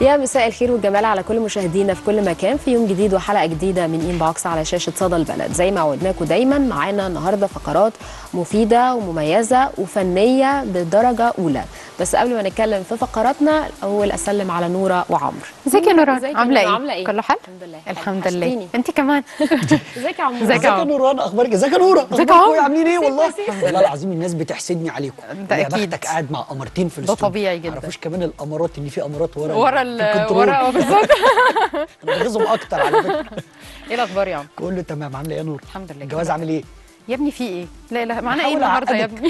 يا مساء الخير والجمال على كل مشاهدينا في كل مكان في يوم جديد وحلقه جديده من ان بوكس على شاشه صدى البلد زي ما عودناكم دايما معانا النهارده فقرات مفيده ومميزه وفنيه بدرجه اولى بس قبل ما نتكلم في فقراتنا الاول اسلم على نوره وعمرو ازيك يا نوران ازيك يا عامله نورة؟ ايه عامله ايه كله حال الحمد لله الحمد لله وحشتيني. انت كمان ازيك يا عمرو ازيك يا ازيك يا عمرو؟ نوران اخبارك ازيك يا نوره ازيك يا اخباركم عمرو؟ إيه؟ عاملين ايه والله ازيك يا سيدي؟ والله العظيم الناس بتحسدني عليكم ده يا أكيد. بختك قاعد مع قمرتين في ده الاستوديو طبيعي جدا. ما يعرفوش كمان الامارات ان في امارات ورا ورا في ال الكنترول. ورا بالظبط انا بغيظهم اكتر على فكره ايه الاخبار يا عم كله تمام عامله ايه يا نور الحمد لله الجواز عامل ايه يا ابني في ايه لا لا معانا ايه بحاول النهارده يا أعقدك. ابني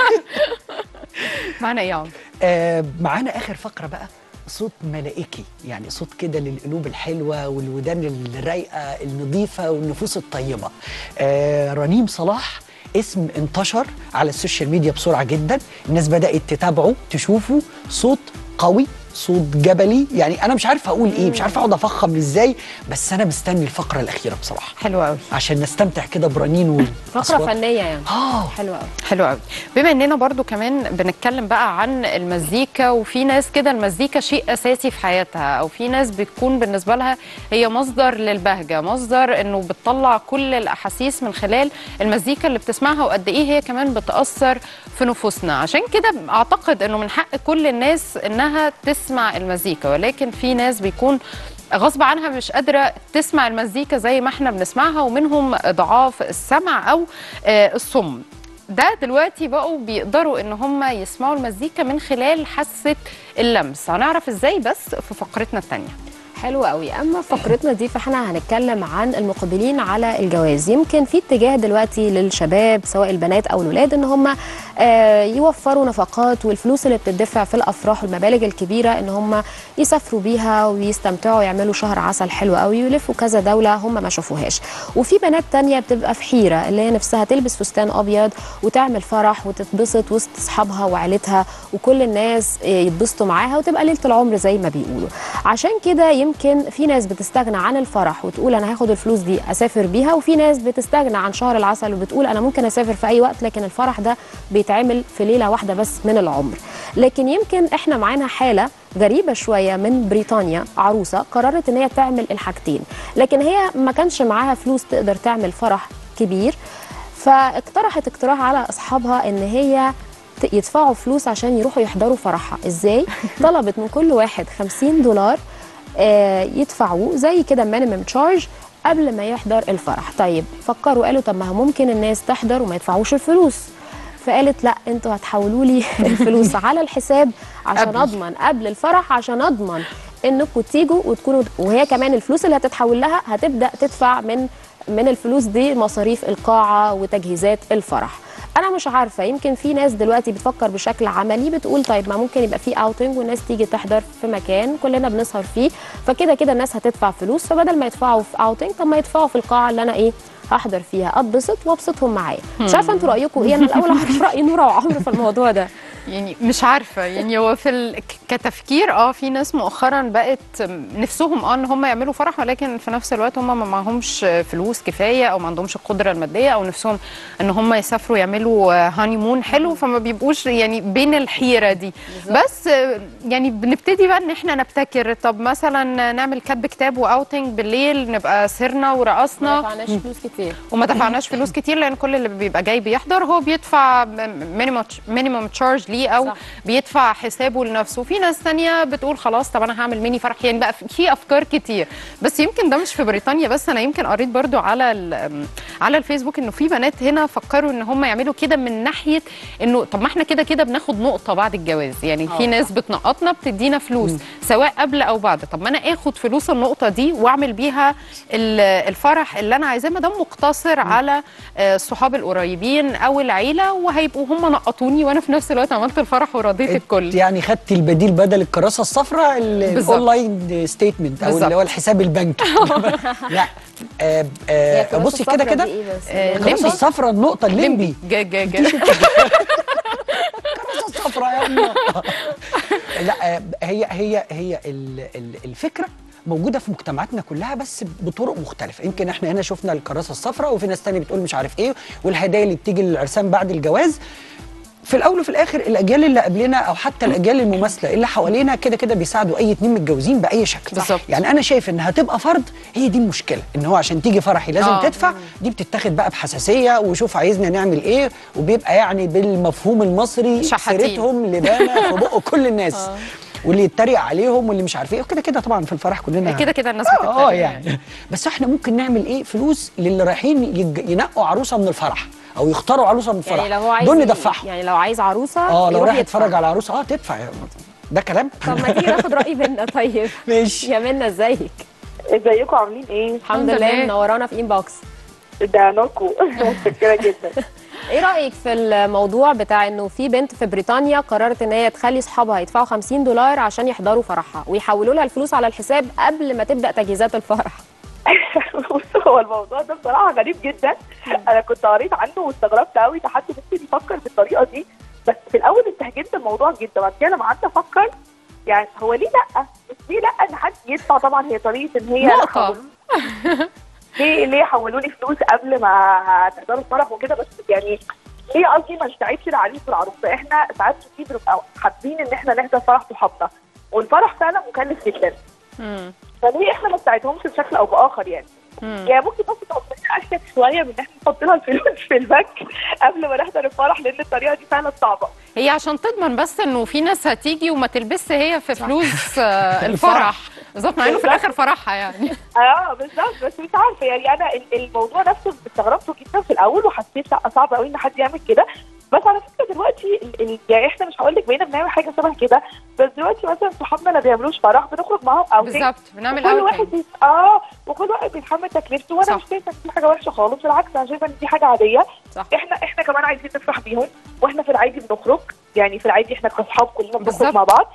معانا ايه يا عم آه معانا اخر فقره بقى صوت ملائكي يعني صوت كده للقلوب الحلوه والودان الرايقه النظيفه والنفوس الطيبه آه رنيم صلاح اسم انتشر على السوشيال ميديا بسرعه جدا الناس بدات تتابعه تشوفه صوت قوي صوت جبلي يعني انا مش عارف اقول ايه مش عارف اقعد افخم ازاي بس انا مستني الفقره الاخيره بصراحه حلو قوي عشان نستمتع كده برنين فقره والاصوات فنيه يعني اه حلوه قوي حلو قوي بما اننا برضو كمان بنتكلم بقى عن المزيكا وفي ناس كده المزيكا شيء اساسي في حياتها او في ناس بتكون بالنسبه لها هي مصدر للبهجه مصدر انه بتطلع كل الاحاسيس من خلال المزيكا اللي بتسمعها وقد ايه هي كمان بتاثر في نفوسنا عشان كده اعتقد انه من حق كل الناس انها تسمع المزيكا ولكن في ناس بيكون غصب عنها مش قادرة تسمع المزيكا زي ما احنا بنسمعها ومنهم ضعاف السمع أو آه، الصم ده دلوقتي بقوا بيقدروا ان هم يسمعوا المزيكا من خلال حاسة اللمس هنعرف ازاي بس في فقرتنا التانية حلو قوي اما في فقرتنا دي فاحنا هنتكلم عن المقبلين على الجواز يمكن في اتجاه دلوقتي للشباب سواء البنات او الولاد ان هم آه، يوفروا نفقات والفلوس اللي بتدفع في الافراح والمبالغ الكبيره ان هم يسافروا بيها ويستمتعوا ويعملوا شهر عسل حلو قوي ويلفوا كذا دوله هم ما شافوهاش وفي بنات تانية بتبقى في حيره اللي هي نفسها تلبس فستان ابيض وتعمل فرح وتتبسط وسط اصحابها وعيلتها وكل الناس آه، يتبسطوا معاها وتبقى ليله العمر زي ما بيقولوا عشان كده يمكن في ناس بتستغنى عن الفرح وتقول انا هاخد الفلوس دي اسافر بيها وفي ناس بتستغنى عن شهر العسل وبتقول انا ممكن اسافر في اي وقت لكن الفرح ده بيتعمل في ليله واحده بس من العمر لكن يمكن احنا معانا حاله غريبه شويه من بريطانيا عروسه قررت ان هي تعمل الحاجتين لكن هي ما كانش معاها فلوس تقدر تعمل فرح كبير فاقترحت اقتراح على اصحابها ان هي ت- يدفعوا فلوس عشان يروحوا يحضروا فرحها ازاي طلبت من كل واحد 50 دولار آه، يدفعوه زي كده مينيمم تشارج قبل ما يحضر الفرح طيب فكروا قالوا طب ما هو ممكن الناس تحضر وما يدفعوش الفلوس فقالت لا انتوا هتحولوا لي الفلوس على الحساب عشان قبل. اضمن قبل الفرح عشان اضمن انكم تيجوا وتكونوا وهي كمان الفلوس اللي هتتحول لها هتبدا تدفع من من الفلوس دي مصاريف القاعه وتجهيزات الفرح انا مش عارفه يمكن في ناس دلوقتي بتفكر بشكل عملي بتقول طيب ما ممكن يبقى في اوتنج والناس تيجي تحضر في مكان كلنا بنسهر فيه فكده كده الناس هتدفع فلوس فبدل ما يدفعوا في اوتنج طب ما يدفعوا في القاعه اللي انا ايه هحضر فيها اتبسط وابسطهم معايا مش عارفه انتوا رايكم ايه انا الاول اعرف راي نوره وعمرو في الموضوع ده يعني مش عارفه يعني هو في ال... ك- كتفكير اه في ناس مؤخرا بقت نفسهم اه ان هم يعملوا فرح ولكن في نفس الوقت هم ما معهمش فلوس كفايه او ما عندهمش القدره الماديه او نفسهم ان هم يسافروا يعملوا هاني مون حلو فما بيبقوش يعني بين الحيره دي بس آه، يعني بنبتدي بقى ان احنا نبتكر طب مثلا نعمل كاتب كتاب واوتنج بالليل نبقى سهرنا ما ورقصنا دفعناش فلوس كتير وما دفعناش فلوس كتير لان كل اللي بيبقى جاي بيحضر هو بيدفع مينيمم تشارج ليه او صح. بيدفع حسابه لنفسه في ناس تانية بتقول خلاص طب انا هعمل ميني فرح يعني بقى في افكار كتير بس يمكن ده مش في بريطانيا بس انا يمكن قريت برضو على ال- على الفيسبوك انه في بنات هنا فكروا ان هم يعملوا كده من ناحيه انه طب ما احنا كده كده بناخد نقطه بعد الجواز يعني في آه، ناس بتنقطنا بتدينا فلوس سواء قبل او بعد طب ما انا اخد فلوس النقطه دي واعمل بيها ال- الفرح اللي انا عايزاه ما دام مقتصر على آه، الصحاب القريبين او العيله وهيبقوا هم نقطوني وانا في نفس الوقت عملت الفرح ورضيت الكل يعني خدت البديل بدل الكراسه الصفراء ال- بالظبط. الاونلاين ستيتمنت او بالظبط. اللي هو الحساب البنكي لا آه هي آه الكراسة بصي كده الصفرا كده دي إيه بس؟ آه، الكراسه ليمبي. الصفراء النقطه الليمبي جا جا جا الكراسه الصفراء يا أمه. لا آه، هي هي هي ال- ال- الفكره موجوده في مجتمعاتنا كلها بس بطرق مختلفه يمكن احنا هنا شفنا الكراسه الصفراء وفي ناس تانية بتقول مش عارف ايه والهدايا اللي بتيجي للعرسان بعد الجواز في الاول وفي الاخر الاجيال اللي قبلنا او حتى الاجيال المماثله اللي حوالينا كده كده بيساعدوا اي اتنين متجوزين باي شكل بالظبط. يعني انا شايف ان هتبقى فرض هي دي المشكله ان هو عشان تيجي فرحي لازم آه. تدفع دي بتتاخد بقى بحساسيه وشوف عايزنا نعمل ايه وبيبقى يعني بالمفهوم المصري شحاتين. سيرتهم لبانه في بق كل الناس واللي يتريق عليهم واللي مش عارف ايه وكده كده طبعا في الفرح كلنا كده كده الناس اه بتتريق آه يعني بس احنا ممكن نعمل ايه فلوس للي رايحين يج- ينقوا عروسه من الفرح او يختاروا عروسه من الفرح يعني لو هو عايز دول ي- ندفعهم يعني لو عايز عروسه اه لو يروح راح يدفع. يتفرج على عروسه اه تدفع يا- ده كلام طب ما تيجي ناخد راي منى طيب ماشي يا منى ازيك ازيكم عاملين ايه؟ الحمد الحمد لله لله. منورانا في انبوكس ده نوركم متشكرة جدا ايه رايك في الموضوع بتاع انه في بنت في بريطانيا قررت ان هي تخلي اصحابها يدفعوا 50 دولار عشان يحضروا فرحها ويحولوا لها الفلوس على الحساب قبل ما تبدا تجهيزات الفرح بص هو الموضوع ده بصراحة غريب جدا أنا كنت قريت عنه واستغربت قوي ده حد ممكن يفكر بالطريقة دي بس في الأول استهجنت الموضوع جدا بعد كده لما قعدت أفكر يعني هو ليه لأ؟ بس ليه لأ إن حد يدفع طبعا هي طريقة إن هي نقطة. حولوا- ليه ليه حولوا لي فلوس قبل ما تحضروا الفرح وكده بس يعني ليه قصدي ما نستعيدش العريس والعروسه احنا ساعات كتير بنبقى حابين ان احنا نحضر فرح صحابنا والفرح فعلا مكلف جدا مم. فليه احنا ما نساعدهمش بشكل او باخر يعني مم. يعني ممكن بس توصلنا اشيك شويه من ان احنا نحط لها الفلوس في البنك قبل ما نحضر الفرح لان الطريقه دي فعلا صعبه هي عشان تضمن بس انه في ناس هتيجي وما تلبسش هي في فلوس آه، الفرح بالظبط مع انه في الاخر فرحها يعني اه بالظبط بس مش عارفه يعني انا ال- الموضوع نفسه استغربته جدا في الاول وحسيت لا صعب قوي ان حد يعمل كده بس على فكره دلوقتي ال- ال- يعني احنا مش هقول لك بقينا بنعمل حاجه شبه كده بس دلوقتي مثلا صحابنا اللي بيعملوش فرح بنخرج معاهم او بالظبط بنعمل كل واحد اوتنج بيت... اه وكل واحد بيتحمل تكلفته وانا صح. مش شايفه ان دي حاجه وحشه خالص بالعكس انا شايفه ان دي حاجه عاديه صح. احنا احنا كمان عايزين نفرح بيهم واحنا في العادي بنخرج يعني في العادي احنا كاصحاب كلنا بنخرج بالظبط. مع بعض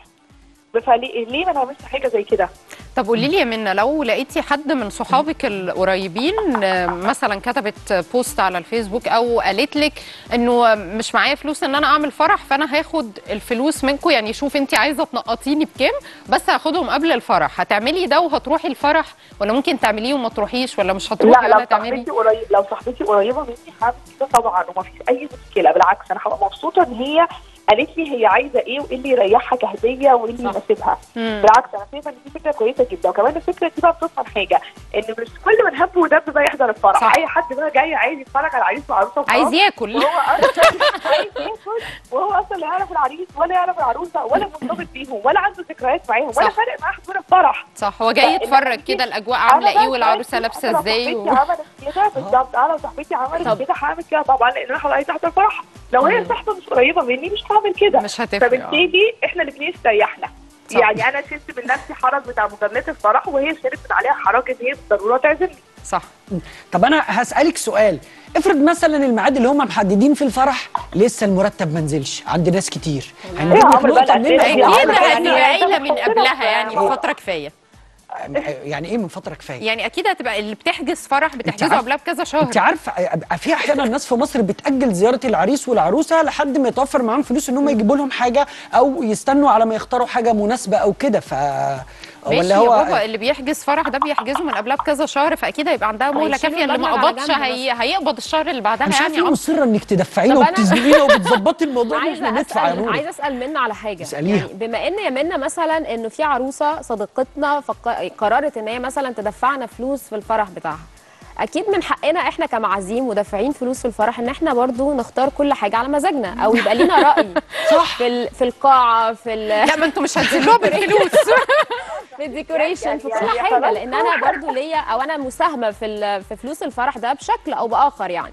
فليه ليه ما نعملش حاجه زي كده طب قولي لي يا منى لو لقيتي حد من صحابك القريبين آه، مثلا كتبت بوست على الفيسبوك او قالت لك انه مش معايا فلوس ان انا اعمل فرح فانا هاخد الفلوس منكم يعني شوف انت عايزه تنقطيني بكام بس هاخدهم قبل الفرح هتعملي ده وهتروحي الفرح ولا ممكن تعمليه وما تروحيش ولا مش هتروحي لا ولا لو هتعملي صاحبتي قريب لو صاحبتي قريبه مني هعمل كده طبعا وما فيش اي مشكله بالعكس انا هبقى مبسوطه ان هي قالت لي هي عايزه ايه وايه اللي يريحها كهديه وايه اللي صح. يناسبها مم. بالعكس انا شايفه ان دي فكره كويسه جدا وكمان الفكره دي بقى بتضمن حاجه ان مش كل من هب ودب بقى يحضر الفرح صح. اي حد بقى جاي عايز يتفرج على العريس وعروسه وخلاص. عايز ياكل وهو اصلا عايز ياكل وهو اصلا لا يعرف العريس ولا يعرف العروسه ولا مرتبط بيهم ولا عنده ذكريات معاهم ولا صح. فارق معاه حضور الفرح صح هو جاي يتفرج كده الاجواء عامله أنا ايه بقى والعروسه ساعتها لابسه أنا ازاي لو و... صاحبتي عملت كده بالظبط انا لو صاحبتي عملت طب. كده هعمل كده طبعا لان انا هبقى عايزه احضر فرح لو هي صاحبه مش قريبه مني مش هعمل كده مش هتفرق آه. فبالتالي احنا الاثنين استريحنا صح. يعني انا شلت من نفسي حرج بتاع مجاملات الفرح وهي شالت من عليها حرج ان هي بالضروره تعزمني صح طب انا هسالك سؤال افرض مثلا الميعاد اللي هم محددين في الفرح لسه المرتب ما نزلش عند ناس كتير هنجيب يا لك عمرو نقطه بقى مننا الأسئلة إحنا دي اكيد عمرو عمرو هتبقى يعني قايله من حطنا قبلها في- يعني بفتره كفايه يعني ايه من فتره كفايه يعني اكيد هتبقى اللي بتحجز فرح بتحجزه عارفة- قبلها بكذا شهر انت عارفه أبقى في احيانا ناس في مصر بتاجل زياره العريس والعروسه لحد ما يتوفر معاهم فلوس ان هم يجيبوا لهم حاجه او يستنوا على ما يختاروا حاجه مناسبه او كده ف ماشي ولا يا هو بابا اللي بيحجز فرح ده بيحجزه من قبلها بكذا شهر فاكيد هيبقى عندها مهله هيشيلوا كافيه اللي ما المبلغ على قبضش جنب هي... هيقبض الشهر اللي بعدها مش يعني عارفه ليه عم- مصره انك تدفعي له طب أنا- وبتزنقي له وبتظبطي الموضوع ان عايزه احنا ندفع يا اسال نور عايزه اسال منى على حاجه اسأليها. يعني بما ان يا منى مثلا انه في عروسه صديقتنا فق- قررت ان هي مثلا تدفعنا فلوس في الفرح بتاعها اكيد من حقنا احنا كمعازيم ودافعين فلوس في الفرح ان احنا برضو نختار كل حاجه على مزاجنا او يبقى لينا راي صح. في ال- في القاعه في ال- لا ما انتوا مش هتزلوها بالفلوس في الديكوريشن في يعني- كل يعني حاجه خلاص. لان انا برضو ليا او انا مساهمه في ال- في فلوس الفرح ده بشكل او باخر يعني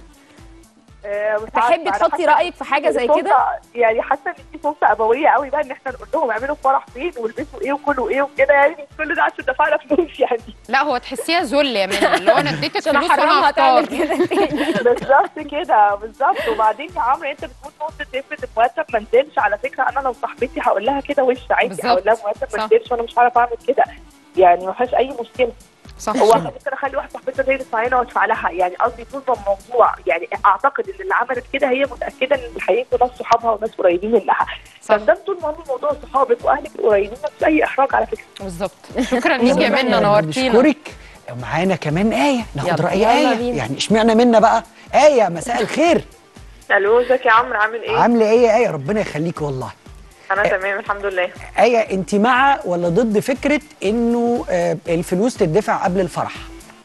آه، مش تحبي عارفة، أنا تحطي حاسة رايك في حاجه زي سلطة- كده يعني حاسه ان دي سلطه ابويه قوي بقى ان احنا نقول لهم اعملوا فرح فين والبسوا ايه وكلوا ايه وكده يعني مش كل ده عشان دفعنا فلوس يعني لا هو تحسيها ذل يا منى اللي هو انا اديتك عشان فلوس وانا احرمها تعمل هختار كده تاني بالظبط كده بالظبط وبعدين يا عمرو انت بتقول نقطه افرض المرتب ما نزلش على فكره انا لو صاحبتي هقول لها كده وش عادي بالظبط. هقول لها المرتب صح. ما نزلش وانا مش هعرف اعمل كده يعني ما فيهاش اي مشكله صح هو ممكن اخلي واحده صاحبتها زي اللي معانا وادفع لها يعني قصدي يكون الموضوع يعني اعتقد ان اللي عملت كده هي متاكده ان اللي هيجوا ناس صحابها وناس قريبين منها صح. بس ده طول ما هو موضوع صحابك واهلك القريبين مفيش اي احراج على فكره بالظبط شكرا ليك يا منى آه، نورتينا نشكرك معانا كمان آية ناخد يلا. رأي يلا آية بينا. يعني اشمعنى منا بقى آية مساء الخير الو ازيك يا عمرو عامل ايه؟ عامله ايه يا ايه ربنا يخليك والله انا تمام الحمد لله ايه انت مع ولا ضد فكره انه آه، الفلوس تدفع قبل الفرح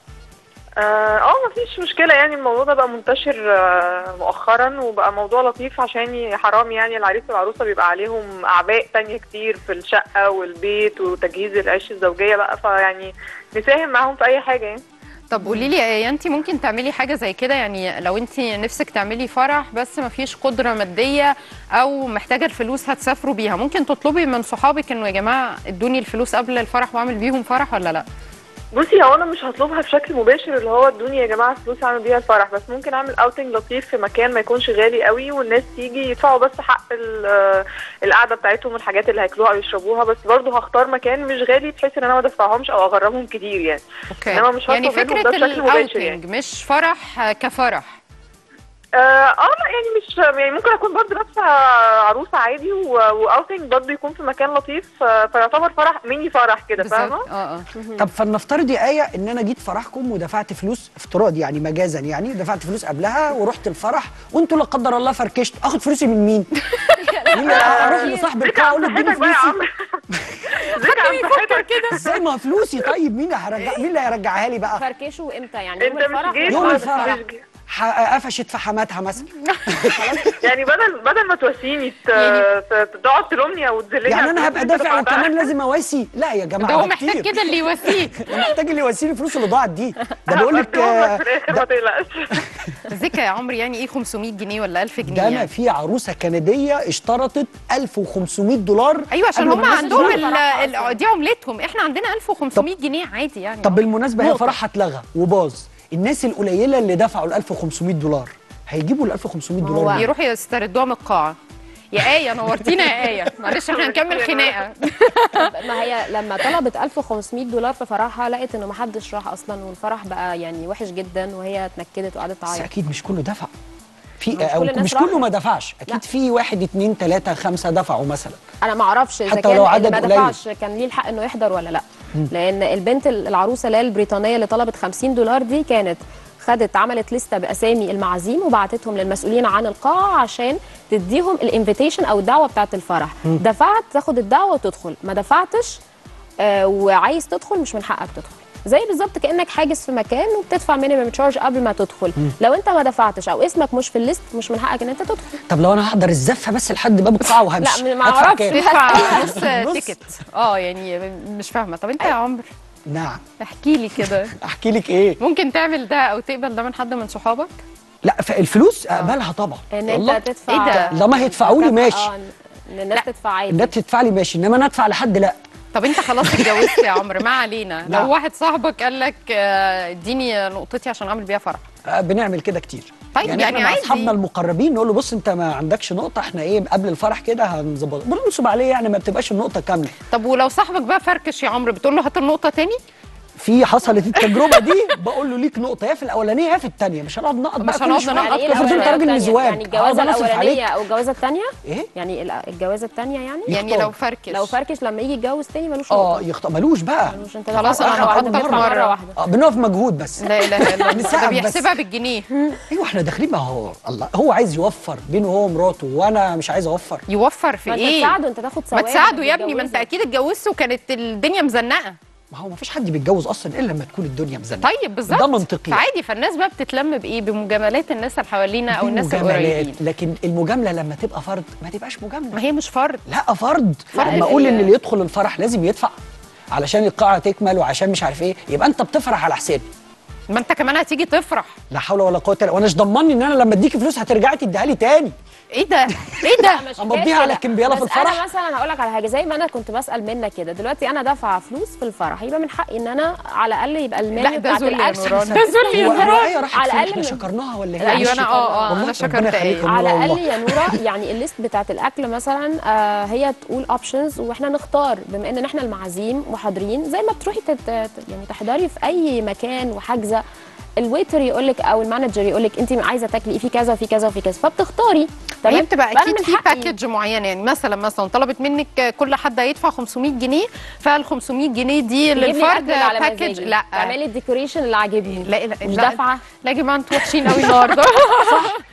اه آه، مفيش مشكله يعني الموضوع ده بقى منتشر آه، مؤخرا وبقى موضوع لطيف عشان ي- حرام يعني العريس والعروسه بيبقى عليهم اعباء تانية كتير في الشقه والبيت وتجهيز العيش الزوجيه بقى فيعني نساهم معاهم في اي حاجه يعني طب قولي لي يا انت ممكن تعملي حاجه زي كده يعني لو انت نفسك تعملي فرح بس ما فيش قدره ماديه او محتاجه الفلوس هتسافروا بيها ممكن تطلبي من صحابك انه يا جماعه ادوني الفلوس قبل الفرح واعمل بيهم فرح ولا لا بصي هو انا مش هطلبها بشكل مباشر اللي هو ادوني يا جماعه فلوس اعمل بيها الفرح بس ممكن اعمل اوتنج لطيف في مكان ما يكونش غالي قوي والناس تيجي يدفعوا بس حق ال- آه، القعده بتاعتهم والحاجات اللي هياكلوها او يشربوها بس برضه هختار مكان مش غالي بحيث ان انا ما ادفعهمش او اغرمهم كتير يعني اوكي إنما مش يعني هطلب منهم فكره ده بشكل مباشر الاوتنج يعني. مش فرح آه، كفرح اه آه، لا يعني مش يعني ممكن اكون برضه لابسه عروسه عادي و- واوتنج برضه يكون في مكان لطيف آه، فيعتبر فرح ميني فرح كده فاهمه بالظبط اه اه طب فلنفترض يا ايه ان انا جيت فرحكم ودفعت فلوس افتراض يعني مجازا يعني دفعت فلوس قبلها ورحت الفرح وانتوا لا قدر الله فركشت اخد فلوسي من مين؟ مين اللي اروح لصاحب القاعه اقول له اديني صحتك بقى يا فلوسي عم ذيك عن صحتك كده ازاي ما فلوسي طيب مين اللي هيرجع مين اللي هيرجعها لي بقى؟ فركشوا امتى يعني يوم انت الفرح مش جيت يوم ولا خالص، بعد الفرح. مش جيت. ح- قفشت في حماتها مثلا يعني بدل بدل ما تواسيني ت- ت- تقعد تلومني او تذلني يعني على انا الفلوس هبقى اللي دافع دفعتها. وكمان لازم اواسي لا يا جماعه ده هو ده محتاج كتير كده اللي يواسيه أنا محتاج اللي يواسيني الفلوس اللي ضاعت دي ده بيقول لك هبديهم آه، في الاخر ما تقلقش ذكى يا عمرو يعني ايه 500 جنيه ولا 1000 جنيه ده انا يعني. في عروسه كنديه اشترطت 1500 دولار ايوه عشان قبل هم ما الناس عندهم تروح ال- فرحها ال- أصلاً. دي عملتهم احنا عندنا 1500 جنيه عادي يعني طب بالمناسبه هي نقطة. فرحها اتلغى وباظ الناس القليله اللي دفعوا ال 1500 دولار هيجيبوا ال 1500 ما دولار هو منين؟ يروحوا يستردوها من القاعه يا آية نورتينا يا آية معلش احنا هنكمل خناقة ما هي لما طلبت 1500 دولار في فرحها لقت انه ما حدش راح اصلا والفرح بقى يعني وحش جدا وهي اتنكدت وقعدت بس تعيط اكيد مش كله دفع في مش او كل الناس مش كله راحت. ما دفعش اكيد لا. في واحد اتنين تلاته خمسه دفعوا مثلا انا ما اعرفش اذا حتى كان ولو اللي عدد ما قليل. دفعش كان ليه الحق انه يحضر ولا لا لان البنت العروسه اللي هي البريطانيه اللي طلبت 50 دولار دي كانت خدت عملت لسته باسامي المعازيم وبعتتهم للمسؤولين عن القاعه عشان تديهم الانفيتيشن او الدعوه بتاعه الفرح دفعت تاخد الدعوه وتدخل ما دفعتش آه وعايز تدخل مش من حقك تدخل زي بالظبط كانك حاجز في مكان وبتدفع مينيمم تشارج قبل ما تدخل لو انت ما دفعتش او اسمك مش في الليست مش من حقك ان انت تدخل طب لو انا هحضر الزفه بس لحد باب القاعه وهمشي لا، ما هدفع أعرفش. كام؟ تدفع نص نص. تيكت اه يعني مش فاهمة طب انت يا عمرو نعم احكي لي كده احكي لك ايه ممكن تعمل ده او تقبل ده من حد من صحابك لا فالفلوس اقبلها طبعا ان والله. انت تدفع إيه ده؟ لما هيدفعوا لي مكافأة، ماشي اه ان الناس تدفع عادي الناس تدفع لي ماشي انما انا ادفع لحد لا طب انت خلاص اتجوزت يا عمرو ما علينا نعم. لو واحد صاحبك قال لك آه، اديني نقطتي عشان اعمل بيها فرح آه، بنعمل كده كتير طيب، يعني, يعني احنا مع عادي. اصحابنا المقربين نقول له بص انت ما عندكش نقطه احنا ايه قبل الفرح كده هنظبط بننصب عليه يعني ما بتبقاش النقطه كامله طب ولو صاحبك بقى فركش يا عمرو بتقول له هات النقطة تاني في حصلت التجربه دي بقول له ليك نقطه يا في الاولانيه يا في الثانيه مش هنقعد نقط مش بقى كل هنقعد شوية. ننقط يعني ايه افرض افرض انت الأولانية راجل والتانية؟ مزواج يعني الجوازه هقعد أصرف الاولانيه عليك. او الجوازه الثانيه ايه يعني ال- الجوازه الثانيه يعني يعني يختار. لو فركش لو فركش لما يجي يتجوز تاني ملوش اه نقطه يخطأ ملوش بقى ملوش انت خلاص دفعت أنا مرة واحدة، هحطك تدفع مرة. مره واحده اه بنقف مجهود بس لا اله الا الله ده نسقف بس. بيحسبها بالجنيه ايوه احنا داخلين ما هو الله هو عايز يوفر بينه هو ومراته وانا مش عايز اوفر يوفر في ما انت ايه تساعده انت تاخد ما ثواب تساعده يا ابني ما انت تتجوزه. اكيد اتجوزت وكانت الدنيا مزنقه ما هو ما فيش حد بيتجوز اصلا الا لما تكون الدنيا مزنقه طيب بالظبط ده منطقي فعادي فالناس بقى بتتلم بايه بمجاملات الناس اللي حوالينا او دي الناس مجاملات القريبين لكن المجامله لما تبقى فرد ما تبقاش مجامله ما هي مش فرض لا فرض لا، لما ال- اقول ان ال- اللي يدخل الفرح لازم يدفع علشان القاعه تكمل وعشان مش عارف ايه يبقى انت بتفرح على حسابي ما انت كمان هتيجي تفرح لا حول ولا قوه الا وانا مش ضمني ان انا لما اديكي فلوس هترجعي تديها لي تاني ايه ده ايه ده مش أمضيها حكاية على كده. الكمبيالة في بس الفرح؟ انا مثلا هقول لك على حاجه زي ما انا كنت بسال منك كده دلوقتي انا دافعه فلوس في الفرح يبقى من حقي ان انا على الاقل يبقى لا المنيو ده بتاعت ذل يا الاكل نوران ده ذل يا هو نوران هو ايه راحت على فين الأقل احنا من- شكرناها ولا ايه ايوه انا اه اه والله انا شكرت ربنا يخليك ايه يا على نورة الاقل والله. يا نوره يعني الليست بتاعت الاكل مثلا آه هي تقول اوبشنز واحنا نختار بما ان احنا المعازيم وحاضرين زي ما بتروحي تت يعني تحضري في اي مكان وحاجزه الويتر يقول لك او المانجر يقول لك انت عايزه تاكلي ايه في كذا وفي كذا وفي كذا فبتختاري هي بتبقى فأنا اكيد من في حقي- باكج معينه يعني مثلا مثلا طلبت منك كل حد هيدفع 500 جنيه فال 500 جنيه دي تجيب لي للفرد الأكل اللي على باكج مزاجي. لا تعملي الديكوريشن اللي عاجبني لا لا مش لا. دافعه لا يا جماعه انتوا وحشين قوي النهارده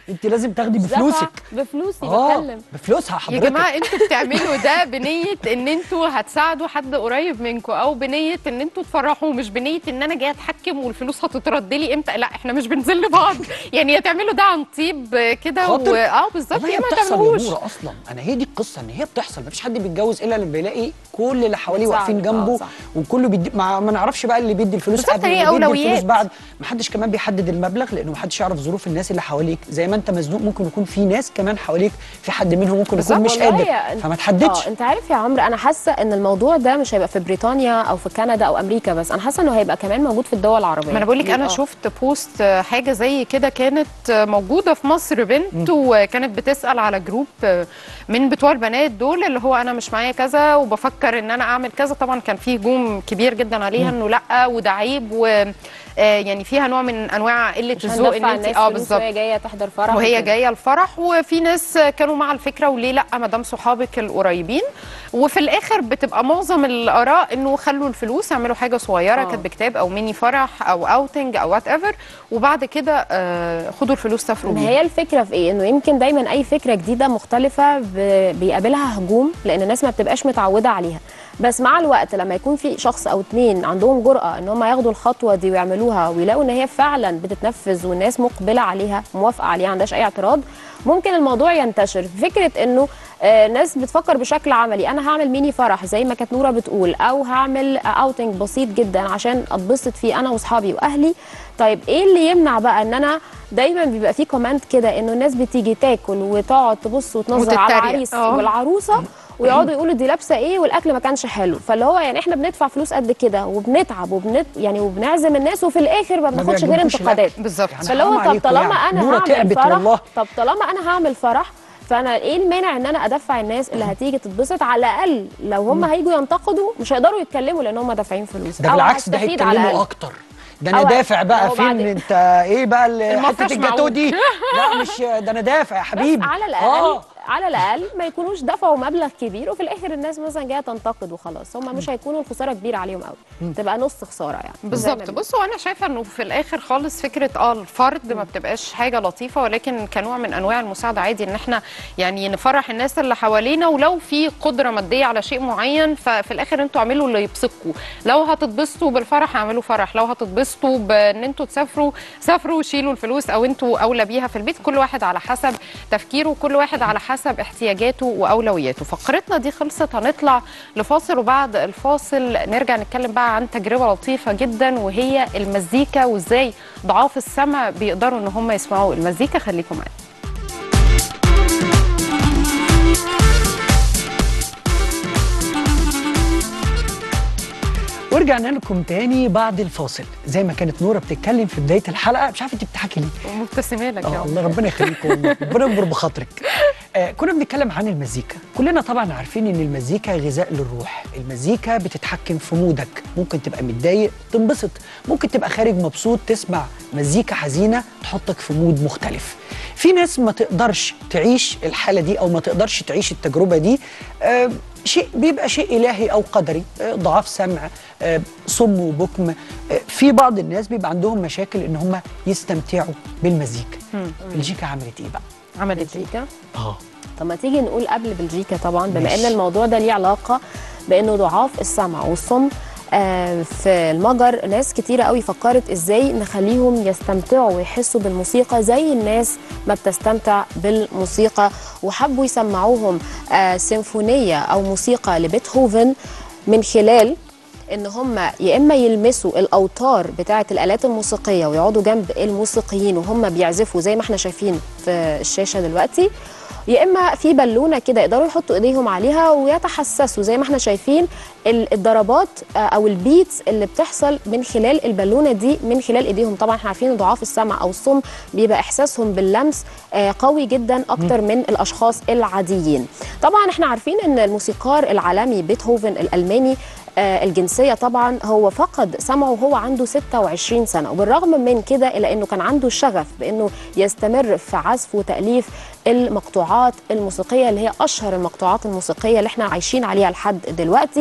انت لازم تاخدي دفع بفلوسك بفلوسي اه بتكلم بفلوسها يا حضرتك جماعه انتوا بتعملوا ده بنيه ان انتوا هتساعدوا حد قريب منكم او بنيه ان انتوا تفرحوا مش بنيه ان انا جايه اتحكم والفلوس هتترد لي امتى لا احنا مش بنذل بعض يعني يا تعملوا ده عن طيب كده خاطر. و... اه بالظبط والله يا هي ما بتحصل يا تعملوش نورة اصلا انا هي دي القصه ان هي بتحصل مفيش حد بيتجوز الا لما بيلاقي كل اللي حواليه بتساعده. واقفين آه، جنبه صح. وكله بيدي ما, ما نعرفش بقى اللي بيدي الفلوس بالظبط، قبل هي واللي بيدي أولويات. الفلوس بعد ما حدش كمان بيحدد المبلغ لانه ما حدش يعرف ظروف الناس اللي حواليك زي ما انت مزنوق ممكن يكون في ناس كمان حواليك في حد منهم ممكن يكون مش والله قادر يا- فما تحددش اه انت عارف يا عمرو انا حاسه ان الموضوع ده مش هيبقى في بريطانيا او في كندا او امريكا بس انا حاسه انه هيبقى كمان موجود في الدول العربيه ما انا بقول لك انا آه. شفت بوست آه، حاجه زي كده كانت آه، موجوده في مصر بنت وكانت بتسال على جروب آه، من بتوع البنات دول اللي هو انا مش معايا كذا وبفكر ان انا اعمل كذا طبعا كان في هجوم كبير جدا عليها انه لا وده عيب و آه، يعني فيها نوع من انواع قله مش الذوق ان هندفع انت الناس اه فلوس بالظبط وهي جايه تحضر فرح وهي وكده. جايه الفرح وفي ناس كانوا مع الفكره وليه لا ما دام صحابك القريبين وفي الاخر بتبقى معظم الاراء انه خلوا الفلوس اعملوا حاجه صغيره آه. كانت بكتاب او ميني فرح او اوتنج او وات ايفر وبعد كده آه خدوا الفلوس سافروا ما بيها هي الفكره في ايه انه يمكن دايما اي فكره جديده مختلفه ب- بيقابلها هجوم لان الناس ما بتبقاش متعوده عليها بس مع الوقت لما يكون في شخص او اتنين عندهم جرأة ان هم ياخدوا الخطوه دي ويعملوها ويلاقوا ان هي فعلا بتتنفذ والناس مقبله عليها موافقه عليها ما عندهاش اي اعتراض ممكن الموضوع ينتشر فكره انه آه، ناس بتفكر بشكل عملي انا هعمل ميني فرح زي ما كانت نوره بتقول او هعمل اوتنج بسيط جدا عشان اتبسط فيه انا واصحابي واهلي طيب ايه اللي يمنع بقى ان انا دايما بيبقى في كومنت كده انه الناس بتيجي تاكل وتقعد تبص وتنظر على وتتريق. العريس آه. والعروسه ويقعدوا يقولوا دي لابسه ايه والاكل ما كانش حلو فاللي هو يعني احنا بندفع فلوس قد كده وبنتعب وبنت يعني وبنعزم الناس وفي الاخر ما بناخدش غير بيعجبكوش الأكل. انتقادات بالظبط يعني فاللي هو حرام طب عليكم طالما يعني. انا نورة هعمل تعبت فرح والله. طب طالما انا هعمل فرح فانا ايه المانع ان انا ادفع الناس اللي هتيجي تتبسط على الاقل لو هم هيجوا ينتقدوا مش هيقدروا يتكلموا لان هم دافعين فلوس ده أو بالعكس ده هستفيد على هيتكلموا الأقل. اكتر ده انا أو دافع بقى أو فين بعد- انت ايه بقى ال- المفرش حته الجاتو معوج. دي لا مش ده انا دافع يا حبيبي بس على الاقل آه. على الاقل ما يكونوش دفعوا مبلغ كبير وفي الاخر الناس مثلا جايه تنتقد وخلاص هم مش هيكونوا الخساره كبيره عليهم قوي تبقى نص خساره يعني زي ما بالظبط بيقولوا. بصوا انا شايفه انه في الاخر خالص فكره اه الفرد ما بتبقاش حاجه لطيفه ولكن كنوع من انواع المساعده عادي ان احنا يعني نفرح الناس اللي حوالينا ولو في قدره ماديه على شيء معين ففي الاخر انتوا اعملوا اللي يبسطكم لو هتتبسطوا بالفرح اعملوا فرح لو هتتبسطوا بان انتوا تسافروا سافروا وشيلوا الفلوس او انتوا اولى بيها في البيت كل واحد على حسب تفكيره وكل واحد على حسب احتياجاته واولوياته فقرتنا دي خلصت هنطلع لفاصل وبعد الفاصل نرجع نتكلم بقى عن تجربه لطيفه جدا وهي المزيكا وازاي ضعاف السمع بيقدروا ان هم يسمعوا المزيكا خليكم معانا ورجعنا لكم تاني بعد الفاصل زي ما كانت نوره بتتكلم في بدايه الحلقه مش عارفه انت بتضحكي ليه ومبتسمه لك يا اه عمر. الله ربنا يخليكم والله ربنا يكبر بخاطرك آه كنا بنتكلم عن المزيكا كلنا طبعا عارفين ان المزيكا غذاء للروح المزيكا بتتحكم في مودك ممكن تبقى متضايق تنبسط ممكن تبقى خارج مبسوط تسمع مزيكا حزينه تحطك في مود مختلف في ناس ما تقدرش تعيش الحاله دي او ما تقدرش تعيش التجربه دي آه شيء بيبقى شيء الهي او قدري آه، ضعاف سمع آه، صم وبكم آه، في بعض الناس بيبقى عندهم مشاكل ان هم يستمتعوا بالمزيكا بلجيكا عملت ايه بقى عملت ايه بلجيكا اه طب ما تيجي نقول قبل بلجيكا طبعا بما ماشي. ان الموضوع ده ليه علاقه بانه ضعاف السمع والصم آه، في المجر ناس كتيرة قوي فكرت ازاي نخليهم يستمتعوا ويحسوا بالموسيقى زي الناس ما بتستمتع بالموسيقى وحبوا يسمعوهم آه، سيمفونية او موسيقى لبيتهوفن من خلال ان هم يا اما يلمسوا الاوتار بتاعه الالات الموسيقيه ويقعدوا جنب الموسيقيين وهم بيعزفوا زي ما احنا شايفين في الشاشه دلوقتي يا اما في بالونه كده يقدروا يحطوا ايديهم عليها ويتحسسوا زي ما احنا شايفين ال- الضربات آه، او البيتس اللي بتحصل من خلال البالونه دي من خلال ايديهم طبعا احنا عارفين إن ضعاف السمع او الصم بيبقى احساسهم باللمس آه، قوي جدا اكتر من الاشخاص العاديين طبعا احنا عارفين ان الموسيقار العالمي بيتهوفن الالماني آه، الجنسيه طبعا هو فقد سمعه وهو عنده 26 سنه وبالرغم من كده الا انه كان عنده شغف بانه يستمر في عزف وتاليف المقطوعات الموسيقيه اللي هي اشهر المقطوعات الموسيقيه اللي احنا عايشين عليها لحد دلوقتي صح.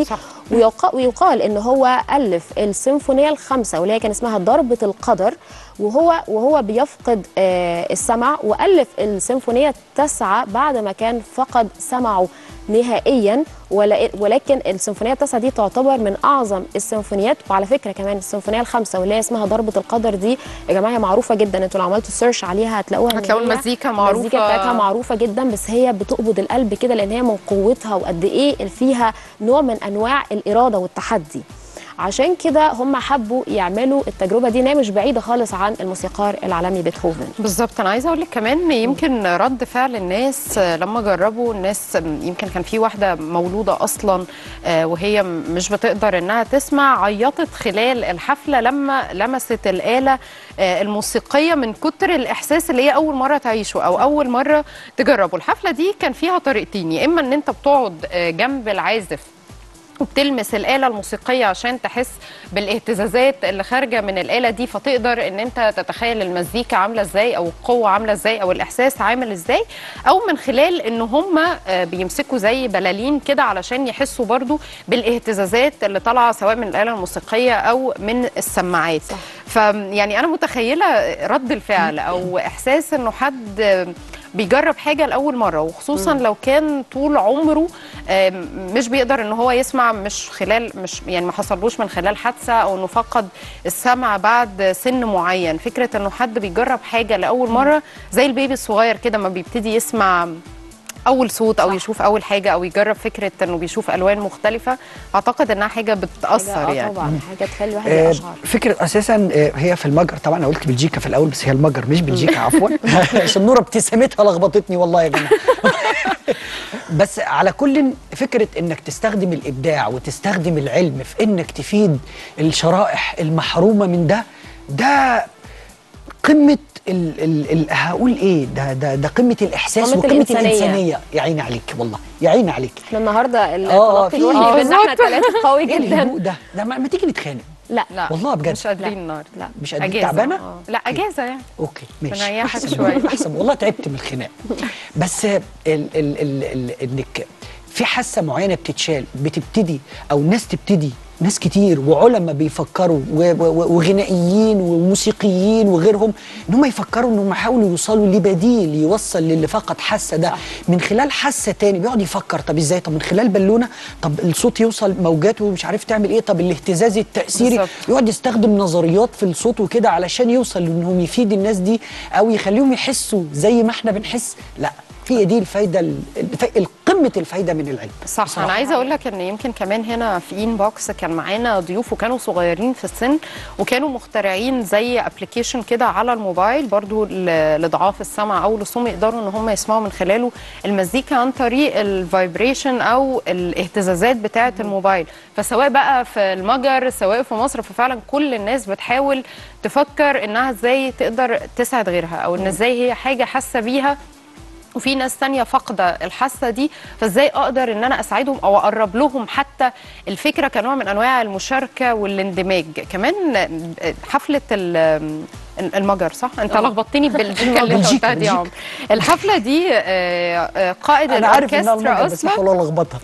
ويقا- ويقال ان هو الف السيمفونيه الخامسه واللي هي كان اسمها ضربه القدر وهو وهو بيفقد آه، السمع والف السيمفونيه التاسعه بعد ما كان فقد سمعه نهائيا ولا- ولكن السيمفونيه التاسعه دي تعتبر من اعظم السيمفونيات وعلى فكره كمان السيمفونيه الخامسه واللي هي اسمها ضربه القدر دي يا جماعه هي معروفه جدا انتوا لو عملتوا سيرش عليها هتلاقوها إن هتلاقوا هي المزيكا معروفة. المزيكا بتاعتها معروفه جدا بس هي بتقبض القلب كده لان هي من قوتها وقد ايه فيها نوع من انواع الاراده والتحدي عشان كده هم حبوا يعملوا التجربه دي إن هي مش بعيده خالص عن الموسيقار العالمي بيتهوفن بالظبط انا عايزه اقول لك كمان يمكن رد فعل الناس آه، لما جربوا الناس آم، يمكن كان في واحده مولوده اصلا آه، وهي م- مش بتقدر انها تسمع عيطت خلال الحفله لما لمست الاله آه، الموسيقيه من كتر الاحساس اللي هي اول مره تعيشه او اول مره تجربه الحفله دي كان فيها طريقتين يا اما ان انت بتقعد آه، جنب العازف وبتلمس الآلة الموسيقية عشان تحس بالاهتزازات اللي خارجة من الآلة دي فتقدر ان انت تتخيل المزيكا عاملة ازاي او القوة عاملة ازاي او الاحساس عامل ازاي او من خلال ان هم آه، بيمسكوا زي بلالين كده علشان يحسوا برضو بالاهتزازات اللي طالعة سواء من الآلة الموسيقية او من السماعات فيعني انا متخيلة رد الفعل او احساس انه حد آه، بيجرب حاجه لاول مره وخصوصا لو كان طول عمره آم، مش بيقدر ان هو يسمع مش خلال مش يعني ما حصلوش من خلال حادثه او انه فقد السمع بعد سن معين فكره انه حد بيجرب حاجه لاول مره زي البيبي الصغير كده ما بيبتدي يسمع اول صوت او صح. يشوف اول حاجه او يجرب فكره انه بيشوف الوان مختلفه اعتقد انها حاجه بتاثر حاجة- آه يعني طبعا حاجه تخلي الواحد آه، يشعر فكرة أساسا آه، هي في المجر طبعا أنا قلت بلجيكا في الأول بس هي المجر مش بلجيكا عفوا عشان نورة ابتسامتها لخبطتني والله يا جماعة بس على كل فكرة إنك تستخدم الإبداع وتستخدم العلم في إنك تفيد الشرائح المحرومة من ده ده قمة ال ال ال هقول ايه ده ده ده قمه الاحساس قمة وقمه الإنسانية. الانسانيه يا عيني عليك والله يا عيني عليك احنا النهارده آه، التلقي في- الروحي آه، بين احنا ثلاثه قوي ايه الهدوء جدا ده ده ما, ما تيجي نتخانق لا لا والله بجد. مش قادرين النهارده لا مش قادرين اجازه تعبانه آه. لا اجازه يعني اوكي ماشي بنريحك أحسن شوية. والله، احسن والله تعبت من الخناق بس ال ال ال ال انك في حاسه معينه بتتشال بتبتدي او الناس تبتدي ناس كتير وعلماء بيفكروا و- و- وغنائيين وموسيقيين وغيرهم ان هم يفكروا انهم يحاولوا يوصلوا لبديل يوصل للي فقد حاسه ده من خلال حاسه تاني بيقعد يفكر طب ازاي طب من خلال بالونه طب الصوت يوصل موجاته ومش عارف تعمل ايه طب الاهتزاز التاثيري بالظبط. يقعد يستخدم نظريات في الصوت وكده علشان يوصل لانهم يفيد الناس دي او يخليهم يحسوا زي ما احنا بنحس لا هي دي الفايده ال- الف- قمه الفايده من العلم صح بصراحة. انا عايزه اقول لك ان يمكن كمان هنا في ان بوكس كان معانا ضيوف وكانوا صغيرين في السن وكانوا مخترعين زي ابلكيشن كده على الموبايل برضو ل- لضعاف السمع او لصم يقدروا ان هم يسمعوا من خلاله المزيكا عن طريق الفايبريشن او الاهتزازات بتاعه الموبايل فسواء بقى في المجر سواء في مصر ففعلا كل الناس بتحاول تفكر انها ازاي تقدر تسعد غيرها او ان ازاي هي حاجه حاسه بيها وفي ناس تانية فاقدة الحاسة دي فازاي اقدر ان انا اساعدهم او اقرب لهم حتى الفكرة كنوع من انواع المشاركة والاندماج كمان حفلة ال- المجر صح؟ انت لخبطتني بالجمله اللي انت بلجيكا، قلتها دي يا بلجيكا. عمر الحفلة دي آه، آه، قائد انا عارف انها الاوركسترا المجر بس اصلا بحاول الخبطها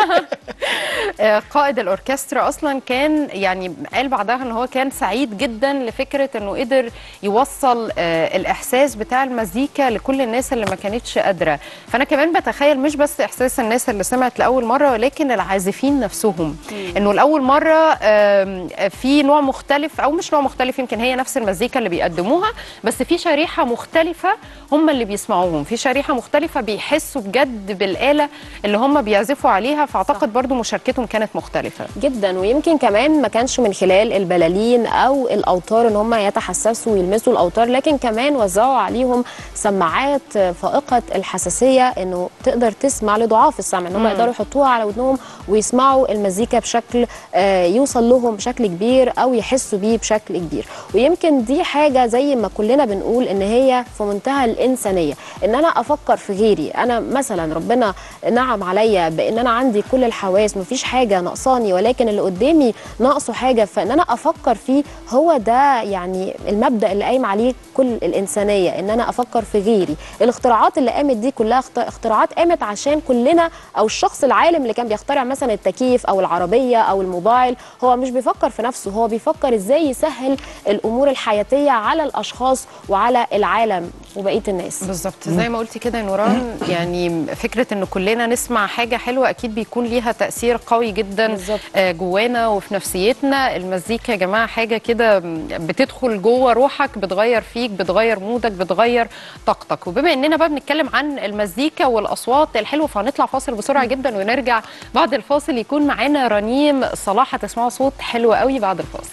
آه، قائد الاوركسترا اصلا كان يعني قال بعدها ان هو كان سعيد جدا لفكره انه قدر يوصل آه، الاحساس بتاع المزيكا لكل الناس اللي ما كانتش قادره فانا كمان بتخيل مش بس احساس الناس اللي سمعت لاول مره ولكن العازفين نفسهم انه لاول مره آم، في نوع مختلف او مش نوع مختلف يمكن هي نفس المزيكا اللي بيقدموها بس في شريحه مختلفه هم اللي بيسمعوهم في شريحه مختلفه بيحسوا بجد بالاله اللي هم بيعزفوا عليها فاعتقد برضو مشاركتهم كانت مختلفه جدا ويمكن كمان ما كانش من خلال البلالين او الاوتار ان هم يتحسسوا ويلمسوا الاوتار لكن كمان وزعوا عليهم سماعات فائقه الحساسيه انه تقدر تسمع لضعاف السمع ان هم يقدروا يحطوها على ودنهم ويسمعوا المزيكا بشكل آه، يوصل لهم بشكل كبير او يحسوا بيه بشكل كبير ويمكن دي حاجه زي ما كلنا بنقول ان هي في منتهى الانسانيه ان انا افكر في غيري انا مثلا ربنا نعم عليا بان انا عندي كل الحواس الجواز مفيش حاجه ناقصاني ولكن اللي قدامي ناقصه حاجه فان انا افكر فيه هو ده يعني المبدا اللي قايم عليه كل الانسانيه ان انا افكر في غيري الاختراعات اللي قامت دي كلها اخت- اختراعات قامت عشان كلنا او الشخص العالم اللي كان بيخترع مثلا التكييف او العربيه او الموبايل هو مش بيفكر في نفسه هو بيفكر ازاي يسهل الامور الحياتيه على الاشخاص وعلى العالم وبقيه الناس بالظبط زي ما قلتي كده يا نوران يعني فكره ان كلنا نسمع حاجه حلوه اكيد بيكون ليها تاثير قوي جدا بالظبط. آه، جوانا وفي نفسيتنا المزيكا يا جماعه حاجه كده بتدخل جوه روحك بتغير فيك بتغير مودك بتغير طاقتك وبما اننا بقى بنتكلم عن المزيكا والاصوات الحلوه فهنطلع فاصل بسرعه جدا ونرجع بعد الفاصل يكون معانا رنيم صلاح هتسمعوا صوت حلو قوي بعد الفاصل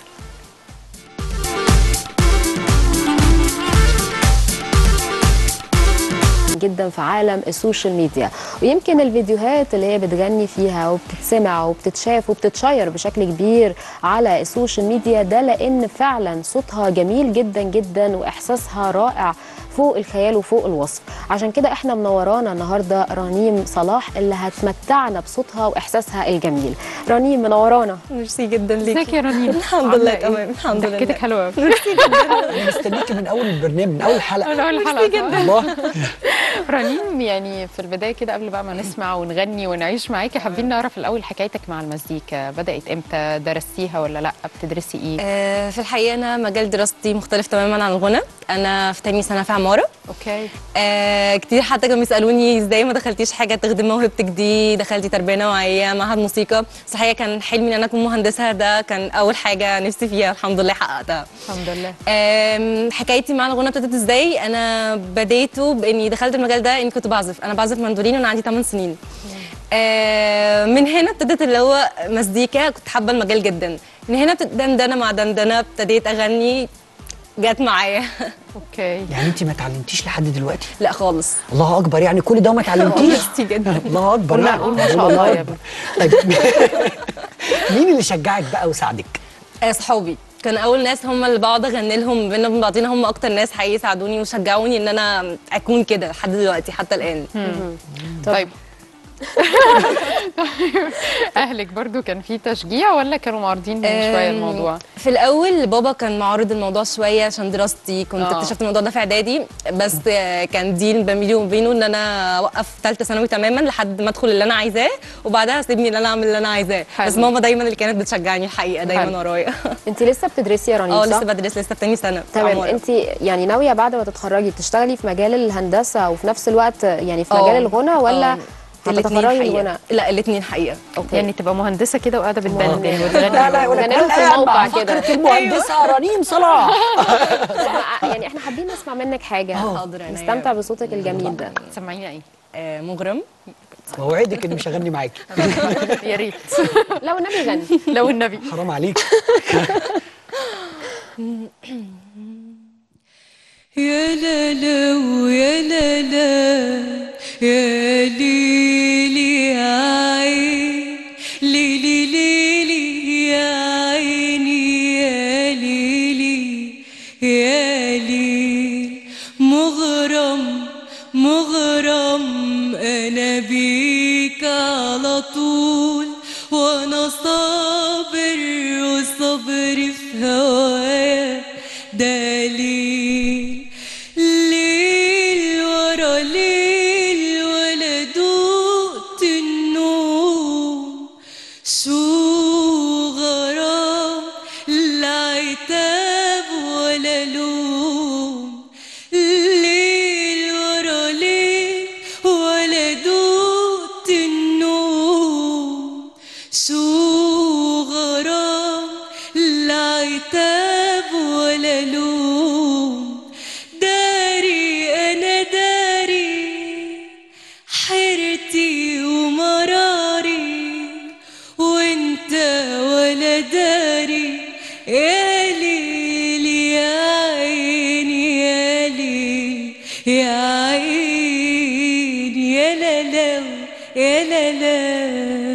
جدا في عالم السوشيال ميديا ويمكن الفيديوهات اللي هي بتغني فيها وبتتسمع وبتتشاف وبتتشير بشكل كبير على السوشيال ميديا ده لان فعلا صوتها جميل جدا جدا واحساسها رائع فوق الخيال وفوق الوصف عشان كده احنا منورانا النهارده رنيم صلاح اللي هتمتعنا بصوتها واحساسها الجميل رنيم منورانا ميرسي جدا ليكي ازيك يا رنيم الحمد لله تمام الحمد لله ضحكتك حلوه قوي انا مستنيكي من اول البرنامج من اول حلقه من اول حلقه صح؟ والله رنيم يعني في البدايه كده قبل بقى ما نسمع ونغني ونعيش معاكي حابين نعرف الاول حكايتك مع المزيكا بدات امتى درستيها ولا لا بتدرسي ايه آه، في الحقيقه انا مجال دراستي مختلف تماما عن الغنى انا في تاني سنه في عماره اوكي آه، كتير حتى كانوا بيسالوني ازاي ما دخلتيش حاجه تخدم موهبتك دي دخلتي تربيه نوعيه معهد موسيقى بس الحقيقه كان حلمي ان انا اكون مهندسه ده كان اول حاجه نفسي فيها الحمد لله حققتها الحمد لله آم، حكايتي مع الغنى ابتدت ازاي انا بديته باني دخلت المجال ده اني كنت بعزف انا بعزف مندولين وانا عندي 8 سنين آه، من هنا ابتدت اللي هو مزيكا كنت حابه المجال جدا من هنا ابتدت دندنه مع دندنه ابتديت اغني جت معايا اوكي يعني انت ما اتعلمتيش لحد دلوقتي لا خالص الله اكبر يعني كل ده وما اتعلمتيش ميرسي جدا الله اكبر قلنا- لا، قول ما شاء الله الله يا أكبر. طيب مين اللي شجعك بقى وساعدك آه، صحابي كان اول ناس هم اللي بقعد اغني لهم بينا وبين بعضينا هم اكتر ناس حقيقي ساعدوني وشجعوني ان انا اكون كده لحد دلوقتي حتى الان طيب اهلك برضو كان في تشجيع ولا كانوا معارضين شويه أم، الموضوع في الاول بابا كان معارض الموضوع شويه عشان دراستي كنت آه. اكتشفت الموضوع ده في اعدادي بس آه، كان ديل بيني وبينه ان انا اوقف ثالثه ثانوي تماما لحد ما ادخل اللي انا عايزاه وبعدها سيبني ان انا اعمل اللي انا عايزاه حلو. بس ماما دايما اللي كانت بتشجعني الحقيقه دايما حلو. ورايا انت لسه بتدرسي يا رنيم اه صح؟ لسه بدرس لسه في تاني سنه في تمام عمارة. انت يعني ناويه بعد ما تتخرجي تشتغلي في مجال الهندسه وفي نفس الوقت يعني في اه. مجال الغنى ولا اه. الاتنين هتتخرجي من حقيقة. الغنى لا الاثنين حقيقه اوكي يعني تبقى مهندسه كده وقاعده بتدندن لا وتغني لا يقول لك غني لهم في الآن الموقع مع كده. فقرة المهندسة رنيم صلاح يعني احنا حابين نسمع منك حاجه حاضر، عينيا. نستمتع بصوتك الجميل ده سمعينا ايه آه مغرم وأوعدك إني مش هغني معاكي يا ريت لو النبي غني لو النبي حرام عليك يا لا لا ويا لا لا يا ليلي يا عين ليلي ليلي يا عيني يا ليلي يا ليل مغرم مغرم انا بيك على طول وانا صابر وصبري في هوايا دليل ليل ورا ليل ولا دقت النوم شو غرام لا عتاب ولا لوم ليل ورا ليل ولا دقت النوم شو غرام لا عتاب ولا لوم داري انا داري حيرتي ومراري وانت ولا داري يا ليل يا عيني يا ليل يا عيني يا لا لا يا لا لا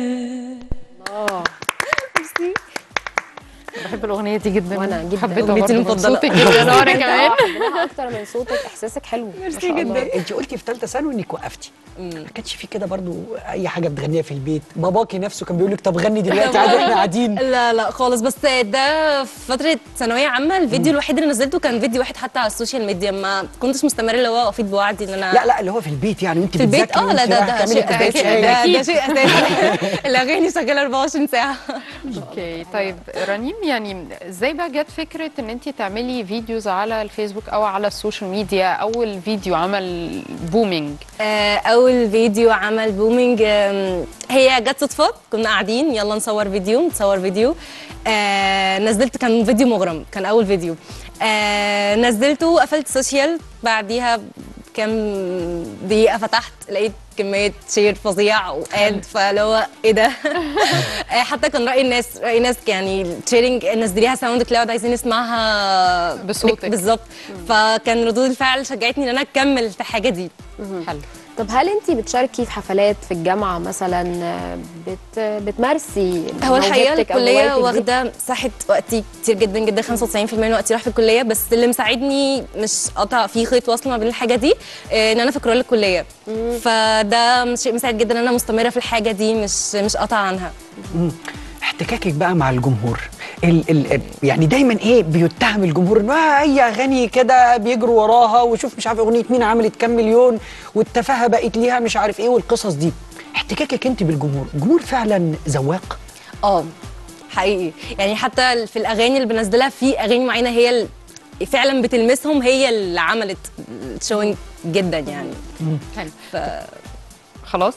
بحب الاغنيه دي جدا وأنا جداً. حبيتها أغنيتي برضه من المفضلة. صوتك جدا وانا كمان حبيناها اكتر من صوتك احساسك حلو ما شاء الله أنت قلتي في ثالثة ثانوي إنك وقفتي ما كانش في كده برضو اي حاجه بتغنيها في البيت باباكي نفسه كان بيقول لك طب غني دلوقتي عادي احنا قاعدين لا لا خالص بس ده في فتره ثانويه عامه الفيديو الوحيد اللي نزلته كان فيديو واحد حتى على السوشيال ميديا ما كنتش مستمره اللي هو افيد بوعدي ان انا لا لا اللي هو في البيت يعني وانت في البيت بتذاكري اه لا وانت ده رايحة ده تعملي شيء كوباية أكيد. شاي. ده, ده شيء اساسي الاغاني شغاله 24 ساعه اوكي طيب رنيم يعني ازاي بقى جت فكره ان انت تعملي فيديوز على الفيسبوك او على السوشيال ميديا اول فيديو عمل بومينج آه، اول فيديو عمل بومينج آم، هي جت صدفه كنا قاعدين يلا نصور فيديو نصور فيديو آه نزلت كان فيديو مغرم كان اول فيديو آه نزلته قفلت سوشيال بعديها كام دقيقه فتحت لقيت كميه شير فظيع واد فاللي هو ايه ده آه، حتى كان راي الناس راي الناس يعني شيرنج نزليها ساوند كلاود عايزين نسمعها بصوتك. بالظبط فكان ردود الفعل شجعتني ان انا اكمل في الحاجه دي حلو طب هل انت بتشاركي في حفلات في الجامعه مثلا آه، بت بتمارسي هو الحقيقه موهبتك أو الكليه هوايتك دي؟ واخده مساحه وقتي كتير جدا جدا 95% من وقتي راح في الكليه بس اللي مساعدني مش قطع في خيط واصل ما بين الحاجه دي آه، ان انا في كرول الكليه فده شيء مساعد جدا ان انا مستمره في الحاجه دي مش مش قطع عنها احتكاكك بقى مع الجمهور ال ال يعني دايما ايه بيتهم الجمهور انه آه اي اغاني كده بيجروا وراها وشوف مش عارف اغنيه مين عملت كام مليون والتفاهه بقت ليها مش عارف ايه والقصص دي احتكاكك انت بالجمهور الجمهور فعلا ذواق اه حقيقي يعني حتى في الاغاني اللي بنزلها في اغاني معينه هي ال- فعلا بتلمسهم هي اللي عملت شوينج جدا يعني حلو ف... خلاص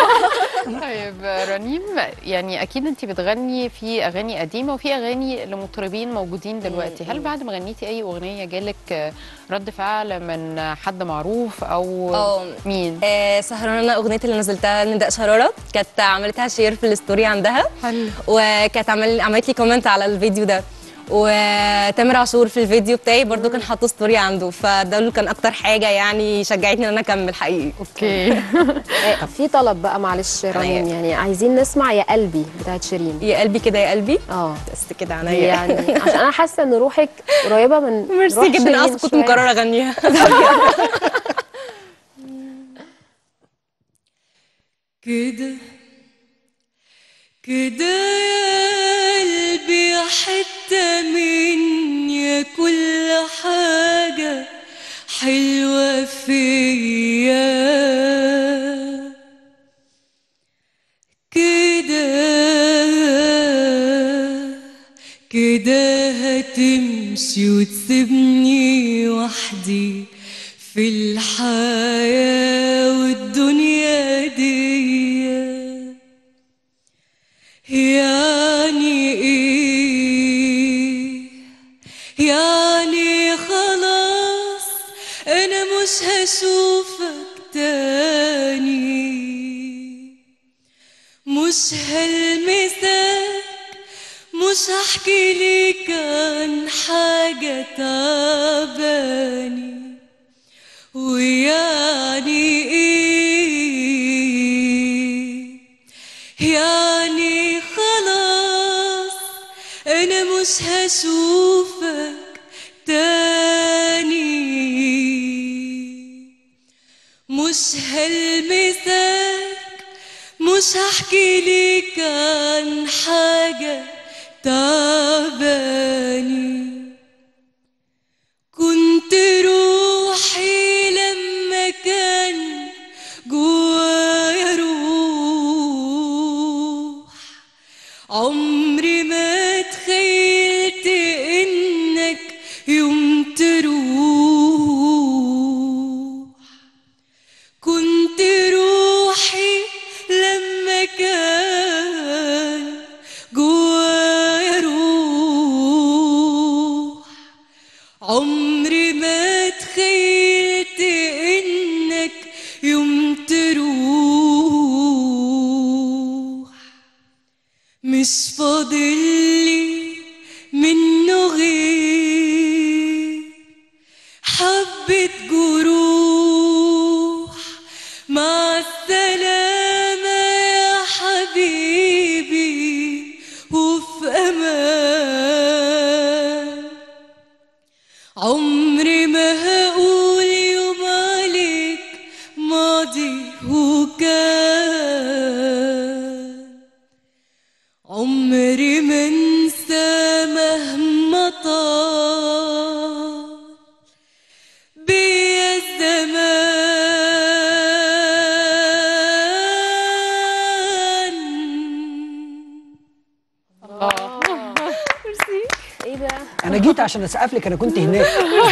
طيب رنيم يعني اكيد انت بتغني في اغاني قديمه وفي اغاني لمطربين موجودين دلوقتي هل بعد ما غنيتي اي اغنيه جالك رد فعل من حد معروف او اه. مين آه سهرانه اغنيه اللي نزلتها لنداء شراره كانت عملتها شير في الستوري عندها حلو وكانت عمل عملت لي كومنت على الفيديو ده وتامر عاشور في الفيديو بتاعي برضو كان حاطه ستوري عنده فده اللي كان اكتر حاجه يعني شجعتني ان انا اكمل حقيقي اوكي آه، في طلب بقى معلش رنين يعني عايزين نسمع يا قلبي بتاعت شيرين يا قلبي كده يا قلبي اه بس كده عينيا يعني عشان انا حاسه ان روحك قريبه من ميرسي روح جدا شيرين اصلا كنت شوية. مقرره اغنيها كده كده يا قلبي يا حتة مني يا كل حاجة حلوة فيا كده كده هتمشي وتسيبني وحدي في الحياة والدنيا دي يعني ايه يعني خلاص انا مش هشوفك تاني مش هلمسك مش هحكي ليك عن حاجة تعباني ويعني ايه يعني خلاص انا مش هشوفك تاني مش هلمسك مش هحكي ليك عن حاجة تعباني كنت روحي لما كان جوايا روح عمري ما تخيلت انك يوم تروح كنت روحي لما كان جوايا روح عمري ما تخيلت انك يوم تروح مش فاضلي منه غير حبة جروح مع السلامة يا حبيبي وفي أمان عمري ما هقول يوم عليك ماضي عشان اسقف لك انا كنت هناك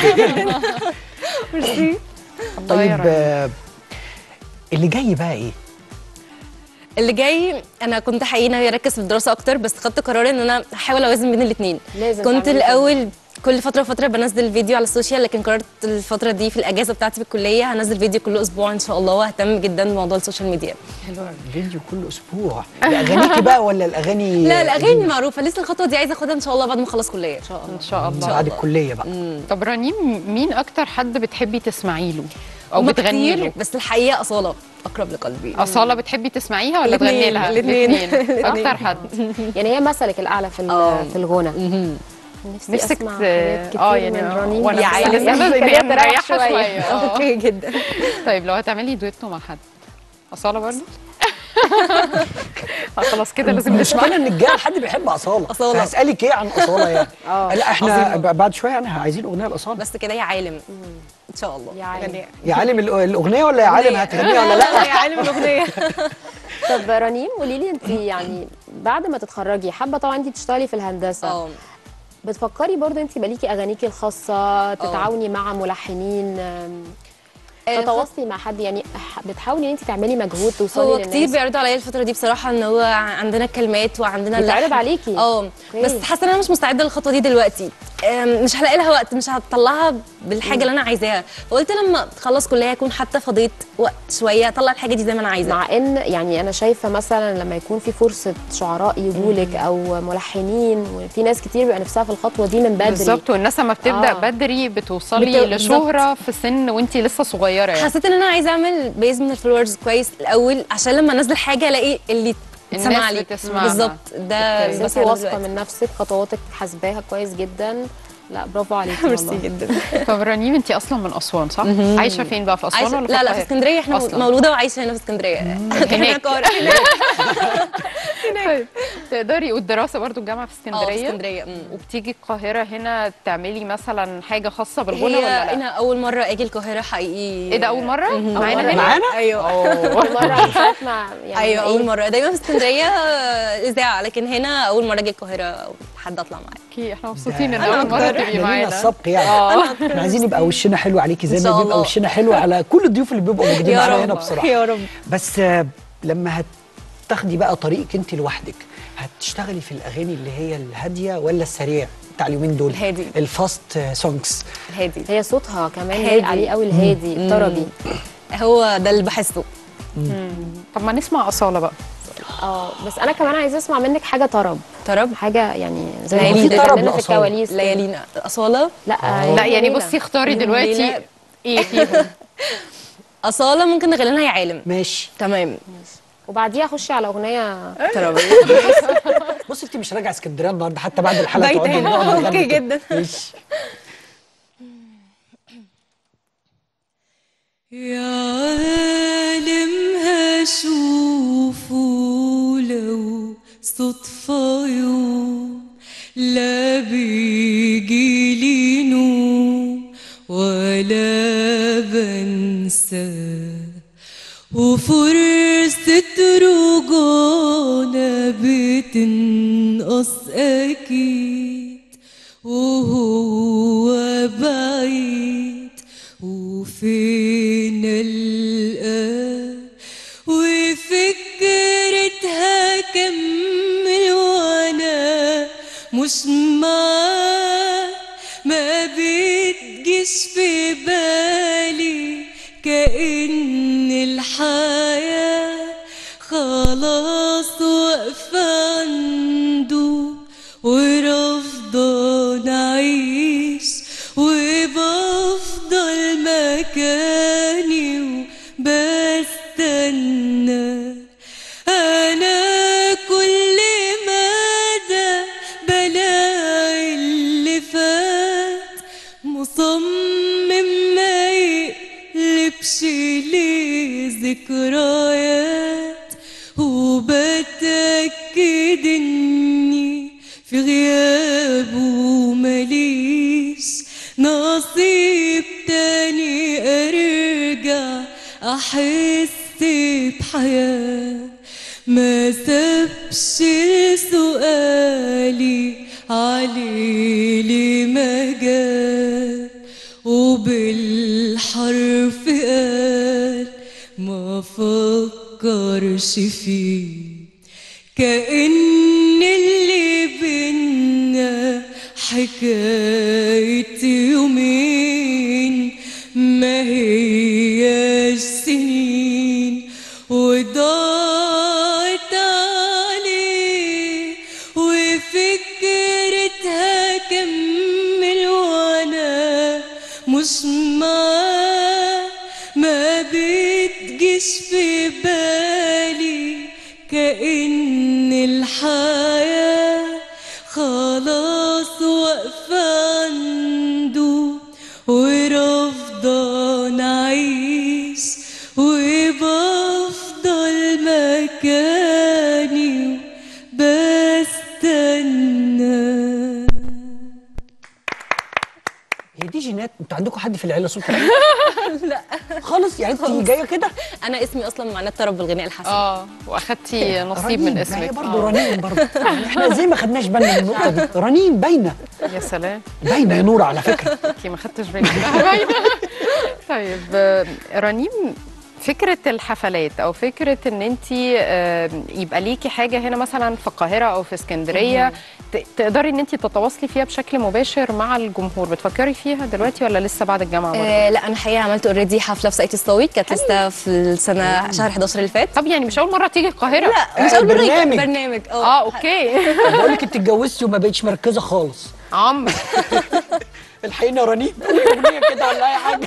ميرسي الله يا طيب رب. آه، اللي جاي بقى ايه اللي جاي انا كنت حقيقي ناويه اركز في الدراسه اكتر بس خدت قرار ان انا هحاول اوازن بين الاثنين لازم كنت تعملي كده. الاول كل فتره وفتره بنزل فيديو على السوشيال لكن قررت الفتره دي في الاجازه بتاعتي في الكليه هنزل فيديو كل اسبوع ان شاء الله واهتم جدا بموضوع السوشيال ميديا فيديو كل اسبوع اغانيكي بقى ولا الاغاني لا الاغاني معروفه لسه الخطوه دي عايزه اخدها ان شاء الله بعد ما اخلص كليه ان شاء الله ان شاء الله بعد الكليه بقى طب رنيم مين اكتر حد بتحبي تسمعي له او هما بتغني كتير، له بس الحقيقه اصاله اقرب لقلبي اصاله بتحبي تسمعيها ولا الاتنين، تغني لها الاتنين. الاتنين. الاتنين. اكتر حد يعني هي مثلك الاعلى في ال- آه. في الغنى نفسي نفسك اسمع ت- حاجات كتير اه يعني من آه، رنين وانا بس عايزة يعني أسمع خليها خليها تريح مريحه شوية. شويه آه. اوكي جدا طيب لو هتعملي دويتو مع حد اصاله برضه آه، خلاص كده لازم مش نسمع معنى ان الجاي حد بيحب اصاله أصالة. هسالك ايه عن اصاله يعني آه. لا احنا ب- بعد شويه يعني عايزين اغنيه لاصاله بس كده يا عالم ان شاء الله يا عالم. يعني- يا عالم الأ- الاغنيه ولا يا عالم هتغنيها ولا لا يا عالم الاغنيه طب رنيم قولي لي انت يعني بعد ما تتخرجي حابه طبعا انت تشتغلي في الهندسه اه بتفكري برضه انت يبقى ليكي اغانيكي الخاصه تتعاوني مع ملحنين أم، آه، تتواصلي مع حد يعني ح- بتحاولي ان انت تعملي مجهود توصلي هو للناس كتير بيعرضوا عليا الفتره دي بصراحه ان هو عندنا كلمات وعندنا بيتعرض اللحن. عليكي؟ اه أوكي. بس حاسه ان انا مش مستعده للخطوه دي دلوقتي أم، مش هلاقي لها وقت مش هطلعها بالحاجه اللي انا عايزاها فقلت لما اخلص كليه اكون حتى فضيت وقت شويه اطلع الحاجه دي زي ما انا عايزه مع ان يعني انا شايفه مثلا لما يكون في فرصه شعراء يجولك او ملحنين وفي ناس كتير بيبقى نفسها في الخطوه دي من بدري بالظبط والناس لما بتبدا آه. بدري بتوصلي بت- لشهره في سن وانت لسه صغيره يعني حسيت ان انا عايزه اعمل بيز من الفولورز كويس الاول عشان لما انزل حاجه الاقي اللي الناس تسمع عليه بتسمعها. بالظبط ده بس اللي انت بسعى له واثقه دلوقتي. من نفسك خطواتك حاسباها كويس جدا لا برافو عليكي ميرسي والله جدا طب رنيم انت اصلا من اسوان صح؟ عايشه فين بقى في اسوان عايشة ولا في لا لا في القاهرة؟ اسكندريه احنا أصلاً. مولوده وعايشه هنا في اسكندريه هناك. القاهرة. طيب تقدري والدراسه برضو الجامعه في اه في اسكندريه اسكندريه مم. وبتيجي القاهره هنا تعملي مثلا حاجه خاصه بالغنى هي ولا لا؟ انا اول مره اجي القاهره حقيقي ايه ده اول مره؟ معانا هنا؟ معانا ايوه أول مره من ساعة ما يعني ايوه إيه؟ اول مره دايما في اسكندريه آه، اذاعه لكن هنا اول مره اجي القاهره حد اطلع معايا اوكي احنا مبسوطين ان ده- اول مره ده تبقي لينا معانا السبق يعني احنا عايزين يبقى وشنا حلو عليكي زي إن ما شاء بيبقى الله. وشنا حلو على كل الضيوف اللي بيبقوا موجودين يا معانا رب هنا بصراحه يا رب بس آه، لما هتاخدي بقى طريقك انت لوحدك هتشتغلي في الاغاني اللي هي الهاديه ولا السريع بتاع اليومين دول الهادي. الفاست سونجز الهادي هي صوتها كمان هادي. لايق عليه قوي الهادي الطربي هو ده اللي بحسه طب ما نسمع اصاله بقى اه بس انا كمان عايزه اسمع منك حاجه طرب طرب حاجه يعني زي ليالي ما كنت طرب بتعملي في لأصالة. الكواليس كده. ليالينا اصاله لا لا يعني ليلى. بصي اختاري يوم دلوقتي وليلة. ايه فيهم اصاله ممكن نغني لها يا عالم ماشي تمام وبعديها اخشي على اغنيه طربيه بصي انت مش راجعه اسكندريه النهارده حتى بعد الحلقه بايتة تقعدي هنا. نقعد نغني أوكي كده. جدا. ماشي يا عالم هشوفه لو صدفة يوم لا بيجيلي نوم ولا بنساه وفرصة رجوعنا بتنقص أكيد وهو بعيد وفين القاه وفكرتها كمل وانا مش معاه ما بتجيش في بالي كأن الحياة خلاص واقفة عنده ورافضة نعيش وبفضل مكاني وبستنى أنا كل مدى بلاقي اللي فات مصمم ما يقلبش لي ذكريات وبتأكد إني في غيابه ماليش نصيب تاني أرجع أحس بحياة ما سابش سؤالي عليه ليه ما جاب وبالحرف قال ما فكرش فيه كأن اللي بينا حكاية يومين ما هياش سنين وضاعت عليه وفكرتها كمل وانا مش معاه ما بتجيش في بالي كأن الحياة خلاص واقفة عنده ورافضة نعيش وبفضل مكاني بستنى هي دي جينات انتوا عندكم حد في العيله صوته لا خالص يعني انت جايه كده انا اسمي اصلا معناه الطرب بالغناء الحسن اه واخدتي نصيب رنين، من ما هي اسمك برضه آه. رنين برضه يعني احنا زي ما خدناش بالنا من النقطه دي رنين باينه يا سلام باينه يا نور على فكره انتي ما خدتش بالك منها باينة. طيب آه، رنيم فكرة الحفلات أو فكرة إن أنت يبقى ليكي حاجة هنا مثلا في القاهرة أو في اسكندرية ت- تقدري إن أنت تتواصلي فيها بشكل مباشر مع الجمهور بتفكري فيها دلوقتي ولا لسه بعد الجامعة برضه؟ آه لا انا حقيقه عملت اوريدي حفله في ساقية الصاوي كانت لسه في السنه شهر 11 اللي فات طب يعني مش أول مرة تيجي القاهرة لا مش آه، اول مره يجي برنامج. برنامج اه اوكي بقول لك انت اتجوزتي وما بقتش مركزه خالص عمرو الحقيقه رنين قولي اغنيه كده ولا اي حاجه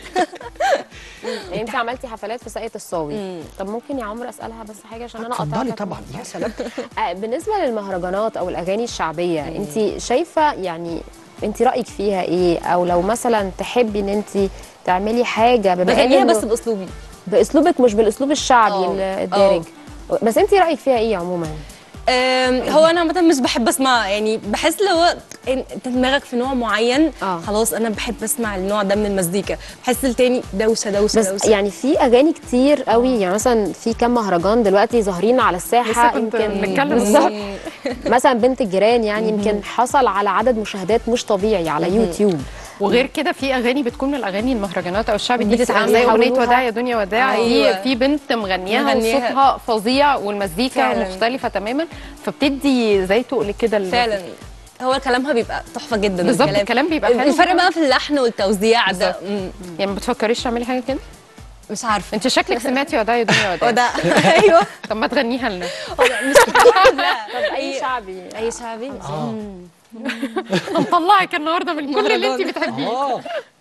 يعني انت عملتي حفلات في ساقية الصاوي طب ممكن يا عمرو اسالها بس حاجه عشان انا اتفضلي قطعتك طبعا يا سلام آه، بالنسبه للمهرجانات او الاغاني الشعبيه انت شايفه يعني انت رايك فيها ايه او لو مثلا تحبي ان انت تعملي حاجه بما بغنيها إنه بس باسلوبي باسلوبك مش بالاسلوب الشعبي اه، ال- الدارج بس انت رايك فيها ايه عموما آم، هو انا عامه مش بحب اسمع يعني بحس لو هو إن- انت دماغك في نوع معين اه. خلاص انا بحب اسمع النوع ده من المزيكا بحس التاني دوشه دوشه بس دوشه يعني في اغاني كتير قوي يعني مثلا في كام مهرجان دلوقتي ظاهرين على الساحه لسه كنت بنتكلم بالظبط مثلا بنت الجيران يعني يمكن حصل على عدد مشاهدات مش طبيعي على يوتيوب وغير كده في اغاني بتكون من الاغاني المهرجانات او الشعبي دي بتتعمل زي اغنيه يحولوها. وداع يا دنيا وداع أيوة. دي في بنت مغنياها مغنياها. وصوتها فظيع والمزيكا فعلا. مختلفه تماما فبتدي زي تقل كده لل- فعلا هو كلامها بيبقى تحفه جدا بالظبط الكلام بيبقى حلو الفرق بقى في اللحن والتوزيع ده بالظبط. مم، يعني ما بتفكريش تعملي حاجه كده مش عارفه انت شكلك سمعتي وداع يا دنيا هو وداع ده ايوه طب ما تغنيها لنا هو ده مش لا طب اي شعبي اي شعبي اه هنطلعك النهارده من كل اللي انت بتحبيه اه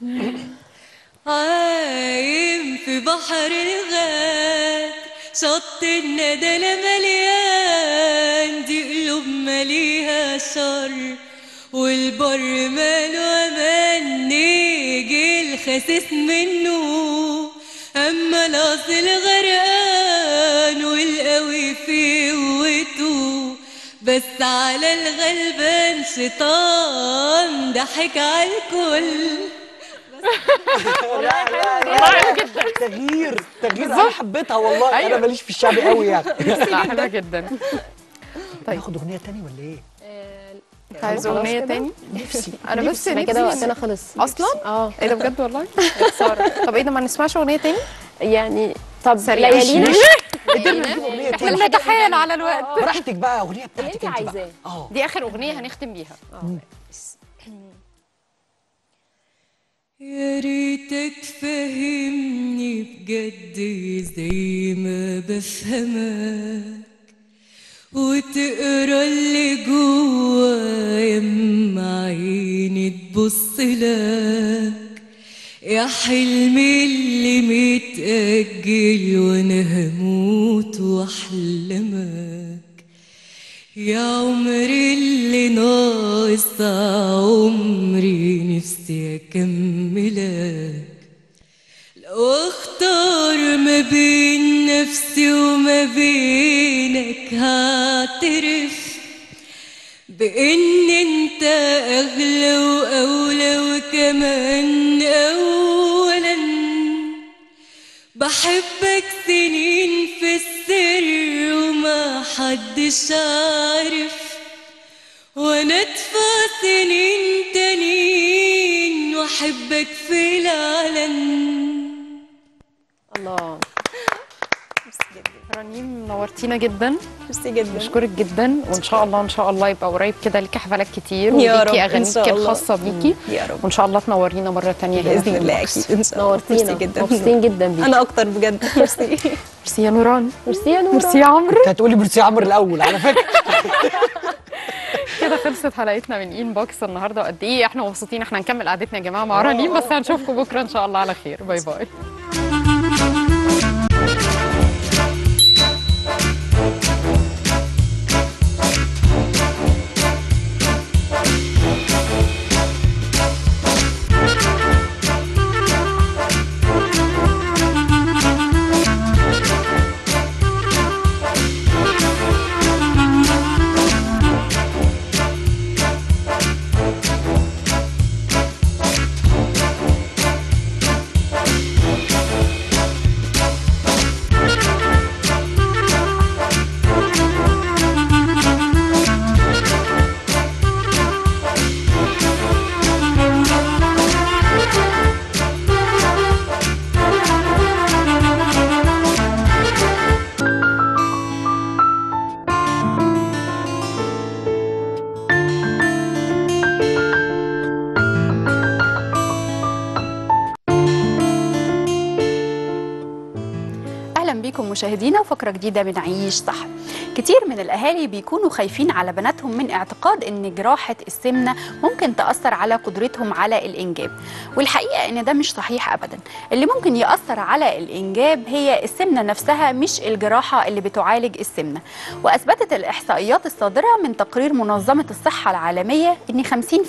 عايم في بحر الغاد شط الندى مليان دي قلوب مليها شر والبر ماله امان نيجي الخسيس منه اما الاصل غرقان والقوي في قوته بس على الغلبان شيطان ضحك على الكل تغيير تغيير انا حبيتها والله انا أيوة. ماليش في الشعبي قوي يعني لا حلوه جدا ناخد اغنيه تاني ولا ايه؟ عايز خلاص اغنيه كده؟ تاني نفسي انا بس احنا كده نفسي وقتنا خلص اصلا اه ايه ده بجد والله يا خساره طب ايه ده ما نسمعش اغنيه تاني يعني طب سريع. ليالينا قدرنا نجيب اغنيه احنا تاني بنتحايل على الوقت براحتك بقى اغنيه اللي بتاعتك انت انت بقى عايزاه اه دي اخر اغنيه هنختم بيها يا ريتك فهمني بجد زي ما بفهمك وتقرا اللي جوايا اما عيني تبص لك يا حلمي اللي متأجل وانا هموت واحلمك يا عمري اللي ناقص عمري نفسي اكملك لو اختار ما بين نفسي وما بينك هعترف بان انت اغلى واولى وكمان اولا بحبك سنين في السر وما حدش عارف وانا ادفع سنين تانيين واحبك في العلن الله رنيم نورتينا جدا ميرسي جدا بشكرك جدا وان شاء الله ان شاء الله يبقى قريب كده ليكي حفلات كتير يا وليكي رب، إن اغانيك شاء الله. الخاصه بيكي يا رب وان شاء الله تنورينا مره تانية هنا باذن في الله البوكس. اكيد ان شاء الله نورتينا ميرسي جدا مبسوطين جدا بيك انا اكتر بجد ميرسي ميرسي يا نوران ميرسي يا نورا ميرسي يا عمرو انت هتقولي ميرسي يا عمرو الاول على فكره كده خلصت حلقتنا من ان بوكس النهارده وقد ايه احنا مبسوطين احنا هنكمل قعدتنا يا جماعه مع رنيم بس هنشوفكم بكره ان شاء الله على خير باي باي اهلا بيكم مشاهدينا وفقره جديده من عيش صح كتير من الاهالي بيكونوا خايفين على بناتهم من اعتقاد ان جراحه السمنه ممكن تاثر على قدرتهم على الانجاب والحقيقه ان ده مش صحيح ابدا اللي ممكن ياثر على الانجاب هي السمنه نفسها مش الجراحه اللي بتعالج السمنه واثبتت الاحصائيات الصادره من تقرير منظمه الصحه العالميه ان 50%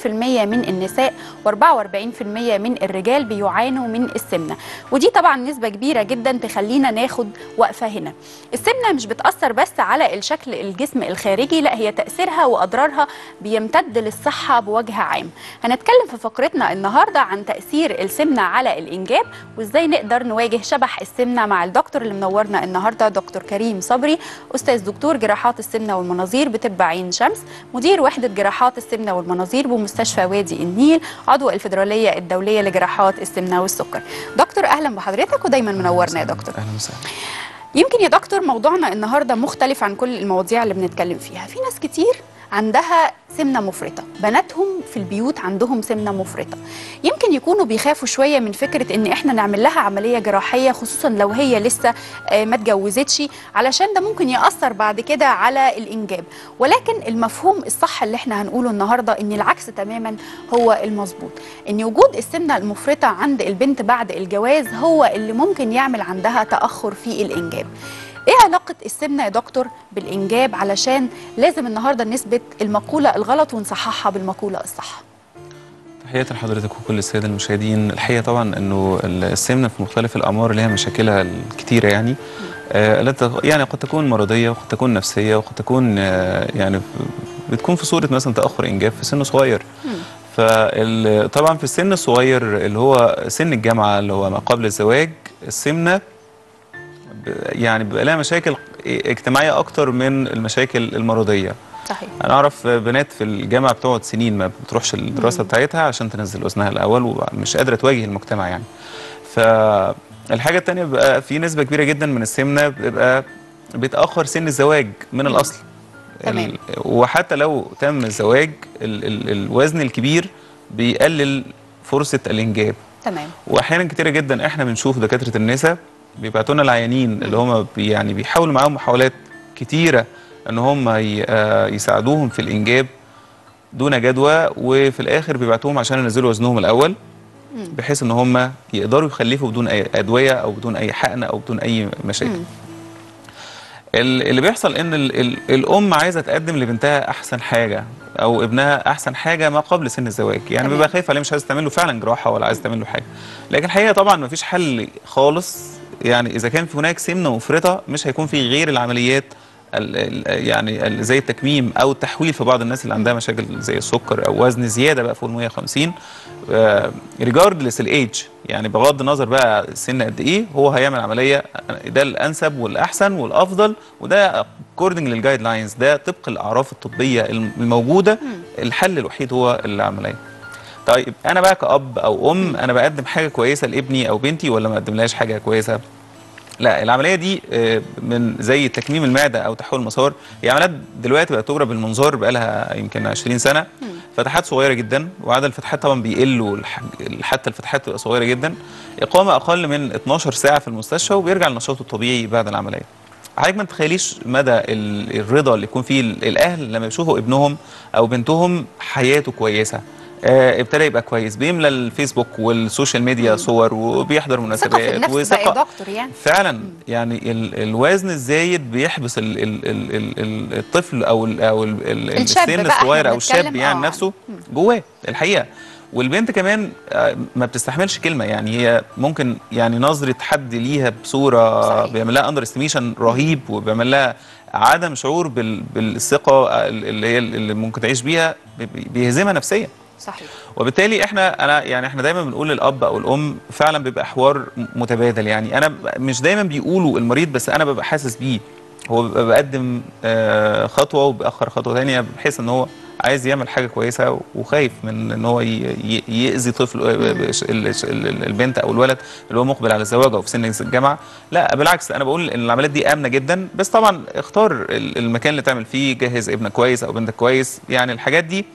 من النساء و44% من الرجال بيعانوا من السمنه ودي طبعا نسبه كبيره جدا تخلينا ناخد وقفه هنا السمنه مش بتاثر بس على الشكل الجسم الخارجي لا هي تاثيرها واضرارها بيمتد للصحه بوجه عام هنتكلم في فقرتنا النهارده عن تاثير السمنه على الانجاب وازاي نقدر نواجه شبح السمنه مع الدكتور اللي منورنا النهارده دكتور كريم صبري استاذ دكتور جراحات السمنه والمناظير بطب عين شمس مدير وحده جراحات السمنه والمناظير بمستشفى وادي النيل عضو الفيدراليه الدوليه لجراحات السمنه والسكر دكتور اهلا بحضرتك ودايما منورنا يا دكتور اهلا وسهلا يمكن يا دكتور موضوعنا النهارده مختلف عن كل المواضيع اللي بنتكلم فيها في ناس كتير عندها سمنه مفرطه بناتهم في البيوت عندهم سمنه مفرطه يمكن يكونوا بيخافوا شويه من فكره ان احنا نعمل لها عمليه جراحيه خصوصا لو هي لسه آه، ما اتجوزتش علشان ده ممكن ياثر بعد كده على الانجاب ولكن المفهوم الصح اللي احنا هنقوله النهارده ان العكس تماما هو المظبوط ان وجود السمنه المفرطه عند البنت بعد الجواز هو اللي ممكن يعمل عندها تاخر في الانجاب ايه علاقة السمنة يا دكتور بالإنجاب علشان لازم النهاردة نثبت المقولة الغلط ونصححها بالمقولة الصح تحياتي لحضرتك وكل الساده المشاهدين الحقيقه طبعا انه السمنه في مختلف الاعمار لها مشاكلها الكتيره يعني آه التي يعني قد تكون مرضيه وقد تكون نفسيه وقد تكون آه يعني بتكون في صوره مثلا تاخر انجاب في سن صغير فطبعا في السن الصغير اللي هو سن الجامعه اللي هو ما قبل الزواج السمنه ب- يعني بيبقى لها مشاكل اجتماعيه اكتر من المشاكل المرضيه صحيح انا اعرف بنات في الجامعه بتقعد سنين ما بتروحش الدراسه بتاعتها عشان تنزل وزنها الاول ومش قادره تواجه المجتمع يعني فالحاجه الثانيه بيبقى في نسبه كبيره جدا من السمنه بتبقى بتاخر سن الزواج من الاصل تمام. ال- وحتى لو تم الزواج ال ال الوزن الكبير بيقلل فرصه الانجاب تمام واحيانا كتيره جدا احنا بنشوف دكاتره النساء بيبعتوا لنا العيانين اللي هم بي يعني بيحاولوا معاهم محاولات كتيره ان هم ي- آه يساعدوهم في الانجاب دون جدوى وفي الاخر بيبعتوهم عشان ينزلوا وزنهم الاول بحيث ان هم يقدروا يخلفوا بدون اي ادويه او بدون اي حقن او بدون اي مشاكل ال- اللي بيحصل ان ال ال الام عايزه تقدم لبنتها احسن حاجه او ابنها احسن حاجه ما قبل سن الزواج يعني تمام. بيبقى خايف عليه مش عايز تعمل له فعلا جراحه ولا عايز تعمل له حاجه لكن الحقيقه طبعا ما فيش حل خالص يعني اذا كان في هناك سمنه مفرطه مش هيكون في غير العمليات ال ال يعني ال زي التكميم او التحويل في بعض الناس اللي عندها مشاكل زي السكر او وزن زياده بقى فوق ال 150 ريجاردلس الايدج يعني بغض النظر بقى السن قد ايه هو هيعمل عمليه ده الانسب والاحسن والافضل وده اكوردنج للجايد لاينز ده طبق الاعراف الطبيه الموجوده الحل الوحيد هو العمليه طيب انا بقى كاب او ام انا بقدم حاجه كويسه لابني او بنتي ولا ما اقدملهاش حاجه كويسه لا العمليه دي آه، من زي تكميم المعده او تحويل المسار هي عمليات دلوقتي بقت تجرى بالمنظار بقى لها يمكن 20 سنه فتحات صغيره جدا وعدد الفتحات طبعا بيقل والح- حتى الفتحات بتبقى صغيره جدا اقامه اقل من 12 ساعه في المستشفى وبيرجع لنشاطه الطبيعي بعد العمليه حضرتك ما تتخيليش مدى ال- الرضا اللي يكون فيه ال- الاهل لما يشوفوا ابنهم او بنتهم حياته كويسه آه، ابتدى يبقى كويس بيملى الفيسبوك والسوشيال ميديا صور وبيحضر ثقه مناسبات في النفس بقى يا دكتور يعني فعلا يعني ال الوزن الزايد بيحبس ال ال ال ال ال الطفل او ال او ال ال الشاب السن بقى، الصغير احنا او الشاب بنتكلم يعني آه. نفسه جواه الحقيقه والبنت كمان آه، ما بتستحملش كلمه يعني هي ممكن يعني نظره حد ليها بصوره صحيح. بيعمل لها اندر استيميشن رهيب وبيعمل لها عدم شعور بال بالثقه اللي هي اللي ممكن تعيش بيها بي- بيهزمها نفسيا صحيح وبالتالي احنا انا يعني احنا دايما بنقول للاب او الام فعلا بيبقى حوار م- متبادل يعني انا ب- مش دايما بيقولوا المريض بس انا ببقى حاسس بيه هو بيبقى بيقدم آه، خطوه وبيأخر خطوه ثانيه بحيث ان هو عايز يعمل حاجه كويسه وخايف من ان هو ي- ي- يأذي طفل آه، ب- ب- ال- ال- البنت او الولد اللي هو مقبل على الزواج او في سن الجامعه لا بالعكس انا بقول ان العمليات دي امنه جدا بس طبعا اختار ال- المكان اللي تعمل فيه جهز ابنك كويس او بنتك كويس يعني الحاجات دي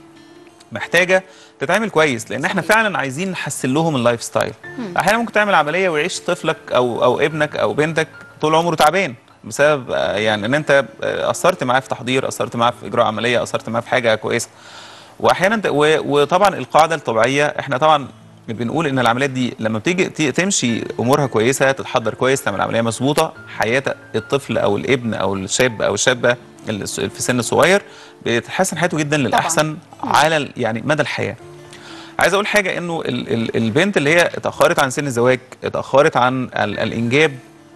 محتاجه تتعمل كويس لان احنا فعلا عايزين نحسن لهم اللايف ستايل احيانا ممكن تعمل عمليه ويعيش طفلك او او ابنك او بنتك طول عمره تعبان بسبب آه، يعني ان انت آه، قصرت معاه في تحضير قصرت معاه في اجراء عمليه قصرت معاه في حاجه كويسه واحيانا ت- و- وطبعا القاعده الطبيعيه احنا طبعا بنقول ان العمليات دي لما بتيجي ت- تمشي امورها كويسه تتحضر كويس تعمل عمليه مظبوطه حياه الطفل او الابن او الشاب او الشابه اللي س- في سن صغير بتتحسن حياته جدا للاحسن على ال- يعني مدى الحياه عايز اقول حاجه انه ال ال البنت اللي هي اتاخرت عن سن الزواج اتاخرت عن ال الانجاب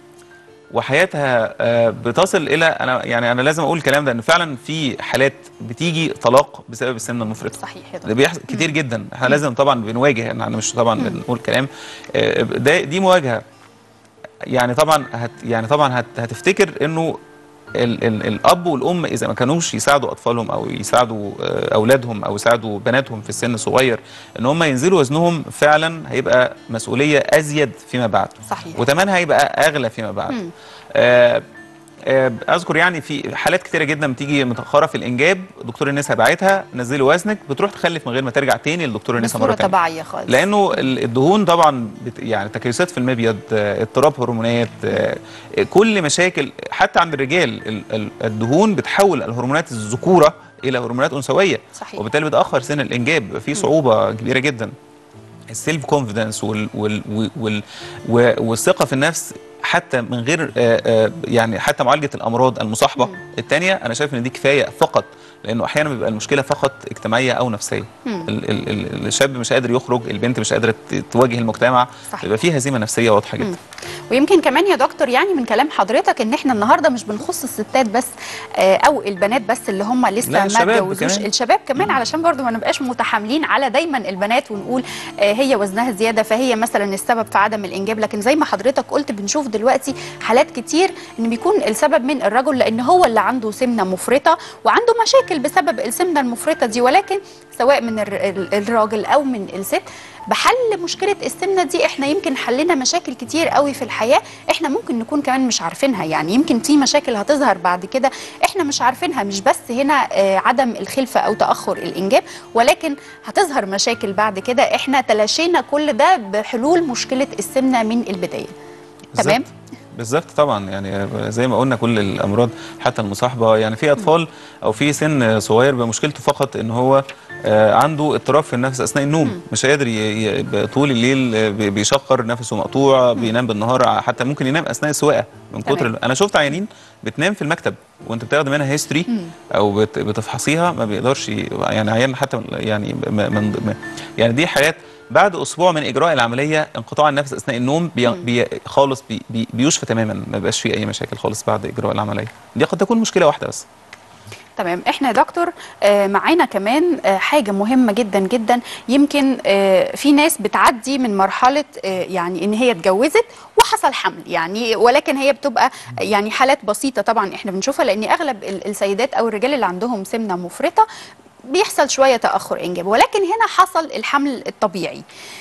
وحياتها آه، بتصل الى انا يعني انا لازم اقول الكلام ده ان فعلا في حالات بتيجي طلاق بسبب السمنه المفرطه صحيح يا ده دكتور بيحصل كتير جدا احنا لازم طبعا بنواجه احنا مش طبعا بنقول كلام آه، ده دي مواجهه يعني طبعا هت يعني طبعا هت هتفتكر انه ال ال الاب والام اذا ما كانوش يساعدوا اطفالهم او يساعدوا آه، اولادهم او يساعدوا بناتهم في السن الصغير ان هم ينزلوا وزنهم فعلا هيبقى مسؤوليه ازيد فيما بعد صحيح وتمنها هيبقى اغلى فيما بعد مم. آه آه، اذكر يعني في حالات كتيره جدا بتيجي متاخره في الانجاب دكتور النساء باعتها نزلي وزنك بتروح تخلف من غير ما ترجع تاني لدكتور النساء مره بصوره تانية طبيعيه خالص لانه ال- الدهون طبعا بت يعني تكيسات في المبيض آه، اضطراب هرمونات آه، كل مشاكل حتى عند الرجال ال- ال- الدهون بتحول الهرمونات الذكوره الى هرمونات انثويه صحيح وبالتالي بتاخر سن الانجاب بيبقى في صعوبه كبيره جدا السيلف كونفيدنس وال وال وال وال والثقه في النفس حتى من غير آه، آه، يعني حتى معالجه الامراض المصاحبه الثانيه انا شايف ان دي كفايه فقط لانه احيانا بيبقى المشكله فقط اجتماعيه او نفسيه مم. ال ال ال الشاب مش قادر يخرج البنت مش قادره ت- تواجه المجتمع صحيح. بيبقى في هزيمه نفسيه واضحه جدا ويمكن كمان يا دكتور يعني من كلام حضرتك ان احنا النهارده مش بنخص الستات بس آه، او البنات بس اللي هم لسه لا، ما الشباب اتجوزوش كمان. الشباب كمان علشان برضو ما نبقاش متحاملين على دايما البنات ونقول آه، هي وزنها زياده فهي مثلا السبب في عدم الانجاب لكن زي ما حضرتك قلت بنشوف دلوقتي حالات كتير ان بيكون السبب من الرجل لان هو اللي عنده سمنه مفرطه وعنده مشاكل بسبب السمنه المفرطه دي ولكن سواء من الر- ال- الراجل او من الست بحل مشكله السمنه دي احنا يمكن حلنا مشاكل كتير قوي في الحياه احنا ممكن نكون كمان مش عارفينها يعني يمكن في مشاكل هتظهر بعد كده احنا مش عارفينها مش بس هنا آه، عدم الخلفه او تاخر الانجاب ولكن هتظهر مشاكل بعد كده احنا تلاشينا كل ده بحلول مشكله السمنه من البدايه تمام بالظبط. بالظبط طبعا يعني زي ما قلنا كل الامراض حتى المصاحبه يعني في اطفال او في سن صغير بيبقى مشكلته فقط ان هو آه، عنده اضطراب في النفس اثناء النوم مش قادر ي- ي- ب- طول الليل آه، بي- بيشقر نفسه مقطوع بينام بالنهار حتى ممكن ينام اثناء السواقه من تمام. كتر ال- انا شفت عيانين بتنام في المكتب وانت بتاخد منها هيستوري او بت- بتفحصيها ما بيقدرش ي- يعني عيان حتى يعني م- من م- يعني دي حالات بعد اسبوع من اجراء العمليه انقطاع النفس اثناء النوم بي بي خالص بي بي بيشفى تماما ما بيبقاش فيه اي مشاكل خالص بعد اجراء العمليه دي قد تكون مشكله واحده بس تمام احنا يا دكتور آه، معانا كمان آه، حاجه مهمه جدا جدا يمكن آه، في ناس بتعدي من مرحله آه، يعني ان هي اتجوزت وحصل حمل يعني ولكن هي بتبقى يعني حالات بسيطه طبعا احنا بنشوفها لان اغلب ال- السيدات او الرجال اللي عندهم سمنه مفرطه بيحصل شويه تاخر انجاب ولكن هنا حصل الحمل الطبيعي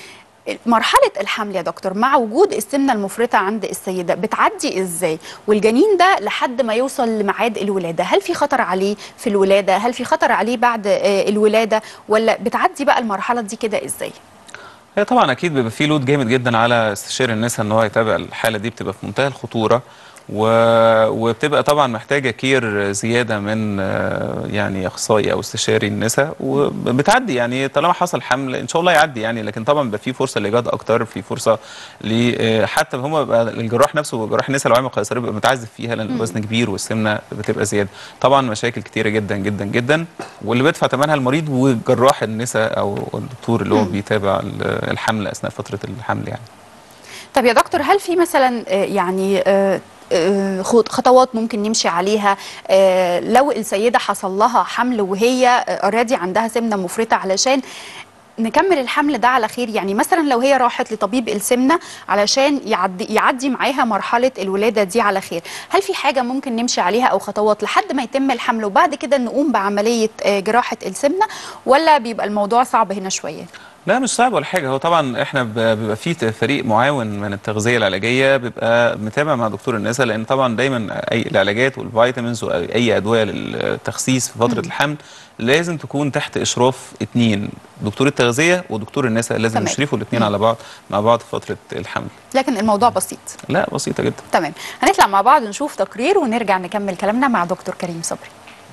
مرحلة الحمل يا دكتور مع وجود السمنة المفرطة عند السيدة بتعدي ازاي؟ والجنين ده لحد ما يوصل لميعاد الولادة، هل في خطر عليه في الولادة؟ هل في خطر عليه بعد آه، الولادة؟ ولا بتعدي بقى المرحلة دي كده ازاي؟ هي طبعا اكيد بيبقى في لود جامد جدا على استشاري النساء ان هو يتابع الحاله دي بتبقى في منتهى الخطوره و... وبتبقى طبعا محتاجه كير زياده من آه، يعني اخصائي او استشاري النساء وبتعدي يعني طالما حصل حمل ان شاء الله يعدي يعني لكن طبعا بيبقى في فرصه لايجاد اكتر في فرصه ل آه، حتى هم بيبقى الجراح نفسه جراح النساء العوامل القيصريه بيبقى متعذب فيها لان الوزن كبير والسمنه بتبقى زياده طبعا مشاكل كتيره جدا جدا جدا واللي بيدفع ثمنها المريض وجراح النساء او الدكتور اللي هو بيتابع ال- الحمل اثناء فتره الحمل يعني طب يا دكتور هل في مثلا آه، يعني آه، آه، خط- خطوات ممكن نمشي عليها آه، لو السيدة حصل لها حمل وهي اوريدي عندها سمنة مفرطة علشان نكمل الحمل ده على خير يعني مثلا لو هي راحت لطبيب السمنة علشان يعدي, يعدي معاها مرحلة الولادة دي على خير هل في حاجة ممكن نمشي عليها أو خطوات لحد ما يتم الحمل وبعد كده نقوم بعملية آه، جراحة السمنة ولا بيبقى الموضوع صعب هنا شوية لا مش صعب ولا حاجه هو طبعا احنا ب- بيبقى في ت- فريق معاون من التغذيه العلاجيه بيبقى متابع مع دكتور النساء لان طبعا دايما اي العلاجات والفيتامينز واي ادويه للتخسيس في فتره الحمل لازم تكون تحت اشراف اتنين دكتور التغذيه ودكتور النساء لازم تمام. يشرفوا الاثنين على بعض مع بعض في فتره الحمل لكن الموضوع بسيط لا بسيطه جدا تمام هنطلع مع بعض نشوف تقرير ونرجع نكمل كلامنا مع دكتور كريم صبري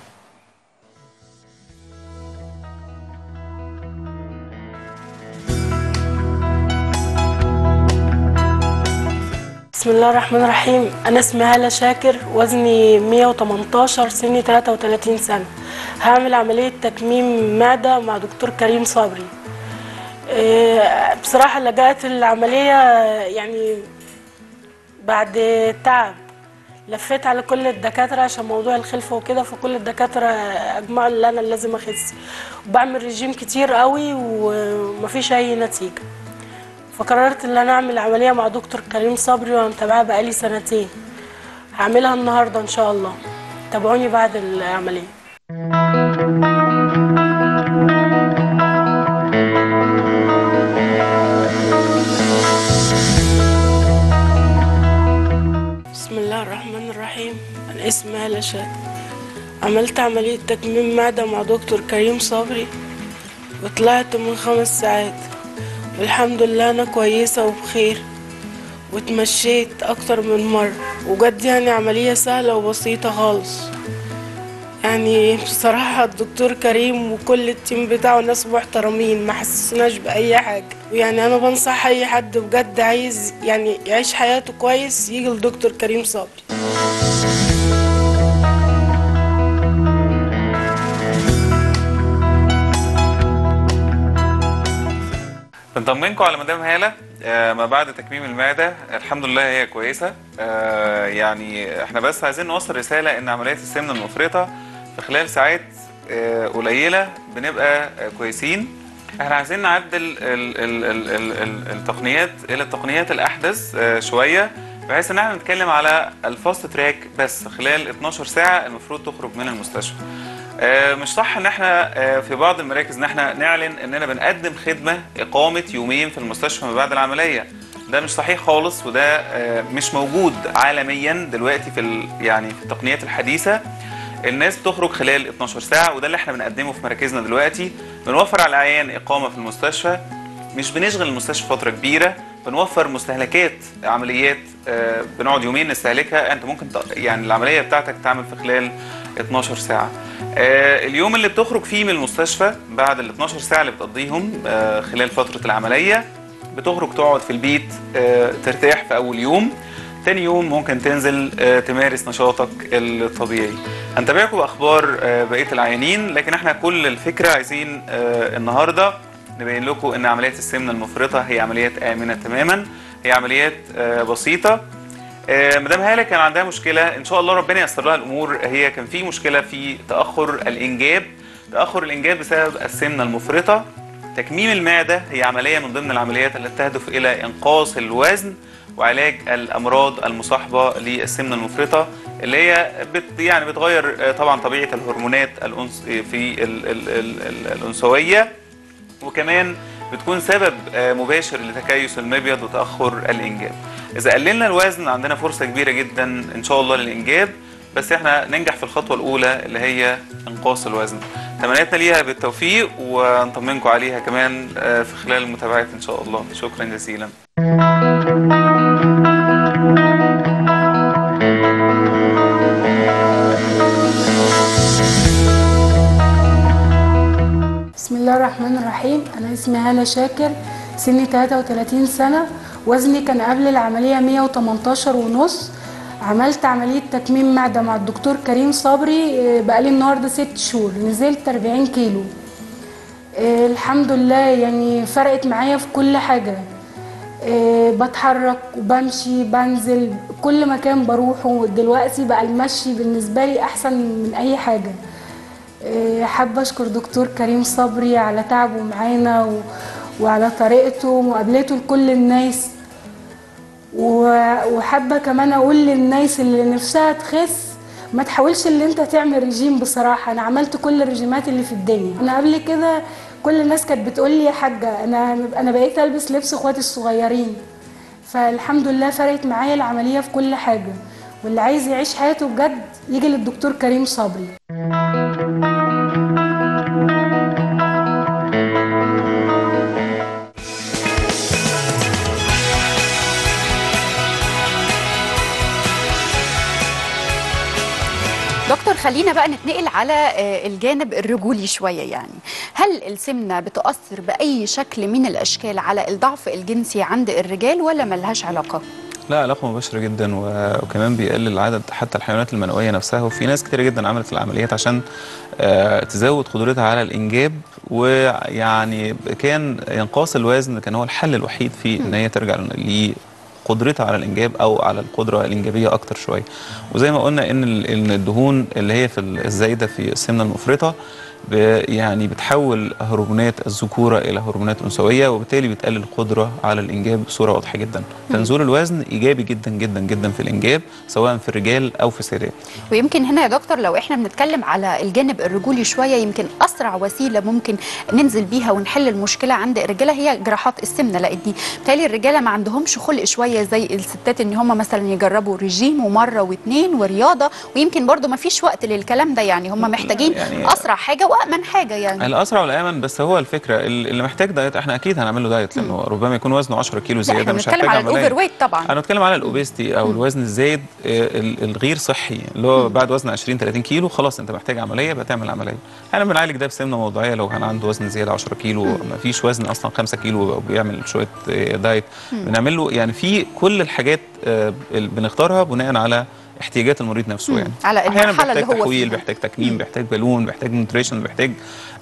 بسم الله الرحمن الرحيم أنا اسمي هالة شاكر وزني 118 سني 33 سنة هعمل عملية تكميم معدة مع دكتور كريم صبري إيه، بصراحة لجأت العملية يعني بعد تعب لفيت على كل الدكاترة عشان موضوع الخلفة وكده فكل الدكاترة أجمعوا اللي أنا لازم أخس وبعمل رجيم كتير قوي ومفيش أي نتيجة فقررت ان انا اعمل عمليه مع دكتور كريم صبري وانا متابعاه بقالي سنتين هعملها النهارده ان شاء الله تابعوني بعد العمليه بسم الله الرحمن الرحيم انا اسمي هالة شاكر عملت عمليه تكميم معده مع دكتور كريم صبري وطلعت من خمس ساعات والحمد لله انا كويسه وبخير واتمشيت اكتر من مره وجد يعني عمليه سهله وبسيطه خالص يعني بصراحة الدكتور كريم وكل التيم بتاعه ناس محترمين ما حسسناش بأي حاجة ويعني أنا بنصح أي حد بجد عايز يعني يعيش حياته كويس يجي لدكتور كريم صبري بنطمنكم على مدام هاله آه، ما بعد تكميم المعده الحمد لله هي كويسه آه، يعني احنا بس عايزين نوصل رساله ان عمليات السمنه المفرطه في خلال ساعات آه، قليله بنبقى آه، كويسين احنا عايزين نعدل ال ال ال ال ال التقنيات الى التقنيات الاحدث آه، شويه بحيث ان احنا نتكلم على الفاست تراك بس خلال 12 ساعه المفروض تخرج من المستشفى آه، مش صح ان احنا آه، في بعض المراكز ان احنا نعلن اننا بنقدم خدمه اقامه يومين في المستشفى ما بعد العمليه ده مش صحيح خالص وده آه، مش موجود عالميا دلوقتي في ال- يعني في التقنيات الحديثه الناس بتخرج خلال 12 ساعه وده اللي احنا بنقدمه في مراكزنا دلوقتي بنوفر على العيان اقامه في المستشفى مش بنشغل المستشفى فتره كبيره بنوفر مستهلكات عمليات آه، بنقعد يومين نستهلكها انت ممكن ت- يعني العمليه بتاعتك تعمل في خلال 12 ساعه آه، اليوم اللي بتخرج فيه من المستشفى بعد ال 12 ساعه اللي بتقضيهم آه، خلال فتره العمليه بتخرج تقعد في البيت آه، ترتاح في اول يوم تاني يوم ممكن تنزل آه، تمارس نشاطك الطبيعي هنتابعكم باخبار آه، بقيه العيانين لكن احنا كل الفكره عايزين آه، النهارده نبين لكم ان عمليات السمنه المفرطه هي عمليات امنه تماما هي عمليات آه، بسيطه آه، مدام هاله كان عندها مشكله ان شاء الله ربنا ييسر لها الامور هي كان في مشكله في تاخر الانجاب تاخر الانجاب بسبب السمنه المفرطه تكميم المعده هي عمليه من ضمن العمليات التي تهدف الى انقاص الوزن وعلاج الامراض المصاحبه للسمنه المفرطه اللي هي بت يعني بتغير آه، طبعا طبيعه الهرمونات الأنس في ال ال ال ال الانثويه وكمان بتكون سبب آه، مباشر لتكيس المبيض وتاخر الانجاب اذا قللنا الوزن عندنا فرصه كبيره جدا ان شاء الله للانجاب بس احنا ننجح في الخطوه الاولى اللي هي انقاص الوزن تمنياتنا ليها بالتوفيق ونطمنكم عليها كمان آه، في خلال المتابعات ان شاء الله شكرا جزيلا بسم الله الرحمن الرحيم انا اسمي هالة شاكر سني 33 سنة وزني كان قبل العملية 118 ونص عملت عملية تكميم معدة مع الدكتور كريم صبري آه، بقالي النهاردة ست شهور نزلت 40 كيلو آه، الحمد لله يعني فرقت معايا في كل حاجة آه، بتحرك وبمشي بنزل كل مكان بروحه دلوقتي بقى المشي بالنسبة لي أحسن من أي حاجة آه، حابة أشكر دكتور كريم صبري على تعبه معانا و... وعلى طريقته ومقابلته لكل الناس و- وحابة كمان أقول للناس اللي نفسها تخس ما تحاولش اللي انت تعمل رجيم بصراحة أنا عملت كل الرجيمات اللي في الدنيا أنا قبل كده كل الناس كانت بتقول لي يا حاجة أنا أنا بقيت ألبس لبس إخواتي الصغيرين فالحمد لله فرقت معايا العملية في كل حاجة واللي عايز يعيش حياته بجد يجي للدكتور كريم صبري دكتور خلينا بقى نتنقل على آه، الجانب الرجولي شوية يعني هل السمنة بتؤثر بأي شكل من الأشكال على الضعف الجنسي عند الرجال ولا ملهاش علاقة؟ لا علاقة مباشرة جدا و- وكمان بيقلل عدد حتى الحيوانات المنوية نفسها وفي ناس كتير جدا عملت العمليات عشان آه، تزود قدرتها على الإنجاب ويعني كان إنقاص الوزن كان هو الحل الوحيد في إن هي ترجع لقدرتها على الإنجاب أو على القدرة الإنجابية أكتر شوية وزي ما قلنا إن ال- إن الدهون اللي هي في الزايدة في السمنة المفرطة ب- يعني بتحول هرمونات الذكوره الى هرمونات انثويه وبالتالي بتقلل القدره على الانجاب بصوره واضحه جدا فنزول الوزن ايجابي جدا جدا جدا في الانجاب سواء في الرجال او في السيدات ويمكن هنا يا دكتور لو احنا بنتكلم على الجانب الرجولي شويه يمكن اسرع وسيله ممكن ننزل بيها ونحل المشكله عند الرجاله هي جراحات السمنه لان بالتالي الرجاله ما عندهمش خلق شويه زي الستات ان هم مثلا يجربوا رجيم ومره واثنين ورياضه ويمكن برضو ما فيش وقت للكلام ده يعني هم محتاجين يعني- اسرع حاجه وامن حاجه يعني الاسرع والامن بس هو الفكره اللي محتاج دايت احنا اكيد هنعمل له دايت لانه ربما يكون وزنه 10 كيلو لا زياده احنا مش بنتكلم هيحتاج على عمليه الاوفر ويت طبعا انا بتكلم على الاوبيستي او الوزن الزايد آه، ال- الغير صحي اللي هو بعد وزن 20 30 كيلو خلاص انت محتاج عمليه يبقى تعمل عمليه احنا بنعالج ده بسمنه موضعيه لو كان عنده وزن زياده 10 كيلو ما فيش وزن اصلا 5 كيلو وبيعمل شويه آه، دايت بنعمل له يعني في كل الحاجات آه، اللي بنختارها بناء على احتياجات المريض نفسه يعني على احيانا المرحله بيحتاج اللي هو تحويل فيها بيحتاج تكميم بيحتاج بالون بيحتاج نوتريشن بيحتاج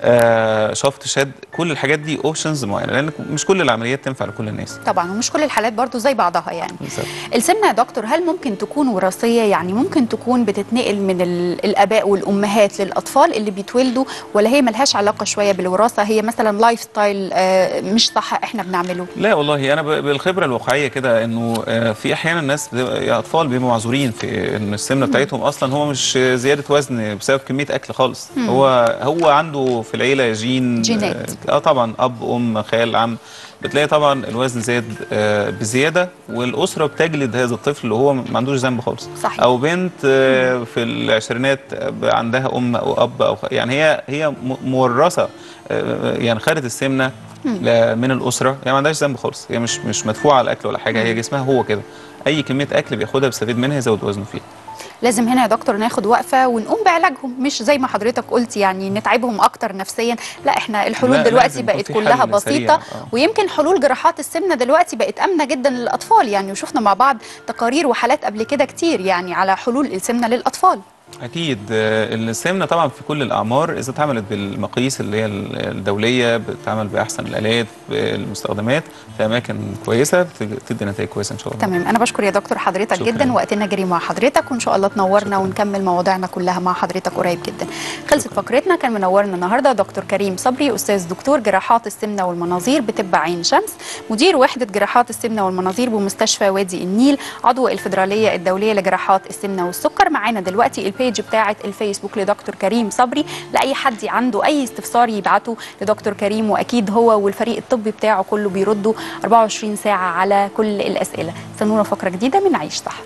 آه شفط شد كل الحاجات دي اوبشنز معينه لان مش كل العمليات تنفع لكل الناس طبعا ومش كل الحالات برضو زي بعضها يعني بالظبط. السمنه يا دكتور هل ممكن تكون وراثيه يعني ممكن تكون بتتنقل من ال- الاباء والامهات للاطفال اللي بيتولدوا ولا هي ملهاش علاقه شويه بالوراثه هي مثلا لايف ستايل آه، مش صح احنا بنعمله لا والله انا ب- بالخبره الواقعيه كده انه آه، في احيانا الناس بتبقى- يا اطفال بيبقوا معذورين في ان السمنه بتاعتهم اصلا هو مش زياده وزن بسبب كميه اكل خالص هو هو عنده في العيله جين جينات. اه آه طبعا اب ام خال عم بتلاقي طبعا الوزن زاد آه، بزياده والاسره بتجلد هذا الطفل اللي هو ما عندوش ذنب خالص صحيح. او بنت آه، في العشرينات آه، عندها ام او اب او خ- يعني هي هي م- مورثه آه، يعني خدت السمنه لا- من الاسره هي ما عندهاش ذنب خالص هي مش مش مدفوعه على الاكل ولا حاجه هي جسمها هو كده اي كميه اكل بياخدها بيستفيد منها يزود وزنه فيها لازم هنا يا دكتور ناخد وقفه ونقوم بعلاجهم مش زي ما حضرتك قلت يعني نتعبهم اكتر نفسيا لا احنا الحلول لا، دلوقتي لازم يكون بقت في كلها حل بسيطه سريع، آه. ويمكن حلول جراحات السمنه دلوقتي بقت امنه جدا للاطفال يعني وشفنا مع بعض تقارير وحالات قبل كده كتير يعني على حلول السمنه للاطفال اكيد آه، السمنه طبعا في كل الاعمار اذا اتعملت بالمقاييس اللي هي الدوليه بتتعمل باحسن الالات بالمستخدمات في اماكن كويسه بتدي نتائج كويسه ان شاء الله تمام انا بشكر يا دكتور حضرتك شكراً. جدا وقتنا جري مع حضرتك وان شاء الله تنورنا ونكمل مواضيعنا كلها مع حضرتك قريب جدا خلصت فقرتنا كان منورنا النهارده دكتور كريم صبري استاذ دكتور جراحات السمنه والمناظير بطب عين شمس مدير وحده جراحات السمنه والمناظير بمستشفى وادي النيل عضو الفدراليه الدوليه لجراحات السمنه والسكر معانا دلوقتي البيج بتاعه الفيسبوك لدكتور كريم صبري لاي حد عنده اي استفسار يبعته لدكتور كريم واكيد هو والفريق الطبي بتاعه كله بيردوا 24 ساعه على كل الاسئله استنونا فقره جديده من عيش صح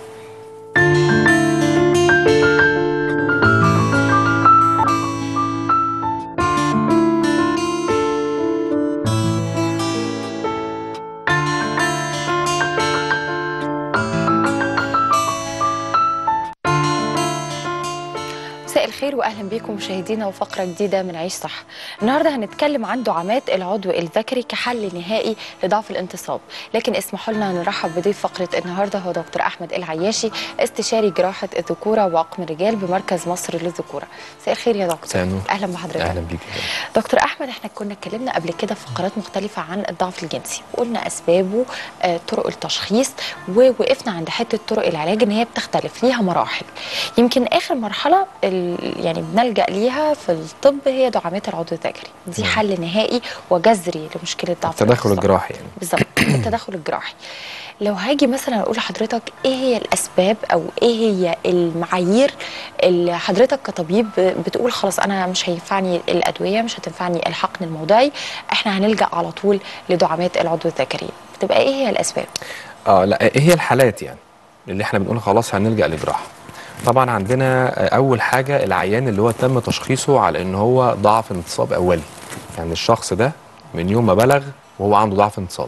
مساء الخير واهلا بيكم مشاهدينا وفقره جديده من عيش صح. النهارده هنتكلم عن دعامات العضو الذكري كحل نهائي لضعف الانتصاب، لكن اسمحوا لنا نرحب بضيف فقره النهارده هو دكتور احمد العياشي استشاري جراحه الذكوره وعقم الرجال بمركز مصر للذكوره. مساء الخير يا دكتور. مساء النور. اهلا بحضرتك. اهلا بيك دكتور احمد احنا كنا اتكلمنا قبل كده في فقرات مختلفه عن الضعف الجنسي وقلنا اسبابه آه، طرق التشخيص ووقفنا عند حته طرق العلاج ان هي بتختلف ليها مراحل يمكن اخر مرحله ال- يعني بنلجا ليها في الطب هي دعامات العضو الذكري دي نعم. حل نهائي وجذري لمشكله ضعف التدخل الانتصاب. الجراحي يعني بالظبط التدخل الجراحي لو هاجي مثلا اقول لحضرتك ايه هي الاسباب او ايه هي المعايير اللي حضرتك كطبيب بتقول خلاص انا مش هينفعني الادويه مش هتنفعني الحقن الموضعي احنا هنلجا على طول لدعامات العضو الذكري بتبقى ايه هي الاسباب اه لا ايه هي الحالات يعني اللي احنا بنقول خلاص هنلجا لجراحه طبعا عندنا آه، اول حاجه العيان اللي هو تم تشخيصه على ان هو ضعف انتصاب اولي يعني الشخص ده من يوم ما بلغ وهو عنده ضعف انتصاب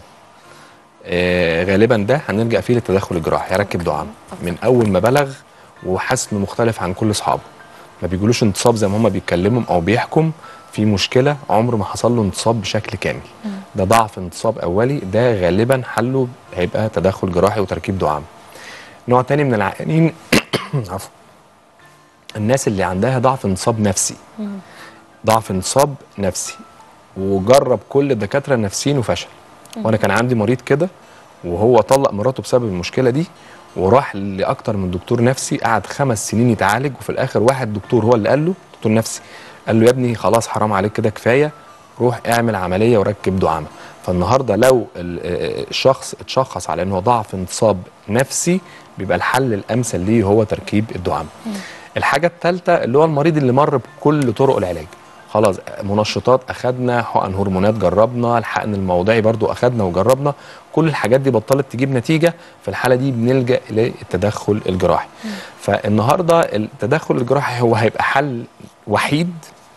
آه غالبا ده هنلجا فيه للتدخل الجراحي هركب دعامه من اول ما بلغ وحاسس انه مختلف عن كل اصحابه ما بيجولوش انتصاب زي ما هم بيتكلموا او بيحكم في مشكله عمر ما حصل له انتصاب بشكل كامل ده ضعف انتصاب اولي ده غالبا حله هيبقى تدخل جراحي وتركيب دعامه نوع تاني من العيانين عفوا الناس اللي عندها ضعف انتصاب نفسي ضعف انتصاب نفسي وجرب كل الدكاتره النفسيين وفشل وانا كان عندي مريض كده وهو طلق مراته بسبب المشكله دي وراح لاكتر من دكتور نفسي قعد خمس سنين يتعالج وفي الاخر واحد دكتور هو اللي قال له دكتور نفسي قال له يا ابني خلاص حرام عليك كده كفايه روح اعمل عمليه وركب دعامه فالنهارده لو ال- آه، الشخص اتشخص على انه ضعف انتصاب نفسي بيبقى الحل الامثل ليه هو تركيب الدعامه الحاجه الثالثه اللي هو المريض اللي مر بكل طرق العلاج خلاص منشطات اخدنا حقن هرمونات جربنا الحقن الموضعي برضو اخدنا وجربنا كل الحاجات دي بطلت تجيب نتيجه في الحاله دي بنلجا للتدخل الجراحي فالنهارده التدخل الجراحي هو هيبقى حل وحيد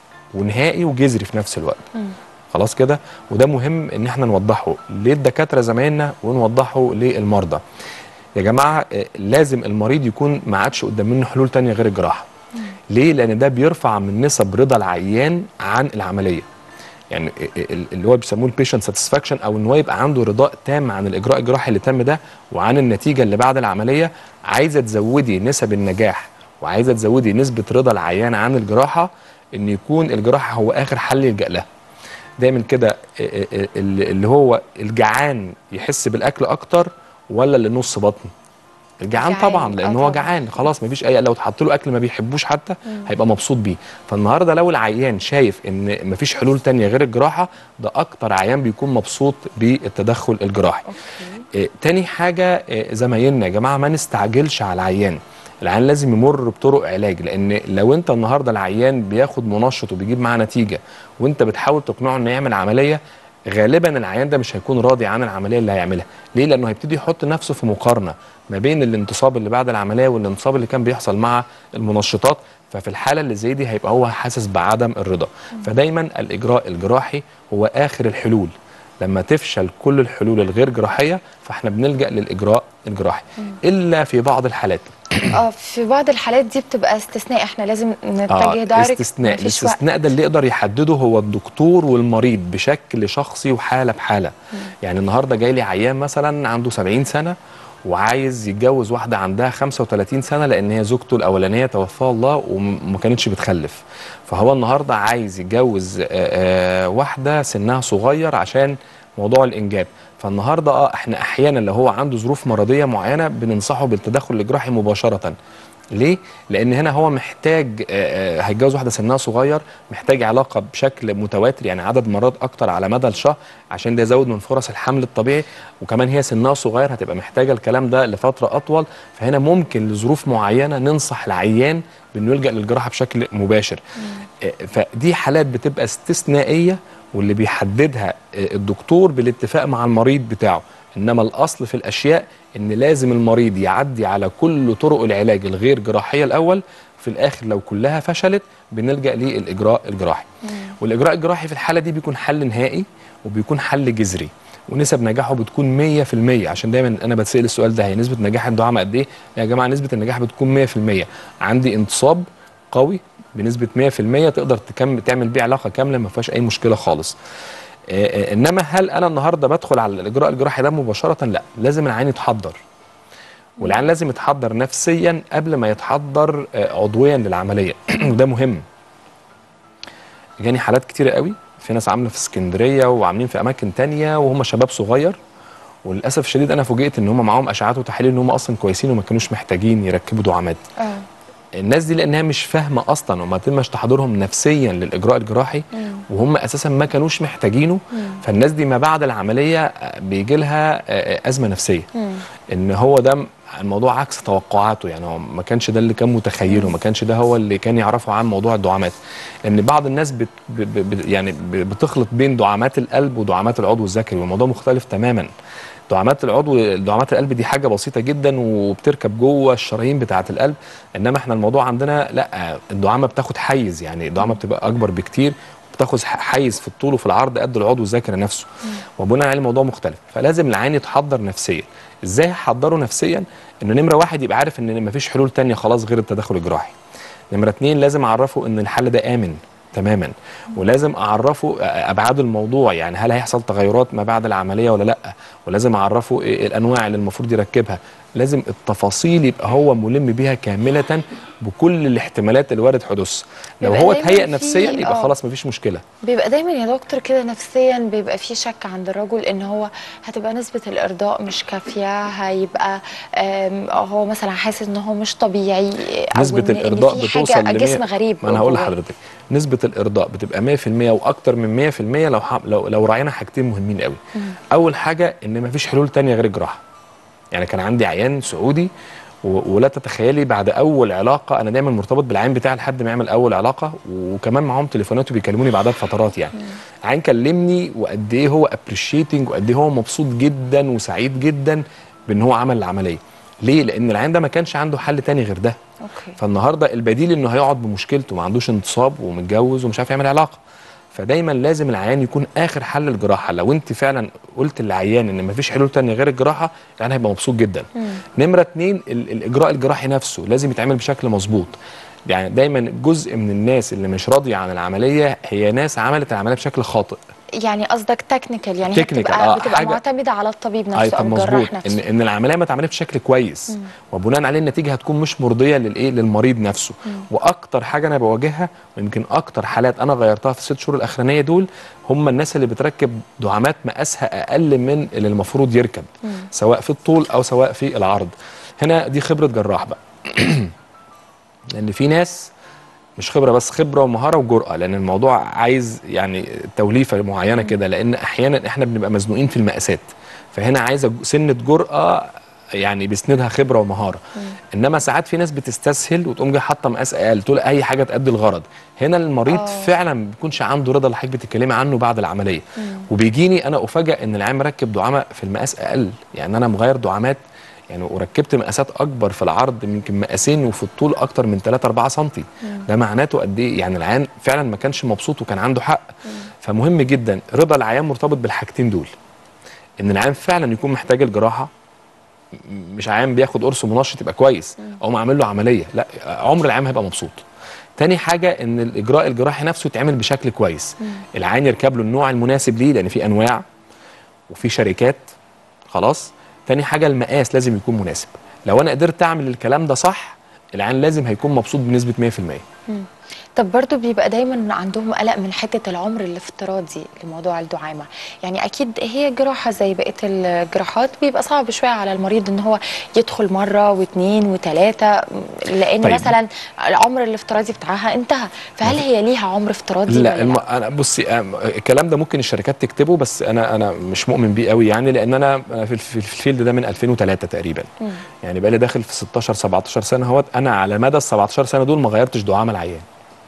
ونهائي وجذري في نفس الوقت خلاص كده وده مهم ان احنا نوضحه للدكاتره زمايلنا ونوضحه للمرضى يا جماعه آه، لازم المريض يكون ما عادش قدام منه حلول تانية غير الجراحه ليه لان ده بيرفع من نسب رضا العيان عن العمليه يعني ال- ال- اللي هو بيسموه البيشنت ساتسفاكشن او ان هو يبقى عنده رضاء تام عن الاجراء الجراحي اللي تم ده وعن النتيجه اللي بعد العمليه عايزه تزودي نسب النجاح وعايزه تزودي نسبه رضا العيان عن الجراحه ان يكون الجراحه هو اخر حل يلجا لها دايما كده ال- ال- اللي هو الجعان يحس بالاكل اكتر ولا اللي نص بطن الجعان جعان، طبعا لان آه هو طبعاً. جعان خلاص مفيش اي لو اتحط له اكل ما بيحبوش حتى هيبقى مبسوط بيه فالنهارده لو العيان شايف ان مفيش حلول تانية غير الجراحه ده اكتر عيان بيكون مبسوط بالتدخل الجراحي إيه تاني حاجه إيه زمايلنا يا جماعه ما نستعجلش على العيان العيان لازم يمر بطرق علاج لان لو انت النهارده العيان بياخد منشط وبيجيب معاه نتيجه وانت بتحاول تقنعه انه يعمل عمليه غالبا العيان ده مش هيكون راضي عن العمليه اللي هيعملها ليه لانه هيبتدي يحط نفسه في مقارنه ما بين الانتصاب اللي بعد العمليه والانتصاب اللي كان بيحصل مع المنشطات ففي الحاله اللي زي دي هيبقى هو حاسس بعدم الرضا فدايما الاجراء الجراحي هو اخر الحلول لما تفشل كل الحلول الغير جراحيه فاحنا بنلجا للاجراء الجراحي الا في بعض الحالات اه في بعض الحالات دي بتبقى استثناء احنا لازم نتجه آه دايركت استثناء مفيش وقت. الاستثناء ده اللي يقدر يحدده هو الدكتور والمريض بشكل شخصي وحاله بحاله يعني النهارده جاي لي عيان مثلا عنده 70 سنه وعايز يتجوز واحده عندها 35 سنه لان هي زوجته الاولانيه توفاها الله وما كانتش بتخلف فهو النهارده عايز يتجوز آه، آه، واحده سنها صغير عشان موضوع الانجاب فالنهارده اه احنا احيانا لو هو عنده ظروف مرضيه معينه بننصحه بالتدخل الجراحي مباشره ليه؟ لأن هنا هو محتاج آه، آه، هيتجوز واحدة سنها صغير محتاج علاقة بشكل متواتر يعني عدد مرات أكتر على مدى الشهر عشان ده يزود من فرص الحمل الطبيعي وكمان هي سنها صغير هتبقى محتاجة الكلام ده لفترة أطول فهنا ممكن لظروف معينة ننصح العيان بأنه يلجأ للجراحة بشكل مباشر آه، فدي حالات بتبقى استثنائية واللي بيحددها آه، الدكتور بالاتفاق مع المريض بتاعه انما الاصل في الاشياء ان لازم المريض يعدي على كل طرق العلاج الغير جراحيه الاول في الاخر لو كلها فشلت بنلجا للاجراء الجراحي والاجراء الجراحي في الحاله دي بيكون حل نهائي وبيكون حل جذري ونسب نجاحه بتكون 100% عشان دايما انا بتسال السؤال ده هي نسبه نجاح الدعامه قد ايه يا جماعه نسبه النجاح بتكون 100% عندي انتصاب قوي بنسبه 100% تقدر تكمل تعمل بيه علاقه كامله ما فيهاش اي مشكله خالص آه، آه، انما هل انا النهارده بدخل على الاجراء الجراحي ده مباشره لا لازم العين يتحضر والعين لازم يتحضر نفسيا قبل ما يتحضر آه، عضويا للعمليه وده مهم جاني حالات كتيره قوي في ناس عامله في اسكندريه وعاملين في اماكن تانية وهم شباب صغير وللاسف الشديد انا فوجئت ان هم معاهم اشعات وتحاليل ان هم اصلا كويسين وما كانوش محتاجين يركبوا دعامات اه الناس دي لانها مش فاهمه اصلا وما تمش تحضيرهم نفسيا للاجراء الجراحي وهم اساسا ما كانوش محتاجينه فالناس دي ما بعد العمليه بيجي لها آه، ازمه نفسيه ان هو ده م- الموضوع عكس توقعاته يعني هو ما كانش ده اللي كان متخيله ما كانش ده هو اللي كان يعرفه عن موضوع الدعامات لان بعض الناس بت ب ب يعني ب- بتخلط بين دعامات القلب ودعامات العضو الذكري والموضوع مختلف تماما دعامات العضو دعامات القلب دي حاجه بسيطه جدا وبتركب جوه الشرايين بتاعه القلب انما احنا الموضوع عندنا لا الدعامه بتاخد حيز يعني الدعامه بتبقى اكبر بكتير بتاخد ح- حيز في الطول وفي العرض قد العضو الذكري نفسه وبناء عليه الموضوع مختلف فلازم العين يتحضر نفسيا ازاي هحضره نفسيا انه نمره واحد يبقى عارف ان مفيش حلول تانية خلاص غير التدخل الجراحي نمره اتنين لازم اعرفه ان الحل ده امن تماما ولازم اعرفه ابعاد الموضوع يعني هل هيحصل تغيرات ما بعد العمليه ولا لا ولازم اعرفه إيه الانواع اللي المفروض يركبها لازم التفاصيل يبقى هو ملم بيها كامله بكل الاحتمالات اللي وارد حدوث لو بيبقى هو دايماً اتهيأ في- نفسيا يبقى آه. خلاص مفيش مشكله بيبقى دايما يا دكتور كده نفسيا بيبقى في شك عند الرجل ان هو هتبقى نسبة الارضاء مش كافية هيبقى آم، هو مثلا حاسس ان هو مش طبيعي أو نسبة إن- إن الإرضاء في بتوصل حاجة ل جسم غريب ما أنا هقول جواه. لحضرتك نسبة الإرضاء بتبقى 100% وأكتر من 100% لو ح... لو لو راعينا حاجتين مهمين قوي أول حاجة إن مفيش حلول تانية غير الجراحة يعني كان عندي عيان سعودي و... ولا تتخيلي بعد أول علاقة أنا دايما مرتبط بالعيان بتاعي لحد ما يعمل أول علاقة وكمان معاهم تليفونات وبيكلموني بعدها بفترات يعني عيان كلمني وقد إيه هو ابريشيتنج وقد إيه هو مبسوط جدا وسعيد جدا بإن هو عمل العملية ليه؟ لأن العيان ده ما كانش عنده حل تاني غير ده اوكي فالنهارده البديل انه هيقعد بمشكلته ما عندوش انتصاب ومتجوز ومش عارف يعمل علاقه فدايما لازم العيان يكون اخر حل الجراحه لو انت فعلا قلت للعيان ان مفيش حلول تانية غير الجراحه العيان هيبقى مبسوط جدا نمره اتنين ال- الاجراء الجراحي نفسه لازم يتعمل بشكل مظبوط يعني دايما جزء من الناس اللي مش راضيه عن العمليه هي ناس عملت العمليه بشكل خاطئ يعني قصدك تكنيكال يعني هي Technical، بتبقى, آه، بتبقى حاجة- معتمدة على الطبيب اي نفسه طب او مظبوط الجراح ان نفسه ان العمليه ما اتعملتش بشكل كويس وبناء عليه النتيجه هتكون مش مرضيه للايه للمريض نفسه واكتر حاجه انا بواجهها ويمكن اكتر حالات انا غيرتها في الست شهور الاخرانيه دول هم الناس اللي بتركب دعامات مقاسها اقل من اللي المفروض يركب سواء في الطول او سواء في العرض هنا دي خبره جراح بقى لان في ناس مش خبره بس خبره ومهاره وجرأه لان الموضوع عايز يعني توليفه معينه كده لان احيانا احنا بنبقى مزنوقين في المقاسات فهنا عايزه سنه جرأه يعني بيسندها خبره ومهاره انما ساعات في ناس بتستسهل وتقوم جايه حاطه مقاس اقل تقول اي حاجه تأدي الغرض هنا المريض آه. فعلا ما بيكونش عنده رضا اللي حضرتك بتتكلمي عنه بعد العمليه وبيجيني انا افاجئ ان العيان مركب دعامه في المقاس اقل يعني انا مغير دعامات يعني وركبت مقاسات اكبر في العرض يمكن مقاسين وفي الطول اكتر من 3 4 سم ده معناته قد ايه يعني العيان فعلا ما كانش مبسوط وكان عنده حق فمهم جدا رضا العيان مرتبط بالحاجتين دول ان العيان فعلا يكون محتاج الجراحه م- مش عيان بياخد قرص منشط يبقى كويس او معمل له عمليه لا عمر العيان هيبقى مبسوط تاني حاجه ان الاجراء الجراحي نفسه يتعمل بشكل كويس العيان يركب له النوع المناسب ليه لان في انواع وفي شركات خلاص تاني حاجه المقاس لازم يكون مناسب لو انا قدرت اعمل الكلام ده صح العيان لازم هيكون مبسوط بنسبه 100% مم. طب برضو بيبقى دايما عندهم قلق من حته العمر الافتراضي لموضوع الدعامه يعني اكيد هي جراحه زي بقيه الجراحات بيبقى صعب شويه على المريض ان هو يدخل مره واثنين وثلاثه لان طيب. طيب. مثلا العمر الافتراضي بتاعها انتهى فهل هي ليها عمر افتراضي لا ولا الم... انا بصي أم- الكلام ده ممكن الشركات تكتبه بس انا انا مش مؤمن بيه قوي يعني لان انا أنا في في الفيلد ده من 2003 تقريبا مم. يعني بقالي داخل في 16 17 سنه اهوت انا على مدى ال 17 سنه دول ما غيرتش دعامه العيان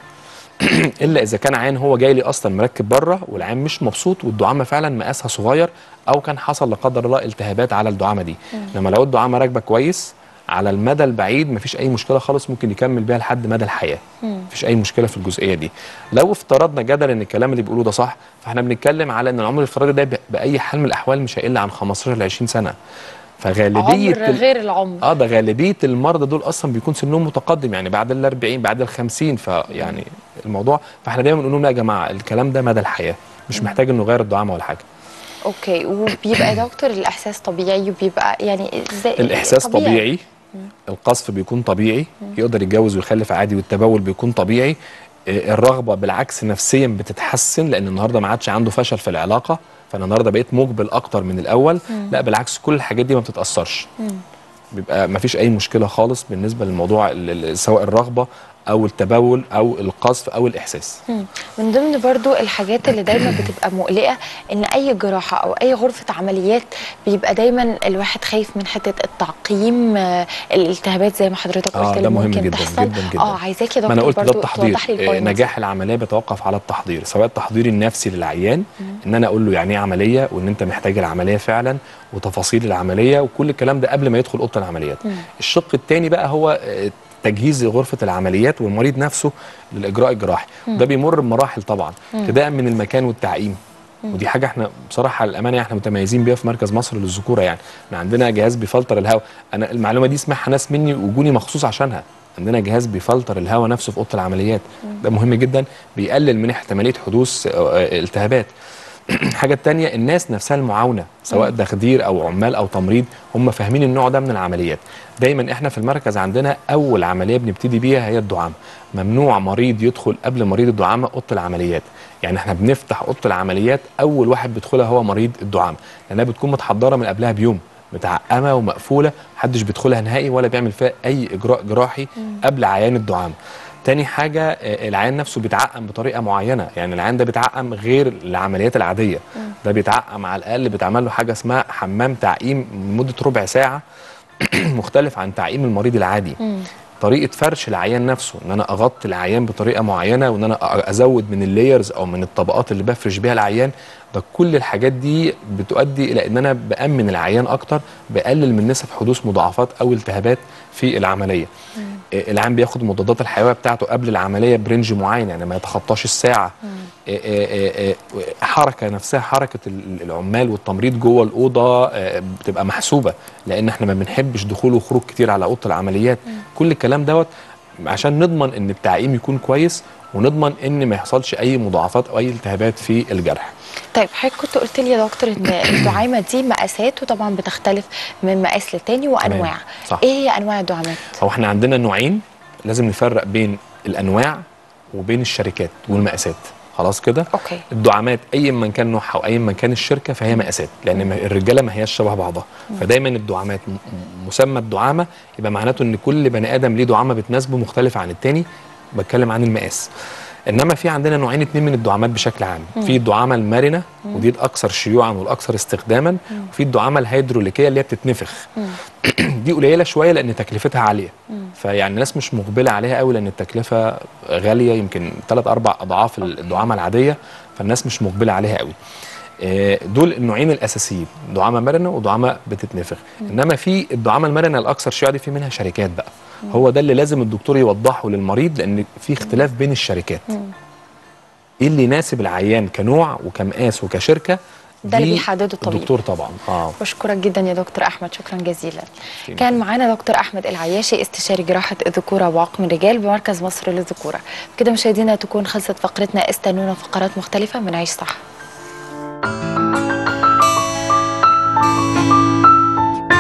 الا اذا كان عيان هو جاي لي اصلا مركب بره والعيان مش مبسوط والدعامه فعلا مقاسها صغير او كان حصل لا قدر الله التهابات على الدعامه دي مم. انما لو الدعامه راكبه كويس على المدى البعيد مفيش اي مشكله خالص ممكن يكمل بيها لحد مدى الحياه مم. مفيش اي مشكله في الجزئيه دي لو افترضنا جدلا ان الكلام اللي بيقولوه ده صح فاحنا بنتكلم على ان العمر الافتراضي ده ب- باي حال من الاحوال مش هيقل عن 15 ل 20 سنه فغالبيه عمر ال- غير العمر اه ده غالبيه المرضى دول اصلا بيكون سنهم متقدم يعني بعد ال 40 بعد ال 50 فيعني الموضوع فاحنا دايما بنقول لهم لا يا جماعه الكلام ده مدى الحياه مش محتاج انه يغير الدعامه ولا حاجه اوكي وبيبقى يا دكتور الاحساس طبيعي وبيبقى يعني ازاي الاحساس طبيعي, طبيعي. القذف بيكون طبيعي يقدر يتجوز ويخلف عادي والتبول بيكون طبيعي آه، الرغبه بالعكس نفسيا بتتحسن لان النهارده ما عادش عنده فشل في العلاقه فانا النهارده بقيت مقبل اكتر من الاول مم. لا بالعكس كل الحاجات دي ما بتتاثرش بيبقى ما فيش اي مشكله خالص بالنسبه للموضوع ال- ال- سواء الرغبه او التبول او القذف او الاحساس مم. من ضمن برضو الحاجات اللي دايما بتبقى مقلقة ان اي جراحة او اي غرفة عمليات بيبقى دايما الواحد خايف من حتة التعقيم آه، الالتهابات زي ما حضرتك قلت اه اللي ده مهم ممكن جدا تحصل جدا جدا اه عايزاك يا ما انا دكتور قلت ده برضو التحضير توضح لي آه، البوينت دي. نجاح العمليه بيتوقف على التحضير سواء التحضير النفسي للعيان ان انا اقول له يعني ايه عمليه وان انت محتاج العمليه فعلا وتفاصيل العمليه وكل الكلام ده قبل ما يدخل اوضه العمليات مم. الشق الثاني بقى هو آه، تجهيز غرفه العمليات والمريض نفسه للاجراء الجراحي مم. ده بيمر بمراحل طبعا مم. ابتداء من المكان والتعقيم مم. ودي حاجه احنا بصراحه للامانه احنا متميزين بيها في مركز مصر للذكوره يعني احنا عندنا جهاز بيفلتر الهواء انا المعلومه دي سمعها ناس مني وجوني مخصوص عشانها عندنا جهاز بيفلتر الهواء نفسه في اوضه العمليات ده مهم جدا بيقلل من احتماليه حدوث آه، آه، التهابات الحاجه الثانيه الناس نفسها المعاونه سواء تخدير او عمال او تمريض هم فاهمين النوع ده من العمليات دايما احنا في المركز عندنا اول عمليه بنبتدي بيها هي الدعامه ممنوع مريض يدخل قبل مريض الدعامه اوضه العمليات يعني احنا بنفتح اوضه العمليات اول واحد بيدخلها هو مريض الدعامه لانها بتكون متحضره من قبلها بيوم متعقمه ومقفوله محدش بيدخلها نهائي ولا بيعمل فيها اي اجراء جراحي قبل عيان الدعامه تاني حاجة آه، العيان نفسه بيتعقم بطريقة معينة يعني العيان ده بيتعقم غير العمليات العادية ده بيتعقم على الأقل بيتعمل له حاجة اسمها حمام تعقيم لمدة ربع ساعة مختلف عن تعقيم المريض العادي طريقه فرش العيان نفسه ان انا اغطي العيان بطريقه معينه وان انا ازود من اللايرز او من الطبقات اللي بفرش بيها العيان ده كل الحاجات دي بتؤدي الى ان انا بامن العيان اكتر بقلل من نسب حدوث مضاعفات او التهابات في العمليه آه، العيان بياخد المضادات الحيويه بتاعته قبل العمليه برنج معين يعني ما يتخطاش الساعه آه، آه، آه، آه، حركه نفسها حركه ال- العمال والتمريض جوه الاوضه آه، بتبقى محسوبه لان احنا ما بنحبش دخول وخروج كتير على اوضه العمليات كل الكلام دوت عشان نضمن ان التعقيم يكون كويس ونضمن ان ما يحصلش اي مضاعفات او اي التهابات في الجرح طيب حضرتك كنت قلت لي يا دكتور ان الدعامه دي مقاسات وطبعا بتختلف من مقاس للتاني وانواع صح. ايه هي انواع الدعامات هو احنا عندنا نوعين لازم نفرق بين الانواع وبين الشركات والمقاسات خلاص كده اوكي الدعامات اي من كان نوعها واي من كان الشركه فهي مقاسات لان ما- الرجاله ما هياش شبه بعضها فدايما الدعامات م- م- مسمى الدعامه يبقى معناته ان كل بني ادم ليه دعامه بتناسبه مختلفه عن التاني بتكلم عن المقاس انما في عندنا نوعين اتنين من الدعامات بشكل عام مم. في الدعامه المرنه مم. ودي الاكثر شيوعا والاكثر استخداما مم. وفي الدعامه الهيدروليكيه اللي هي بتتنفخ مم. دي قليله شويه لان تكلفتها عاليه مم. فيعني الناس مش مقبله عليها قوي لان التكلفه غاليه يمكن ثلاث اربع اضعاف الدعامه العاديه فالناس مش مقبله عليها قوي آه، دول النوعين الاساسيين دعامه مرنه ودعامه بتتنفخ انما في الدعامه المرنه الاكثر شيوعا دي في منها شركات بقى هو ده اللي لازم الدكتور يوضحه للمريض لان في اختلاف بين الشركات ايه اللي يناسب العيان كنوع وكمقاس وكشركه ده اللي دي بيحدده الطبيب. الدكتور طبعا اه بشكرك جدا يا دكتور احمد شكرا جزيلا كان معانا دكتور احمد العياشي استشاري جراحه الذكوره وعقم الرجال بمركز مصر للذكوره كده مشاهدينا تكون خلصت فقرتنا استنونا فقرات مختلفه من عيش صح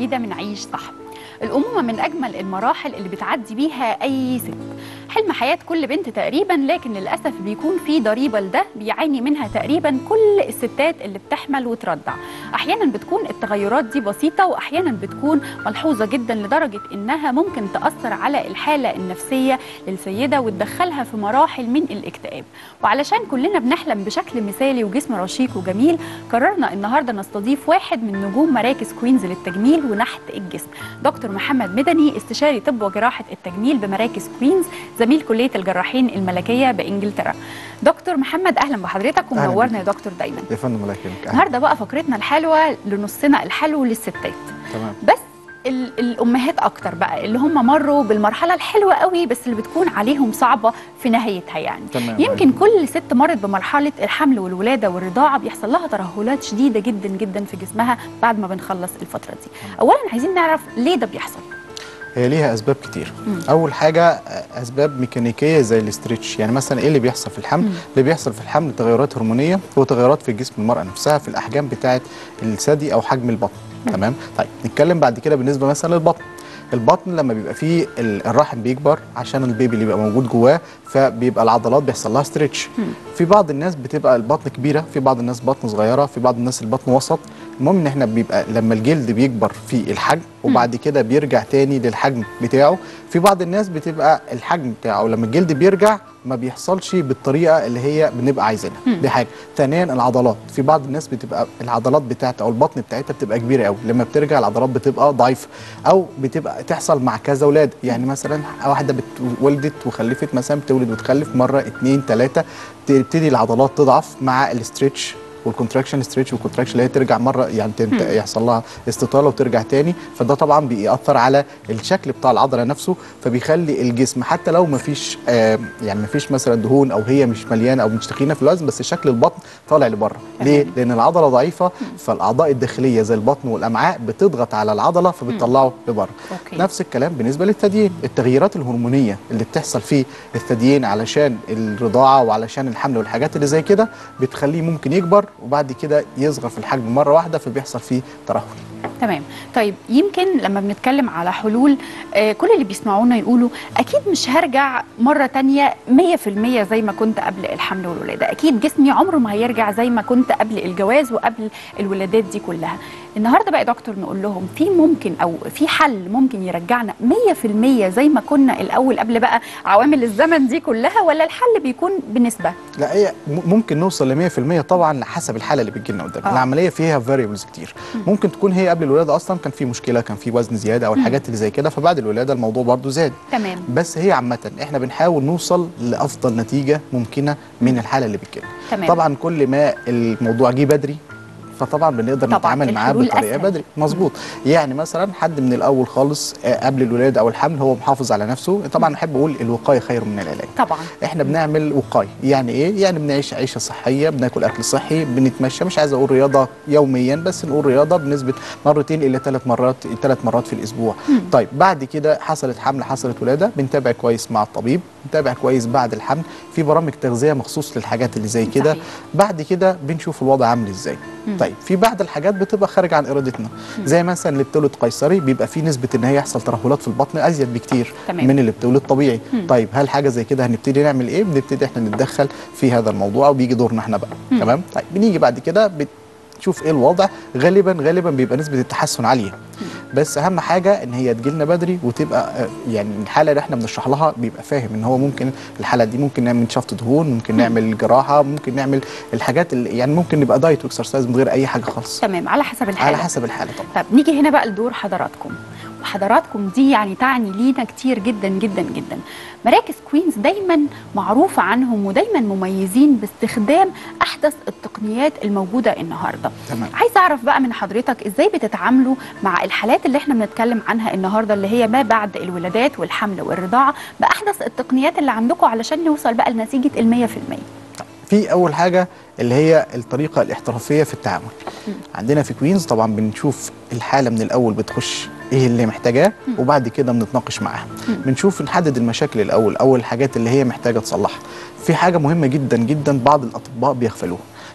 جديدة من عيش صح الأمومة من أجمل المراحل اللي بتعدي بيها أي ست حلم حياة كل بنت تقريبا لكن للأسف بيكون في ضريبة لده بيعاني منها تقريبا كل الستات اللي بتحمل وترضع أحيانا بتكون التغيرات دي بسيطة وأحيانا بتكون ملحوظة جدا لدرجة إنها ممكن تأثر على الحالة النفسية للسيدة وتدخلها في مراحل من الاكتئاب وعلشان كلنا بنحلم بشكل مثالي وجسم رشيق وجميل قررنا النهارده نستضيف واحد من نجوم مراكز كوينز للتجميل ونحت الجسم دكتور محمد مدني استشاري طب وجراحه التجميل بمراكز كوينز زميل كليه الجراحين الملكيه بانجلترا دكتور محمد اهلا بحضرتك أهلاً ومنورنا يا دكتور دايما يا فندم الله يكرمك أهلاً. النهارده بقى فقرتنا الحلوه لنصنا الحلو للستات تمام بس ال- الامهات اكتر بقى اللي هم مروا بالمرحله الحلوه قوي بس اللي بتكون عليهم صعبه في نهايتها يعني تمام. يمكن كل ست مرت بمرحله الحمل والولاده والرضاعه بيحصل لها ترهلات شديده جدا جدا في جسمها بعد ما بنخلص الفتره دي اولا عايزين نعرف ليه ده بيحصل هي ليها اسباب كتير مم. اول حاجه آه، اسباب ميكانيكيه زي الاسترتش يعني مثلا ايه اللي بيحصل في الحمل مم. اللي بيحصل في الحمل تغيرات هرمونيه وتغيرات في جسم المراه نفسها في الاحجام بتاعه الثدي او حجم البطن تمام طيب نتكلم بعد كده بالنسبه مثلا للبطن البطن لما بيبقى فيه ال- الرحم بيكبر عشان البيبي اللي بيبقى موجود جواه فبيبقى العضلات بيحصل لها ستريتش في بعض الناس بتبقى البطن كبيره في بعض الناس بطن صغيره في بعض الناس البطن وسط المهم ان احنا بيبقى لما الجلد بيكبر في الحجم وبعد كده بيرجع تاني للحجم بتاعه في بعض الناس بتبقى الحجم بتاعه لما الجلد بيرجع ما بيحصلش بالطريقه اللي هي بنبقى عايزينها مم. دي حاجه ثانيا العضلات في بعض الناس بتبقى العضلات بتاعتها او البطن بتاعتها بتبقى كبيره قوي لما بترجع العضلات بتبقى ضعيفه او بتبقى تحصل مع كذا ولاده يعني مثلا واحده بت- ولدت وخلفت مثلا بتولد وتخلف مره اتنين تلاته تبتدي العضلات تضعف مع الاسترتش والكونتراكشن ستريتش والكونتراكشن اللي هي ترجع مره يعني تنت- مم. يحصل لها استطاله وترجع تاني فده طبعا بيأثر على الشكل بتاع العضله نفسه فبيخلي الجسم حتى لو ما فيش آه يعني ما فيش مثلا دهون او هي مش مليانه او مش تخينه في الوزن بس شكل البطن طالع لبره ليه؟ لان العضله ضعيفه فالاعضاء الداخليه زي البطن والامعاء بتضغط على العضله فبتطلعه لبره أوكي. نفس الكلام بالنسبه للثديين التغييرات الهرمونيه اللي بتحصل في الثديين علشان الرضاعه وعلشان الحمل والحاجات اللي زي كده بتخليه ممكن يكبر وبعد كده يصغر في الحجم مره واحده فبيحصل فيه ترهل تمام طيب يمكن لما بنتكلم على حلول آه كل اللي بيسمعونا يقولوا اكيد مش هرجع مره تانية 100% زي ما كنت قبل الحمل والولاده اكيد جسمي عمره ما هيرجع زي ما كنت قبل الجواز وقبل الولادات دي كلها النهارده بقى يا دكتور نقول لهم في ممكن او في حل ممكن يرجعنا 100% زي ما كنا الاول قبل بقى عوامل الزمن دي كلها ولا الحل بيكون بنسبه لا هي م- ممكن نوصل ل 100% طبعا حسب الحاله اللي بتجي لنا قدام آه. العمليه فيها فاريبلز كتير ممكن تكون هي قبل الولاده اصلا كان في مشكله كان في وزن زياده او مم. الحاجات اللي زي كده فبعد الولاده الموضوع برضو زاد تمام بس هي عامه احنا بنحاول نوصل لافضل نتيجه ممكنه من الحاله اللي بتجيلنا تمام. طبعا كل ما الموضوع جه بدري فطبعا بنقدر طبعاً، نتعامل معاه الحلول بطريقه أسهل. بدري مظبوط يعني مثلا حد من الاول خالص آه، قبل الولاده او الحمل هو محافظ على نفسه طبعا احب اقول الوقايه خير من العلاج طبعا احنا بنعمل وقايه يعني ايه يعني بنعيش عيشه صحيه بناكل اكل صحي بنتمشى مش عايز اقول رياضه يوميا بس نقول رياضه بنسبه مرتين الى ثلاث مرات ثلاث مرات في الاسبوع مم. طيب بعد كده حصلت حمل حصلت ولاده بنتابع كويس مع الطبيب بنتابع كويس بعد الحمل في برامج تغذيه مخصوص للحاجات اللي زي كده صحيح. بعد كده بنشوف الوضع عامل ازاي مم. طيب في بعض الحاجات بتبقى خارج عن ارادتنا زي مثلا اللي بتولد قيصري بيبقى في نسبه ان هي يحصل ترهلات في البطن ازيد بكتير تمام. من اللي بتولد طبيعي مم. طيب هل حاجه زي كده هنبتدي نعمل ايه بنبتدي احنا نتدخل في هذا الموضوع وبيجي دورنا احنا بقى مم. تمام طيب بنيجي بعد كده بتشوف ايه الوضع غالبا غالبا بيبقى نسبه التحسن عاليه بس اهم حاجه ان هي تجيلنا بدري وتبقى آه، يعني الحاله اللي احنا بنشرح لها بيبقى فاهم ان هو ممكن الحاله دي ممكن نعمل شفط دهون ممكن نعمل جراحه ممكن نعمل الحاجات اللي يعني ممكن نبقى دايت واكسرسايز من غير اي حاجه خالص تمام على حسب الحاله على حسب الحاله طبعا طب نيجي هنا بقى لدور حضراتكم وحضراتكم دي يعني تعني لينا كتير جدا جدا جدا مراكز كوينز دايما معروفة عنهم ودايما مميزين باستخدام أحدث التقنيات الموجودة النهاردة تمام عايزة أعرف بقى من حضرتك إزاي بتتعاملوا مع الحالات اللي احنا بنتكلم عنها النهاردة اللي هي ما بعد الولادات والحمل والرضاعة بأحدث التقنيات اللي عندكم علشان نوصل بقى لنتيجة المية في المية في اول حاجه اللي هي الطريقه الاحترافيه في التعامل عندنا في كوينز طبعا بنشوف الحاله من الاول بتخش ايه اللي محتاجاه وبعد كده بنتناقش معاها بنشوف نحدد المشاكل الاول اول الحاجات اللي هي محتاجه تصلحها في حاجه مهمه جدا جدا بعض الاطباء بيغفلوها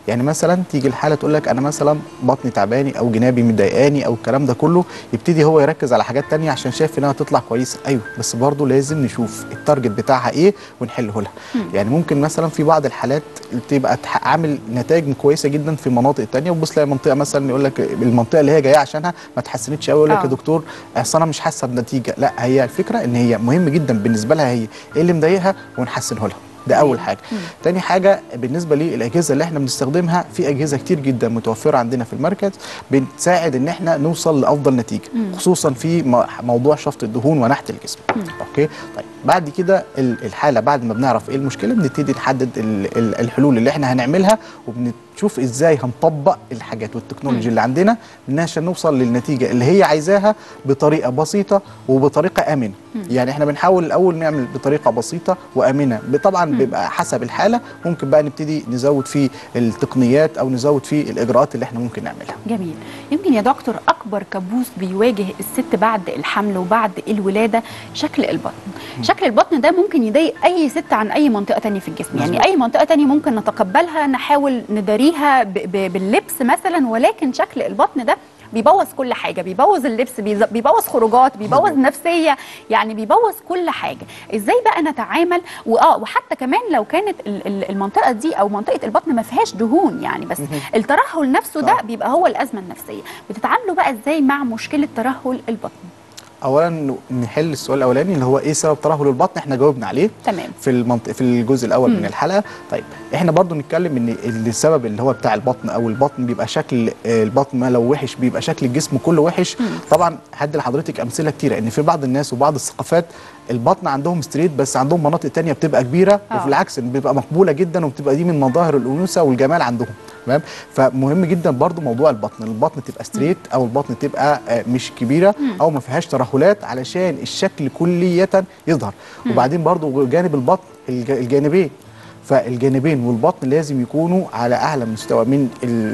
يعني مثلا تيجي الحاله تقول لك انا مثلا بطني تعباني او جنابي مضايقاني او الكلام ده كله يبتدي هو يركز على حاجات تانية عشان شايف انها تطلع كويسه ايوه بس برضه لازم نشوف التارجت بتاعها ايه ونحله لها يعني ممكن مثلا في بعض الحالات تبقى تح- عامل نتائج كويسه جدا في مناطق تانية وبص تلاقي منطقه مثلا يقول لك المنطقه اللي هي جايه عشانها ما اتحسنتش قوي يقول لك آه. يا دكتور اصل انا مش حاسه بنتيجه لا هي الفكره ان هي مهم جدا بالنسبه لها هي ايه اللي مضايقها ونحسنه لها ده اول حاجه تاني حاجه بالنسبه للاجهزه اللي احنا بنستخدمها في اجهزه كتير جدا متوفره عندنا في المركز بتساعد ان احنا نوصل لافضل نتيجه مم. خصوصا في م- موضوع شفط الدهون ونحت الجسم اوكي طيب بعد كده ال- الحاله بعد ما بنعرف ايه المشكله بنبتدي نحدد ال- ال- الحلول اللي احنا هنعملها وبنشوف ازاي هنطبق الحاجات والتكنولوجي اللي عندنا عشان نوصل للنتيجه اللي هي عايزاها بطريقه بسيطه وبطريقه امنه مم. يعني احنا بنحاول الاول نعمل بطريقه بسيطه وامنه ب- طبعا بيبقى حسب الحاله ممكن بقى نبتدي نزود في التقنيات او نزود في الاجراءات اللي احنا ممكن نعملها جميل يمكن يا دكتور اكبر كابوس بيواجه الست بعد الحمل وبعد الولاده شكل البطن شكل البطن ده ممكن يضايق اي ست عن اي منطقه تانية في الجسم يعني مظبوط. اي منطقه تانية ممكن نتقبلها نحاول نداريها ب- ب- باللبس مثلا ولكن شكل البطن ده بيبوظ كل حاجه بيبوظ اللبس بيز- بيبوظ خروجات بيبوظ نفسيه يعني بيبوظ كل حاجه ازاي بقى نتعامل واه وحتى كمان لو كانت ال- ال- المنطقه دي او منطقه البطن ما فيهاش دهون يعني بس مهم. الترهل نفسه ده بيبقى هو الازمه النفسيه بتتعاملوا بقى ازاي مع مشكله ترهل البطن اولا نحل السؤال الاولاني اللي هو ايه سبب ترهل البطن احنا جاوبنا عليه تمام في المنطق في الجزء الاول مم. من الحلقه طيب احنا برضو نتكلم ان السبب اللي هو بتاع البطن او البطن بيبقى شكل آه، البطن ما لو وحش بيبقى شكل الجسم كله وحش مم. طبعا هدي لحضرتك امثله كتيره ان في بعض الناس وبعض الثقافات البطن عندهم ستريت بس عندهم مناطق تانية بتبقى كبيره آه. وفي العكس بتبقى مقبوله جدا وبتبقى دي من مظاهر الانوثه والجمال عندهم تمام فمهم جدا برضو موضوع البطن البطن تبقى ستريت او البطن تبقى آه، مش كبيره مم. او ما فيهاش ترهلات علشان الشكل كليه يظهر مم. وبعدين برضو جانب البطن الج- الجانبين فالجانبين والبطن لازم يكونوا على اعلى مستوى من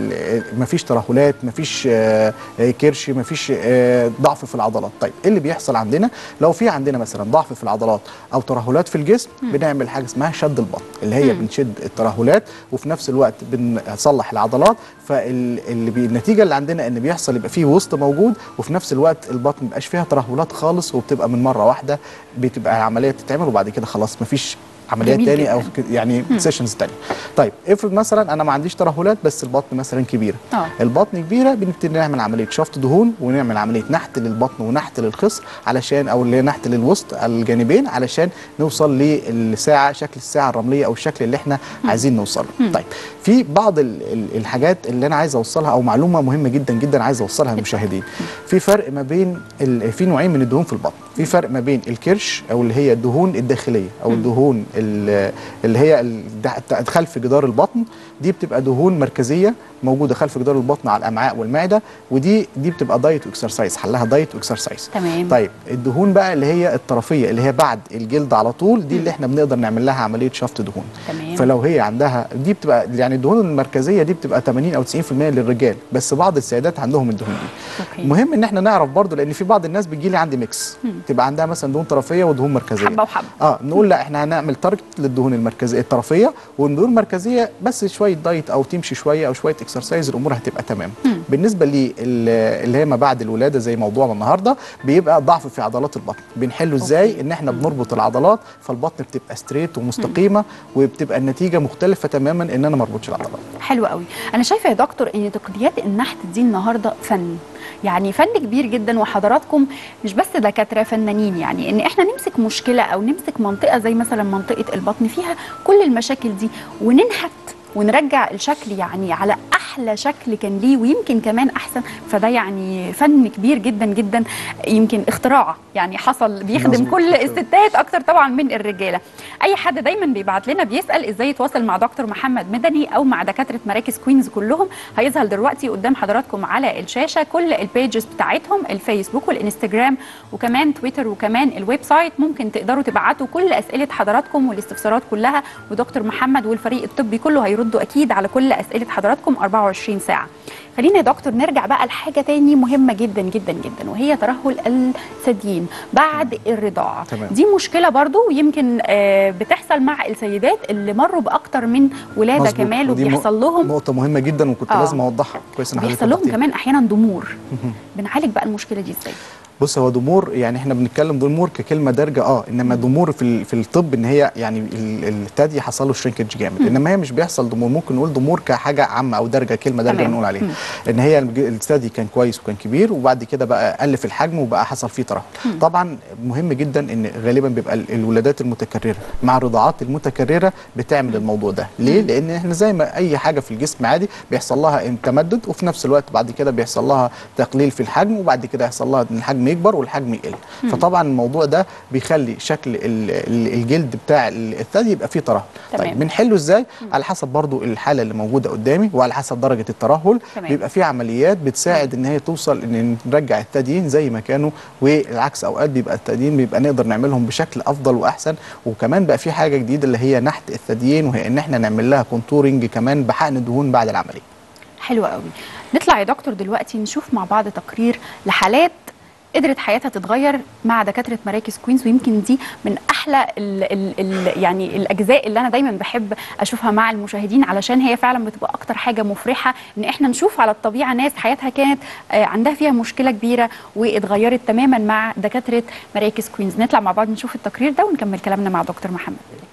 ال- مفيش ترهلات مفيش آه، آه، كرش مفيش آه، ضعف في العضلات طيب ايه اللي بيحصل عندنا لو في عندنا مثلا ضعف في العضلات او ترهلات في الجسم مم. بنعمل حاجه اسمها شد البطن اللي هي مم. بنشد الترهلات وفي نفس الوقت بنصلح العضلات فاللي بي النتيجه اللي عندنا ان بيحصل يبقى فيه وسط موجود وفي نفس الوقت البطن مبقاش فيها ترهلات خالص وبتبقى من مره واحده بتبقى العمليه تتعمل وبعد كده خلاص مفيش عمليات جميل تاني جداً. او ك- يعني مم. سيشنز تانية طيب افرض مثلا انا ما عنديش ترهلات بس البطن مثلا كبيره اه البطن كبيره بنبتدي نعمل عمليه شفط دهون ونعمل عمليه نحت للبطن ونحت للخصر علشان او اللي هي نحت للوسط على الجانبين علشان نوصل للساعه شكل الساعه الرمليه او الشكل اللي احنا عايزين نوصل له مم. طيب في بعض ال- ال- الحاجات اللي انا عايز اوصلها او معلومه مهمه جدا جدا عايز اوصلها للمشاهدين في فرق ما بين ال- في نوعين من الدهون في البطن في فرق ما بين الكرش او اللي هي الدهون الداخليه او الدهون ال- اللي هي ال- ده- خلف جدار البطن دي بتبقى دهون مركزيه موجوده خلف جدار البطن على الامعاء والمعده ودي دي بتبقى دايت واكسرسايز حلها دايت واكسرسايز تمام طيب الدهون بقى اللي هي الطرفيه اللي هي بعد الجلد على طول دي اللي احنا بنقدر نعمل لها عمليه شفط دهون تمام فلو هي عندها دي بتبقى يعني الدهون المركزيه دي بتبقى 80 او 90% للرجال بس بعض السيدات عندهم الدهون دي اوكي مهم ان احنا نعرف برضو لان في بعض الناس بتجي لي عندي ميكس مم. تبقى عندها مثلا دهون طرفيه ودهون مركزيه حبه وحبه اه نقول لا احنا هنعمل تارجت للدهون المركزيه الطرفيه والدهون المركزيه بس شويه دايت او تمشي شويه او شويه اكسرسايز الامور هتبقى تمام مم. بالنسبه لي اللي هي ما بعد الولاده زي موضوعنا النهارده بيبقى ضعف في عضلات البطن بنحله ازاي ان احنا بنربط العضلات فالبطن بتبقى ستريت ومستقيمه وبتبقى النتيجه مختلفه تماما ان انا ما اربطش العضلات حلو قوي انا شايفه يا دكتور ان تقنيات النحت دي النهارده فن يعني فن كبير جدا وحضراتكم مش بس دكاتره فنانين يعني ان احنا نمسك مشكله او نمسك منطقه زي مثلا منطقه البطن فيها كل المشاكل دي وننحت ونرجع الشكل يعني على احلى شكل كان ليه ويمكن كمان احسن فده يعني فن كبير جدا جدا يمكن اختراع يعني حصل بيخدم مظبوط. كل الستات اكتر طبعا من الرجاله اي حد دايما بيبعت لنا بيسال ازاي يتواصل مع دكتور محمد مدني او مع دكاتره مراكز كوينز كلهم هيظهر دلوقتي قدام حضراتكم على الشاشه كل البيجز بتاعتهم الفيسبوك والانستجرام وكمان تويتر وكمان الويب سايت ممكن تقدروا تبعتوا كل اسئله حضراتكم والاستفسارات كلها ودكتور محمد والفريق الطبي كله هيردوا اكيد على كل اسئله حضراتكم 24 24 ساعه خلينا يا دكتور نرجع بقى لحاجه تاني مهمه جدا جدا جدا وهي ترهل الثديين بعد الرضاعه تمام. دي مشكله برضو يمكن آه، بتحصل مع السيدات اللي مروا باكتر من ولاده مظبوط. كمان ودي م- وبيحصل لهم نقطه مهمه جدا وكنت آه. لازم اوضحها كويس ان حضرتك بيحصل لهم وضحتيها. كمان احيانا ضمور بنعالج بقى المشكله دي ازاي بص هو ضمور يعني احنا بنتكلم ضمور ككلمه دارجه اه انما ضمور في ال- في الطب ان هي يعني ال- الثدي حصل له شرينكج جامد مم. انما هي مش بيحصل ضمور ممكن نقول ضمور كحاجه عامه او دارجه كلمه دارجه تمام. نقول عليها مم. ان هي الج- الثدي كان كويس وكان كبير وبعد كده بقى قل في الحجم وبقى حصل فيه ترهل مم. طبعا مهم جدا ان غالبا بيبقى ال- الولادات المتكرره مع الرضاعات المتكرره بتعمل الموضوع ده ليه لان احنا زي ما اي حاجه في الجسم عادي بيحصل لها تمدد وفي نفس الوقت بعد كده بيحصل لها تقليل في الحجم وبعد كده يحصل لها ان الحجم يكبر والحجم يقل مم. فطبعا الموضوع ده بيخلي شكل ال- ال- الجلد بتاع ال- الثدي يبقى فيه ترهل تمام. طيب بنحله ازاي على حسب برضو الحاله اللي موجوده قدامي وعلى حسب درجه الترهل تمام. بيبقى في عمليات بتساعد ان هي توصل ان نرجع الثديين زي ما كانوا والعكس اوقات بيبقى الثديين بيبقى نقدر نعملهم بشكل افضل واحسن وكمان بقى في حاجه جديده اللي هي نحت الثديين وهي ان احنا نعمل لها كونتورنج كمان بحقن دهون بعد العمليه حلو قوي نطلع يا دكتور دلوقتي نشوف مع بعض تقرير لحالات قدرت حياتها تتغير مع دكاتره مراكز كوينز ويمكن دي من احلى ال ال ال يعني الاجزاء اللي انا دايما بحب اشوفها مع المشاهدين علشان هي فعلا بتبقى اكتر حاجه مفرحه ان احنا نشوف على الطبيعه ناس حياتها كانت آه، عندها فيها مشكله كبيره واتغيرت تماما مع دكاتره مراكز كوينز نطلع مع بعض نشوف التقرير ده ونكمل كلامنا مع دكتور محمد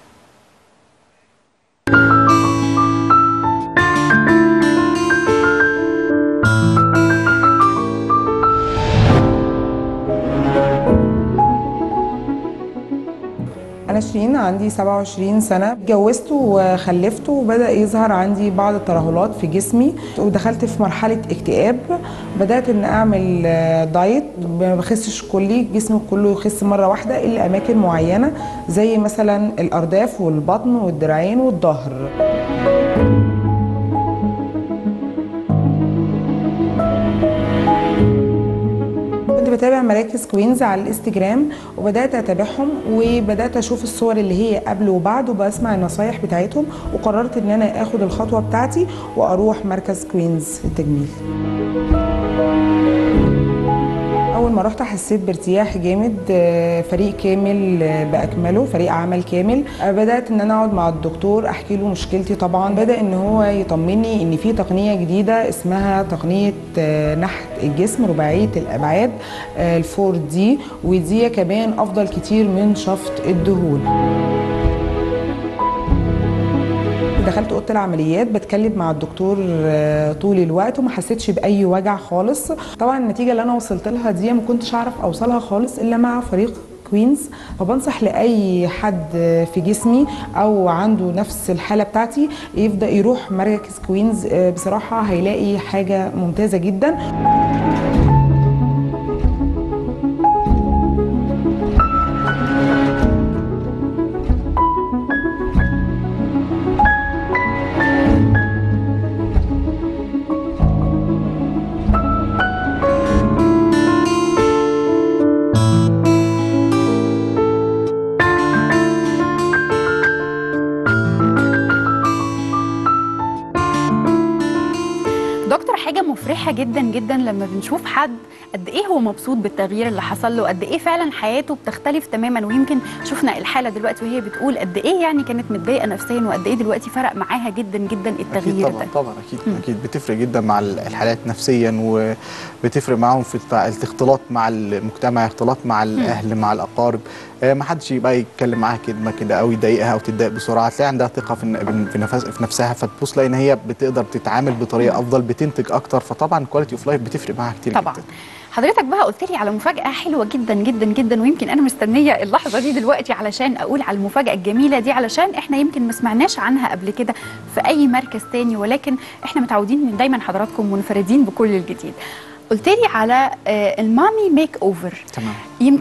أنا شيرين عندي 27 سنة اتجوزت وخلفت وبدأ يظهر عندي بعض الترهلات في جسمي ودخلت في مرحلة اكتئاب بدأت إن أعمل آه، دايت ما بخسش كلي جسمي كله يخس مرة واحدة إلا أماكن معينة زي مثلا الأرداف والبطن والدراعين والظهر كنت بتابع مراكز كوينز على الانستجرام وبدات اتابعهم وبدات اشوف الصور اللي هي قبل وبعد وبسمع النصايح بتاعتهم وقررت ان انا اخد الخطوه بتاعتي واروح مركز كوينز التجميل اول ما رحت حسيت بارتياح جامد آه، فريق كامل آه، باكمله فريق عمل كامل آه، بدات ان انا اقعد مع الدكتور احكي له مشكلتي طبعا بدا ان هو يطمني ان في تقنيه جديده اسمها تقنيه آه، نحت الجسم رباعيه الابعاد الفور دي ودي كمان افضل كتير من شفط الدهون دخلت اوضه العمليات بتكلم مع الدكتور آه، طول الوقت وما حسيتش باي وجع خالص طبعا النتيجه اللي انا وصلت لها دي ما كنتش اعرف اوصلها خالص الا مع فريق كوينز فبنصح لاي حد في جسمي او عنده نفس الحاله بتاعتي يبدا يروح مركز كوينز آه، بصراحه هيلاقي حاجه ممتازه جدا دكتور حاجه مفرحه جدا جدا لما بنشوف حد قد ايه هو مبسوط بالتغيير اللي حصل له قد ايه فعلا حياته بتختلف تماما ويمكن شفنا الحاله دلوقتي وهي بتقول قد ايه يعني كانت متضايقه نفسيا وقد ايه دلوقتي فرق معاها جدا جدا اكيد التغيير طبعا ده طبعا اكيد اكيد بتفرق جدا مع ال- الحالات نفسيا وبتفرق معاهم في التع- الاختلاط مع المجتمع اختلاط مع الاهل مع الاقارب آه، ما حدش يبقى يتكلم معاها كلمه كده او يضايقها او تتضايق بسرعه تلاقي عندها ثقه في الن- في نفس في نفسها فتبص تلاقي ان هي بتقدر تتعامل بطريقه افضل بتنتج اكتر فطبعا كواليتي اوف لايف بتفرق معاها كتير طبعا جدا حضرتك بقى قلت لي على مفاجاه حلوه جدا جدا جدا ويمكن انا مستنيه اللحظه دي دلوقتي علشان اقول على المفاجاه الجميله دي علشان احنا يمكن ما سمعناش عنها قبل كده في اي مركز تاني ولكن احنا متعودين ان دايما حضراتكم منفردين بكل الجديد قلت لي على آه، المامي ميك اوفر تمام يمكن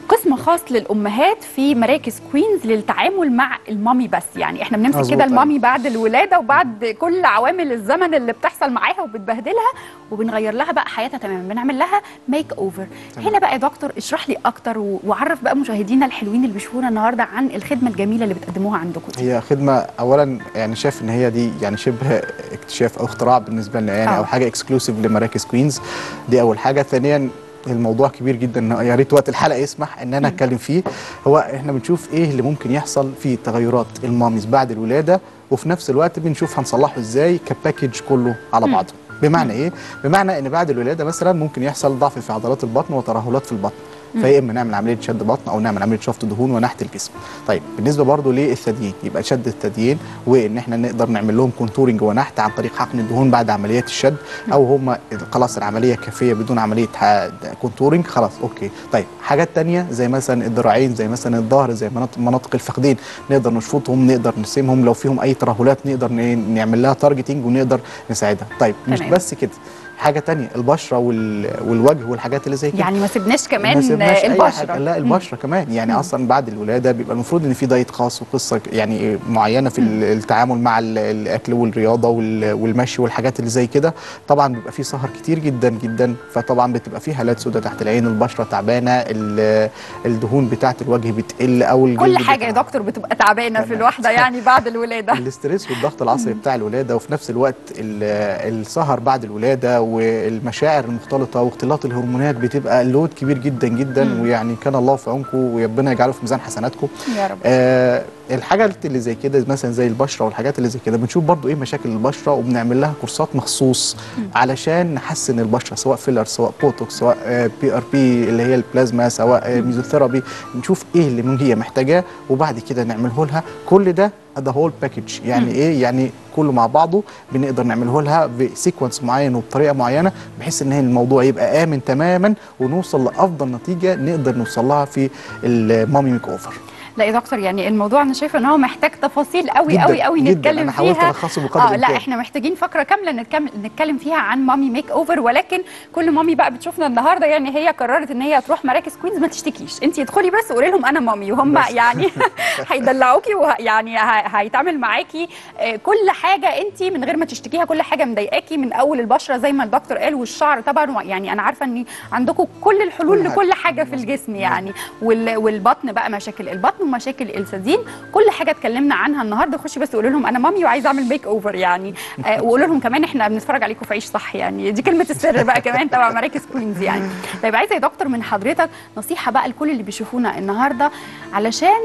قسم خاص للامهات في مراكز كوينز للتعامل مع المامي بس يعني احنا بنمسك مظبوط، كده أيوة. المامي بعد الولاده وبعد كل عوامل الزمن اللي بتحصل معاها وبتبهدلها وبنغير لها بقى حياتها تماما بنعمل لها ميك اوفر تمام. هنا بقى يا دكتور اشرح لي اكتر و- وعرف بقى مشاهدينا الحلوين اللي بيشوفونا النهارده عن الخدمه الجميله اللي بتقدموها عندكم دي هي خدمه اولا يعني شايف ان هي دي يعني شبه اكتشاف او اختراع بالنسبه لنا يعني آه. او حاجه اكسكلوسيف لمراكز كوينز دي اول حاجه ثانيا الموضوع كبير جدا يا ريت وقت الحلقه يسمح ان انا اتكلم فيه هو احنا بنشوف ايه اللي ممكن يحصل في تغيرات الماميز بعد الولاده وفي نفس الوقت بنشوف هنصلحه ازاي كباكج كله على مم. بعضه بمعنى ايه بمعنى ان بعد الولاده مثلا ممكن يحصل ضعف في عضلات البطن وترهلات في البطن مم. فيا اما نعمل عمليه شد بطن او نعمل عمليه شفط دهون ونحت الجسم طيب بالنسبه برضو للثديين يبقى شد الثديين وان احنا نقدر نعمل لهم كونتورنج ونحت عن طريق حقن الدهون بعد عمليات الشد او هم خلاص العمليه كافيه بدون عمليه ح- كونتورنج خلاص اوكي طيب حاجات تانية زي مثلا الذراعين زي مثلا الظهر زي مناطق, مناطق الفخذين نقدر نشفطهم نقدر نرسمهم لو فيهم اي ترهلات نقدر ن- نعمل لها تارجتنج ونقدر نساعدها طيب مش تمام. بس كده حاجه تانية البشره وال... والوجه والحاجات اللي زي كده يعني ما سبناش كمان ما سيبناش أي البشره حاجة. لا البشره كمان يعني اصلا بعد الولاده بيبقى المفروض ان في دايت خاص وقصه يعني معينه في ال- التعامل مع ال- الاكل والرياضه وال- والمشي والحاجات اللي زي كده طبعا بيبقى في سهر كتير جدا جدا فطبعا بتبقى في هالات سوداء تحت العين البشره تعبانه ال- الدهون بتاعه الوجه بتقل او الجلد كل حاجه يا دكتور بتبقى تعبانه في الواحده يعني بعد الولاده الاسترس والضغط العصبي بتاع الولاده وفي نفس الوقت ال- السهر بعد الولاده والمشاعر المختلطه واختلاط الهرمونات بتبقى اللود كبير جدا جدا مم. ويعني كان الله في عونكم وربنا يجعله في ميزان حسناتكم يا رب آه الحاجات اللي زي كده مثلا زي البشره والحاجات اللي زي كده بنشوف برضو ايه مشاكل البشره وبنعمل لها كورسات مخصوص علشان نحسن البشره سواء فيلر سواء بوتوكس سواء آه بي ار بي اللي هي البلازما سواء آه ميزوثيرابي نشوف ايه اللي من هي محتاجاه وبعد كده نعمله لها كل ده ده هول باكج يعني مم. ايه يعني كله مع بعضه بنقدر نعمله لها بسيكونس معين وبطريقه معينه بحيث ان هي الموضوع يبقى امن تماما ونوصل لافضل نتيجه نقدر نوصل لها في المامي ميك اوفر لا يا دكتور يعني الموضوع انا شايفه ان هو محتاج تفاصيل قوي جداً، قوي قوي جداً. نتكلم أنا حاولت فيها ألخصه بقدر اه لا الإمكان. احنا محتاجين فقره كامله نتكلم نتكلم فيها عن مامي ميك اوفر ولكن كل مامي بقى بتشوفنا النهارده يعني هي قررت ان هي تروح مراكز كوينز ما تشتكيش انت ادخلي بس قولي لهم انا مامي وهم بس. يعني هيدلعوكي ويعني هيتعامل معاكي آه، كل حاجه انت من غير ما تشتكيها كل حاجه مضايقاكي من اول البشره زي ما الدكتور قال والشعر طبعا يعني انا عارفه ان عندكم كل الحلول كل حاجة. لكل حاجه في الجسم يعني وال- والبطن بقى مشاكل البطن ومشاكل الثديين كل حاجه اتكلمنا عنها النهارده خشي بس قولوا لهم انا مامي وعايزه اعمل ميك اوفر يعني آه وقولوا لهم كمان احنا بنتفرج عليكم في عيش صح يعني دي كلمه السر بقى كمان تبع مراكز كوينز يعني طيب عايزه يا دكتور من حضرتك نصيحه بقى لكل اللي بيشوفونا النهارده علشان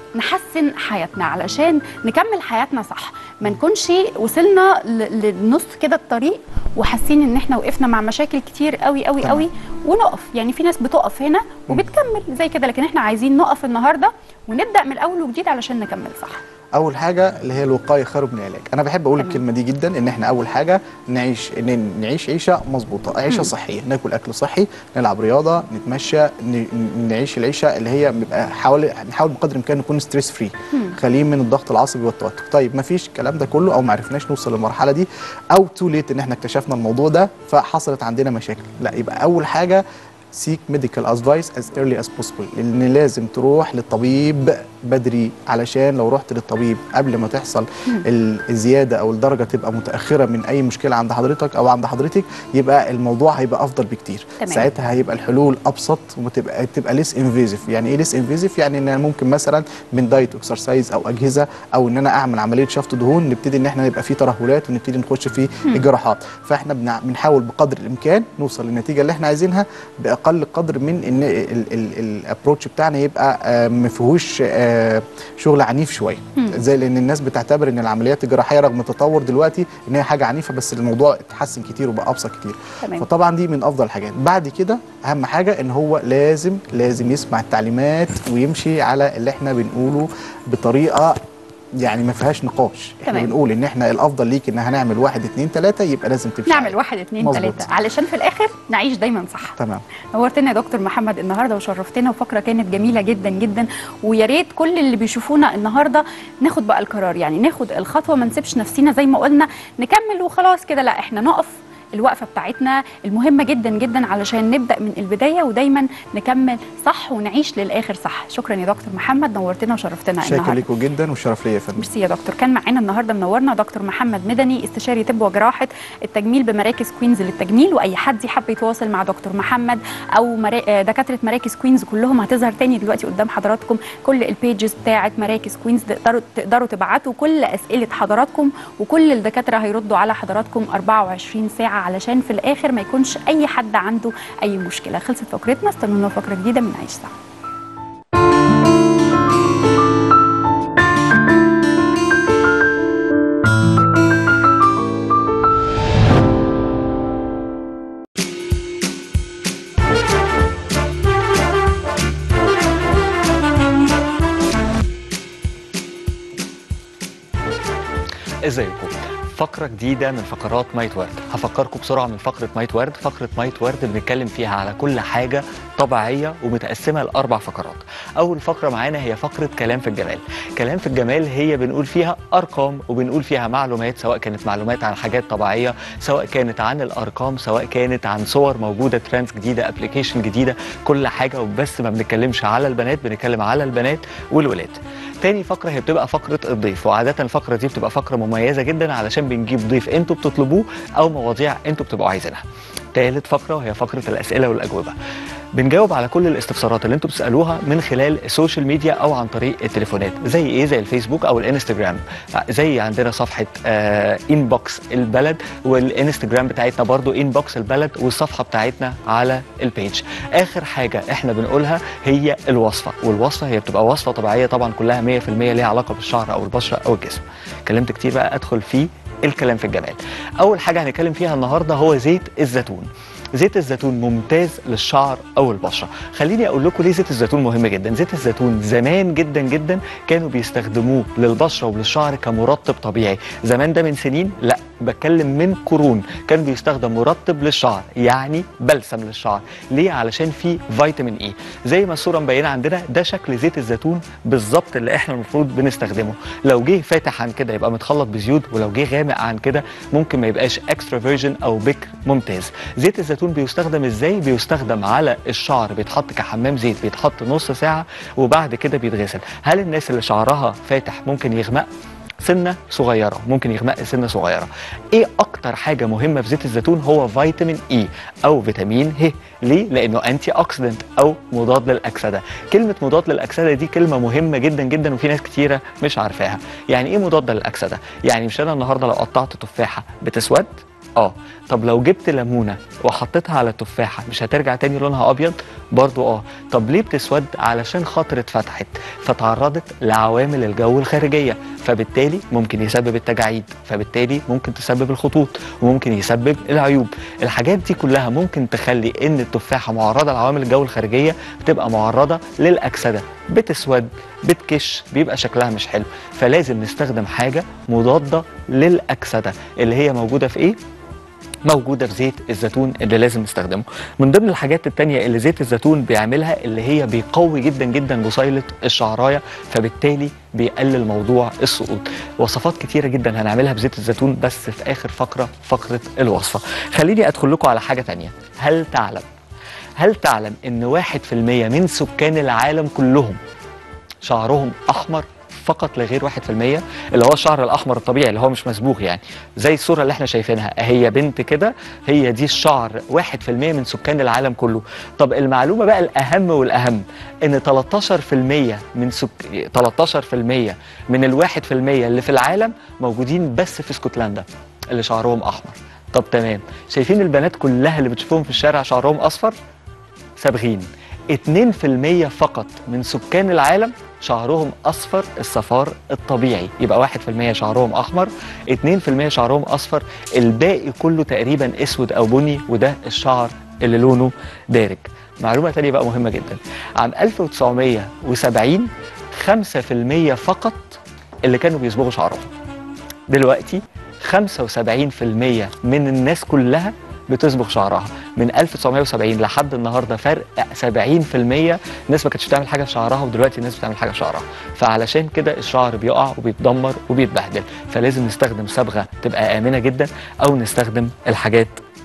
نحسن حياتنا علشان نكمل حياتنا صح ما نكونش وصلنا ل- للنص كده الطريق وحاسين ان احنا وقفنا مع مشاكل كتير قوي قوي تمام. قوي ونقف يعني في ناس بتقف هنا وبتكمل زي كده لكن احنا عايزين نقف النهارده ونبدا من اول وجديد علشان نكمل صح اول حاجه اللي هي الوقايه خير من العلاج انا بحب اقول الكلمه دي جدا ان احنا اول حاجه نعيش ان نعيش عيشه مظبوطه عيشه مم. صحيه ناكل اكل صحي نلعب رياضه نتمشى ن- نعيش العيشه اللي هي بيبقى حاول نحاول بقدر الامكان نكون ستريس فري مم. خاليين من الضغط العصبي والتوتر طيب ما فيش الكلام ده كله او ما عرفناش نوصل للمرحله دي او تو ليت ان احنا اكتشفنا الموضوع ده فحصلت عندنا مشاكل لا يبقى اول حاجه سيك ميديكال ادفايس از early as possible لان لازم تروح للطبيب بدري علشان لو رحت للطبيب قبل ما تحصل مم. ال- الزياده او الدرجه تبقى متاخره من اي مشكله عند حضرتك او عند حضرتك يبقى الموضوع هيبقى افضل بكتير تمام. ساعتها هيبقى الحلول ابسط وتبقى تبقى ليس انفيزيف يعني ايه ليس انفيزيف يعني ان أنا ممكن مثلا من دايت اكسرسايز او اجهزه او ان انا اعمل عمليه شفط دهون نبتدي ان احنا يبقى في ترهلات ونبتدي نخش في مم. الجراحات فاحنا بنع- بنحاول بقدر الامكان نوصل للنتيجه اللي احنا عايزينها باقل قدر من ان الابروتش بتاعنا يبقى آه، ما فيهوش آه، شغل عنيف شويه مم. زي لان الناس بتعتبر ان العمليات الجراحيه رغم التطور دلوقتي ان هي حاجه عنيفه بس الموضوع اتحسن كتير وبقى ابسط كتير تمام. فطبعا دي من افضل الحاجات بعد كده اهم حاجه ان هو لازم لازم يسمع التعليمات ويمشي على اللي احنا بنقوله بطريقه يعني ما فيهاش نقاش احنا تمام. بنقول ان احنا الافضل ليك ان هنعمل واحد اتنين تلاته يبقى لازم تمشي نعمل عليه. واحد اتنين مظبوط. تلاته علشان في الاخر نعيش دايما صح تمام نورتنا يا دكتور محمد النهارده وشرفتنا وفقره كانت جميله جدا جدا ويا ريت كل اللي بيشوفونا النهارده ناخد بقى القرار يعني ناخد الخطوه ما نسيبش نفسينا زي ما قلنا نكمل وخلاص كده لا احنا نقف الوقفه بتاعتنا المهمه جدا جدا علشان نبدا من البدايه ودايما نكمل صح ونعيش للاخر صح شكرا يا دكتور محمد نورتنا وشرفتنا شاكر النهارده ليكم جدا والشرف ليا يا فندم ميرسي يا دكتور كان معانا النهارده منورنا دكتور محمد مدني استشاري طب وجراحه التجميل بمراكز كوينز للتجميل واي حد يحب يتواصل مع دكتور محمد او مرا... آه، دكاتره مراكز كوينز كلهم هتظهر تاني دلوقتي قدام حضراتكم كل البيجز بتاعه مراكز كوينز تقدروا تقدروا تبعتوا كل اسئله حضراتكم وكل الدكاتره هيردوا على حضراتكم 24 ساعه علشان في الاخر ما يكونش اي حد عنده اي مشكله خلصت فقرتنا استنونا فقره جديده من عيش سعد ازيكم فقرة جديدة من فقرات مايت وورد هفكركم بسرعة من فقرة مايت وورد فقرة مايت وورد بنتكلم فيها على كل حاجة طبيعية ومتقسمة لأربع فقرات أول فقرة معانا هي فقرة كلام في الجمال كلام في الجمال هي بنقول فيها أرقام وبنقول فيها معلومات سواء كانت معلومات عن حاجات طبيعية سواء كانت عن الأرقام سواء كانت عن صور موجودة ترندز جديدة ابلكيشن جديدة كل حاجة وبس ما بنتكلمش على البنات بنتكلم على البنات والولاد تاني فقرة هي بتبقى فقرة الضيف وعادة الفقرة دي بتبقى فقرة مميزة جدا علشان بنجيب ضيف انتوا بتطلبوه أو مواضيع انتوا بتبقوا عايزينها تالت فقرة وهي فقرة الأسئلة والأجوبة بنجاوب على كل الاستفسارات اللي انتوا بتسالوها من خلال السوشيال ميديا او عن طريق التليفونات زي ايه زي الفيسبوك او الانستجرام زي عندنا صفحه آه انبوكس البلد والانستجرام بتاعتنا برضو انبوكس البلد والصفحه بتاعتنا على البيج اخر حاجه احنا بنقولها هي الوصفه والوصفه هي بتبقى وصفه طبيعيه طبعا كلها 100% ليها علاقه بالشعر او البشره او الجسم كلمت كتير بقى ادخل في الكلام في الجمال اول حاجه هنتكلم فيها النهارده هو زيت الزيتون زيت الزيتون ممتاز للشعر او البشره خليني اقول لكم ليه زيت الزيتون مهم جدا زيت الزيتون زمان جدا جدا كانوا بيستخدموه للبشره وللشعر كمرطب طبيعي زمان ده من سنين لا بتكلم من قرون كان بيستخدم مرطب للشعر يعني بلسم للشعر ليه علشان فيه فيتامين اي زي ما الصوره مبينه عندنا ده شكل زيت الزيتون بالظبط اللي احنا المفروض بنستخدمه لو جه فاتح عن كده يبقى متخلط بزيوت ولو جه غامق عن كده ممكن ما يبقاش اكسترا فيرجن او بكر ممتاز زيت الزيتون بيستخدم ازاي بيستخدم على الشعر بيتحط كحمام زيت بيتحط نص ساعه وبعد كده بيتغسل هل الناس اللي شعرها فاتح ممكن يغمق سنه صغيره ممكن يغمق سنه صغيره ايه اكتر حاجه مهمه في زيت الزيتون هو فيتامين اي او فيتامين ه ليه لانه انتي اوكسيدنت او مضاد للاكسده كلمه مضاد للاكسده دي كلمه مهمه جدا جدا وفي ناس كتيره مش عارفاها يعني ايه مضاد للاكسده يعني مش انا النهارده لو قطعت تفاحه بتسود اه طب لو جبت ليمونه وحطيتها على التفاحه مش هترجع تاني لونها ابيض برضو اه طب ليه بتسود علشان خاطر اتفتحت فتعرضت لعوامل الجو الخارجيه فبالتالي ممكن يسبب التجاعيد فبالتالي ممكن تسبب الخطوط وممكن يسبب العيوب الحاجات دي كلها ممكن تخلي ان التفاحه معرضه لعوامل الجو الخارجيه بتبقى معرضه للاكسده بتسود بتكش بيبقى شكلها مش حلو فلازم نستخدم حاجه مضاده للاكسده اللي هي موجوده في ايه موجوده في زيت الزيتون اللي لازم نستخدمه من ضمن الحاجات التانية اللي زيت الزيتون بيعملها اللي هي بيقوي جدا جدا بصيله الشعرايه فبالتالي بيقلل موضوع السقوط وصفات كتيره جدا هنعملها بزيت الزيتون بس في اخر فقره فقره الوصفه خليني ادخل لكم على حاجه تانية هل تعلم هل تعلم ان واحد في المية من سكان العالم كلهم شعرهم احمر فقط لغير 1% اللي هو الشعر الاحمر الطبيعي اللي هو مش مسبوغ يعني زي الصوره اللي احنا شايفينها هي بنت كده هي دي الشعر 1% من سكان العالم كله طب المعلومه بقى الاهم والاهم ان 13% من سك... 13% من ال 1% اللي في العالم موجودين بس في اسكتلندا اللي شعرهم احمر طب تمام شايفين البنات كلها اللي بتشوفوهم في الشارع شعرهم اصفر صابغين 2% فقط من سكان العالم شعرهم اصفر الصفار الطبيعي يبقى 1% شعرهم احمر 2% شعرهم اصفر الباقي كله تقريبا اسود او بني وده الشعر اللي لونه دارج معلومه تانية بقى مهمه جدا عام 1970 5% فقط اللي كانوا بيصبغوا شعرهم دلوقتي 75% من الناس كلها بتصبغ شعرها من 1970 لحد النهارده فرق 70% الناس ما كانتش بتعمل حاجه في شعرها ودلوقتي الناس بتعمل حاجه في شعرها فعلشان كده الشعر بيقع وبيتدمر وبيتبهدل فلازم نستخدم صبغه تبقى امنه جدا او نستخدم الحاجات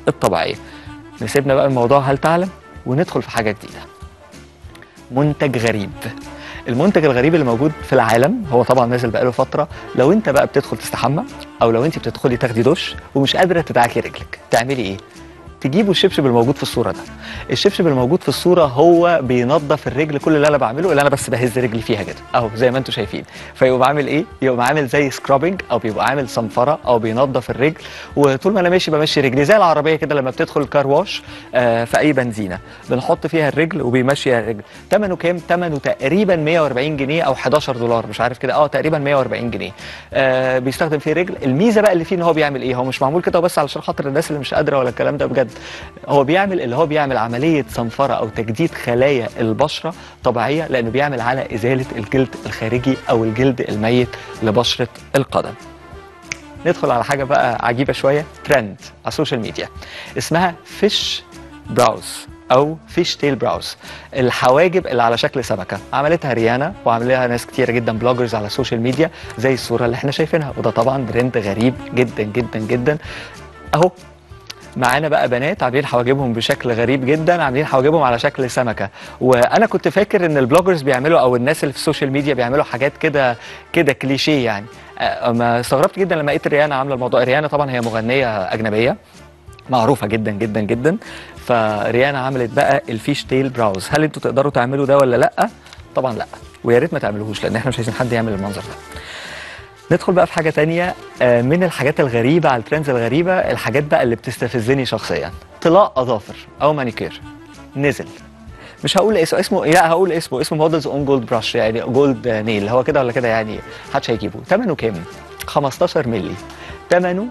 الطبيعيه نسيبنا بقى الموضوع هل تعلم وندخل في حاجه جديده منتج غريب المنتج الغريب اللي موجود في العالم هو طبعا نازل بقاله فتره لو انت بقى بتدخل تستحمى او لو انت بتدخلي تاخدي دش ومش قادره تدعكي رجلك تعملي ايه تجيبوا الشبشب الموجود في الصوره ده الشبشب الموجود في الصوره هو بينظف الرجل كل اللي انا بعمله اللي انا بس بهز رجلي فيها كده اهو زي ما انتم شايفين فيبقى عامل ايه يبقى عامل زي سكرابنج او بيبقى عامل صنفره او بينظف الرجل وطول ما انا ماشي بمشي رجلي زي العربيه كده لما بتدخل الكار واش آه في اي بنزينه بنحط فيها الرجل وبيمشي الرجل ثمنه كام ثمنه تقريبا 140 جنيه او 11 دولار مش عارف كده اه تقريبا 140 جنيه آه بيستخدم فيه رجل الميزه بقى اللي فيه ان هو بيعمل ايه هو مش معمول كده بس علشان خاطر الناس اللي مش قادره ولا الكلام ده بجد هو بيعمل اللي هو بيعمل عمليه صنفره او تجديد خلايا البشره طبيعيه لانه بيعمل على ازاله الجلد الخارجي او الجلد الميت لبشره القدم ندخل على حاجه بقى عجيبه شويه ترند على السوشيال ميديا اسمها فيش براوز او فيش تيل براوز الحواجب اللي على شكل سمكه عملتها ريانا وعملها ناس كتيره جدا بلوجرز على السوشيال ميديا زي الصوره اللي احنا شايفينها وده طبعا ترند غريب جدا جدا جدا اهو معانا بقى بنات عاملين حواجبهم بشكل غريب جدا عاملين حواجبهم على شكل سمكه وانا كنت فاكر ان البلوجرز بيعملوا او الناس اللي في السوشيال ميديا بيعملوا حاجات كده كده كليشيه يعني أه، ما استغربت جدا لما لقيت ريانا عامله الموضوع ريانا طبعا هي مغنيه اجنبيه معروفه جدا جدا جدا فريانا عملت بقى الفيش تيل براوز هل انتوا تقدروا تعملوا ده ولا لا طبعا لا ويا ريت ما تعملوهوش لان احنا مش عايزين حد يعمل المنظر ده ندخل بقى في حاجه تانية آه، من الحاجات الغريبه على الترندز الغريبه الحاجات بقى اللي بتستفزني شخصيا طلاء اظافر او مانيكير نزل مش هقول اسمه اسمه لا هقول اسمه اسمه مودلز اون جولد براش يعني جولد نيل هو كده ولا كده يعني محدش هيجيبه ثمنه كام 15 مللي ثمنه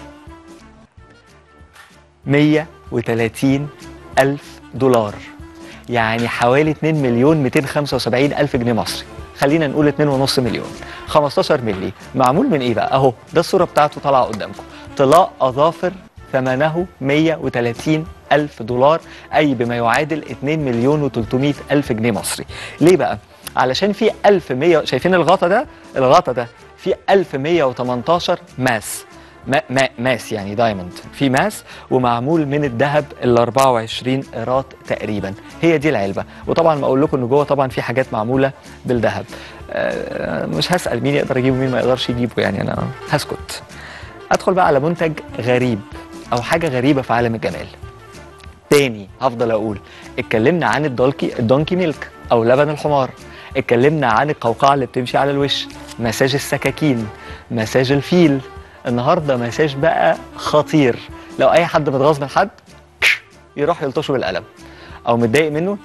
130 ألف دولار يعني حوالي 2 مليون 275 ألف جنيه مصري خلينا نقول 2.5 مليون 15 مللي معمول من ايه بقى اهو ده الصوره بتاعته طالعه قدامكم طلاء اظافر ثمنه 130 ألف دولار أي بما يعادل 2 مليون و300 ألف جنيه مصري ليه بقى؟ علشان في 1100 شايفين الغطا ده؟ الغطا ده في 1118 ماس ما ما ماس يعني دايموند في ماس ومعمول من الذهب ال 24 قيراط تقريبا هي دي العلبه وطبعا ما اقول لكم ان جوه طبعا في حاجات معموله بالذهب آه، مش هسال مين يقدر يجيبه ومين ما يقدرش يجيبه يعني انا هسكت ادخل بقى على منتج غريب او حاجه غريبه في عالم الجمال تاني هفضل اقول اتكلمنا عن الدولكي الدونكي ميلك او لبن الحمار اتكلمنا عن القوقعه اللي بتمشي على الوش مساج السكاكين مساج الفيل النهارده مساج بقى خطير لو اي حد متغاظ من حد يروح يلطشه بالقلم او متضايق منه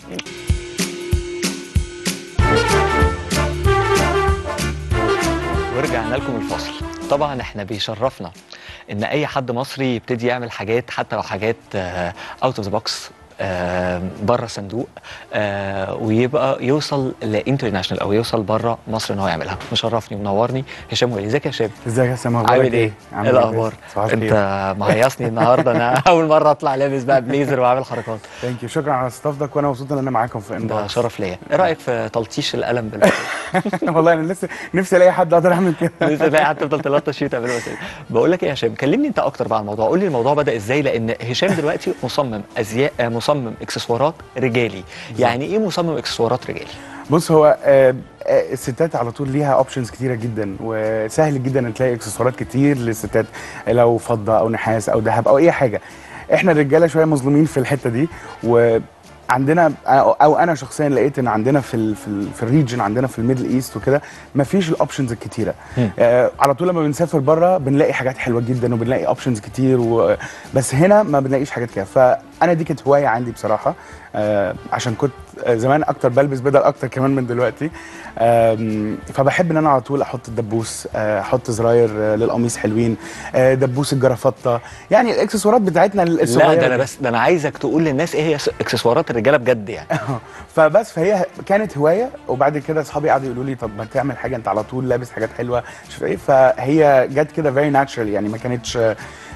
ورجعنا لكم الفصل طبعا احنا بيشرفنا ان اي حد مصري يبتدي يعمل حاجات حتى لو حاجات اوت اوف ذا بوكس بره الصندوق آه، ويبقى يوصل لانترناشونال او يوصل بره مصر ان هو يعملها مشرفني ومنورني هشام ولي ازيك يا هشام ازيك يا سامي اخبارك عامل ايه؟ عامل ايه الاخبار؟ صباح الخير. انت مهيصني النهارده انا اول مره اطلع لابس بقى بليزر واعمل حركات ثانك يو شكرا على استضافتك وانا مبسوط ان انا معاكم في ده انباكس شرف ليا ايه رايك في تلطيش القلم بالبلد والله انا لسه نفسي الاقي حد اقدر اعمل كده لسه تلاقي حد تفضل تلطش فيه وتعمله بس بقول لك ايه يا هشام كلمني انت اكتر بقى عن الموضوع قول لي الموضوع بدا ازاي لان هشام دلوقتي مصمم ازياء آه، مصمم اكسسوارات رجالي يعني ايه مصمم اكسسوارات رجالي بص هو آه، آه، الستات على طول ليها اوبشنز كتيره جدا وسهل جدا ان تلاقي اكسسوارات كتير للستات لو فضه او نحاس او ذهب او اي حاجه احنا الرجاله شويه مظلومين في الحته دي وعندنا او أو انا شخصيا لقيت ان عندنا في ال في, ال في الريجن عندنا في الميدل ايست وكده مفيش الاوبشنز الكتيره آه على طول لما بنسافر بره بنلاقي حاجات حلوه جدا وبنلاقي اوبشنز كتير و... بس هنا ما بنلاقيش حاجات كده فانا دي كانت هوايه عندي بصراحه آه عشان كنت آه، زمان اكتر بلبس بدل اكتر كمان من دلوقتي آم، فبحب ان انا على طول احط الدبوس آه، احط زراير آه، للقميص حلوين آه، دبوس الجرافطه يعني الاكسسوارات بتاعتنا لا الصغيره ده انا دي. بس ده انا عايزك تقول للناس ايه هي س- اكسسوارات الرجاله بجد يعني فبس فهي كانت هوايه وبعد كده اصحابي قعدوا يقولوا لي طب ما تعمل حاجه انت على طول لابس حاجات حلوه مش عارف ايه فهي جت كده فيري ناتشرال يعني ما كانتش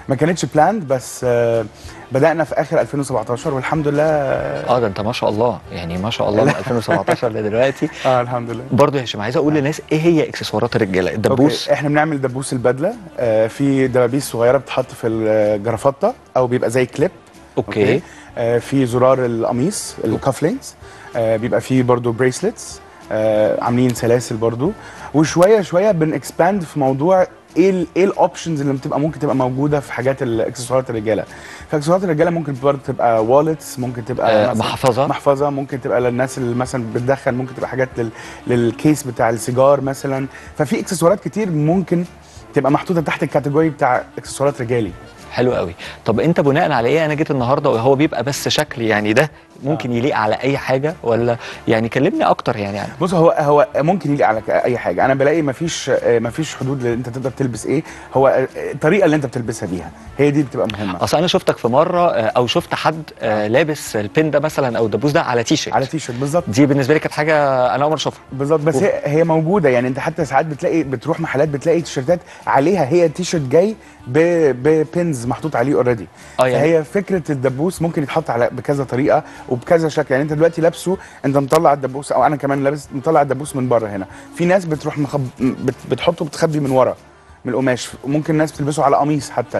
ما كانتش بلاند بس آه، بدانا في اخر 2017 والحمد لله اه ده انت ما شاء الله يعني ما شاء الله من 2017 لدلوقتي اه الحمد لله برضه يا هشام عايز اقول للناس ايه هي اكسسوارات الرجاله الدبوس أوكي. احنا بنعمل دبوس البدله آه في دبابيس صغيره بتتحط في الجرافطه او بيبقى زي كليب أوكي. آه في زرار القميص الكافلينجز آه بيبقى فيه برضو بريسلتس آه عاملين سلاسل برضو وشويه شويه بنكسباند في موضوع ايه ال ايه الاوبشنز اللي بتبقى ممكن تبقى موجوده في حاجات الاكسسوارات الرجاله فاكسسوارات الرجاله ممكن برضه تبقى والتس ممكن تبقى آه، مثلاً محفظة. محفظه ممكن تبقى للناس اللي مثلا بتدخن ممكن تبقى حاجات لل للكيس بتاع السيجار مثلا ففي اكسسوارات كتير ممكن تبقى محطوطه تحت الكاتيجوري بتاع اكسسوارات رجالي حلو قوي طب انت بناء على ايه انا جيت النهارده وهو بيبقى بس شكل يعني ده ممكن يليق على اي حاجه ولا يعني كلمني اكتر يعني عنه بص هو هو ممكن يليق على ك- اي حاجه انا بلاقي مفيش آه، مفيش حدود اللي انت تقدر تلبس ايه هو آه، الطريقه اللي انت بتلبسها بيها هي دي بتبقى مهمه اصل انا شفتك في مره آه، او شفت حد آه، لابس البين ده مثلا او الدبوس ده على تي شيرت على تي شيرت بالظبط دي بالنسبه لي كانت حاجه انا اول مره اشوفها بالظبط بس هي هي موجوده يعني انت حتى ساعات بتلاقي بتروح محلات بتلاقي تيشيرتات عليها هي تي شيرت جاي ب- ببينز محطوط عليه اوريدي اه يعني- فهي فكره الدبوس ممكن يتحط على بكذا طريقه وبكذا شكل يعني انت دلوقتي لابسه انت مطلع الدبوس او انا كمان لابس مطلع الدبوس من بره هنا في ناس بتروح مخب... بت... بتحطه بتخبي من ورا من القماش ممكن ناس بتلبسه على قميص حتى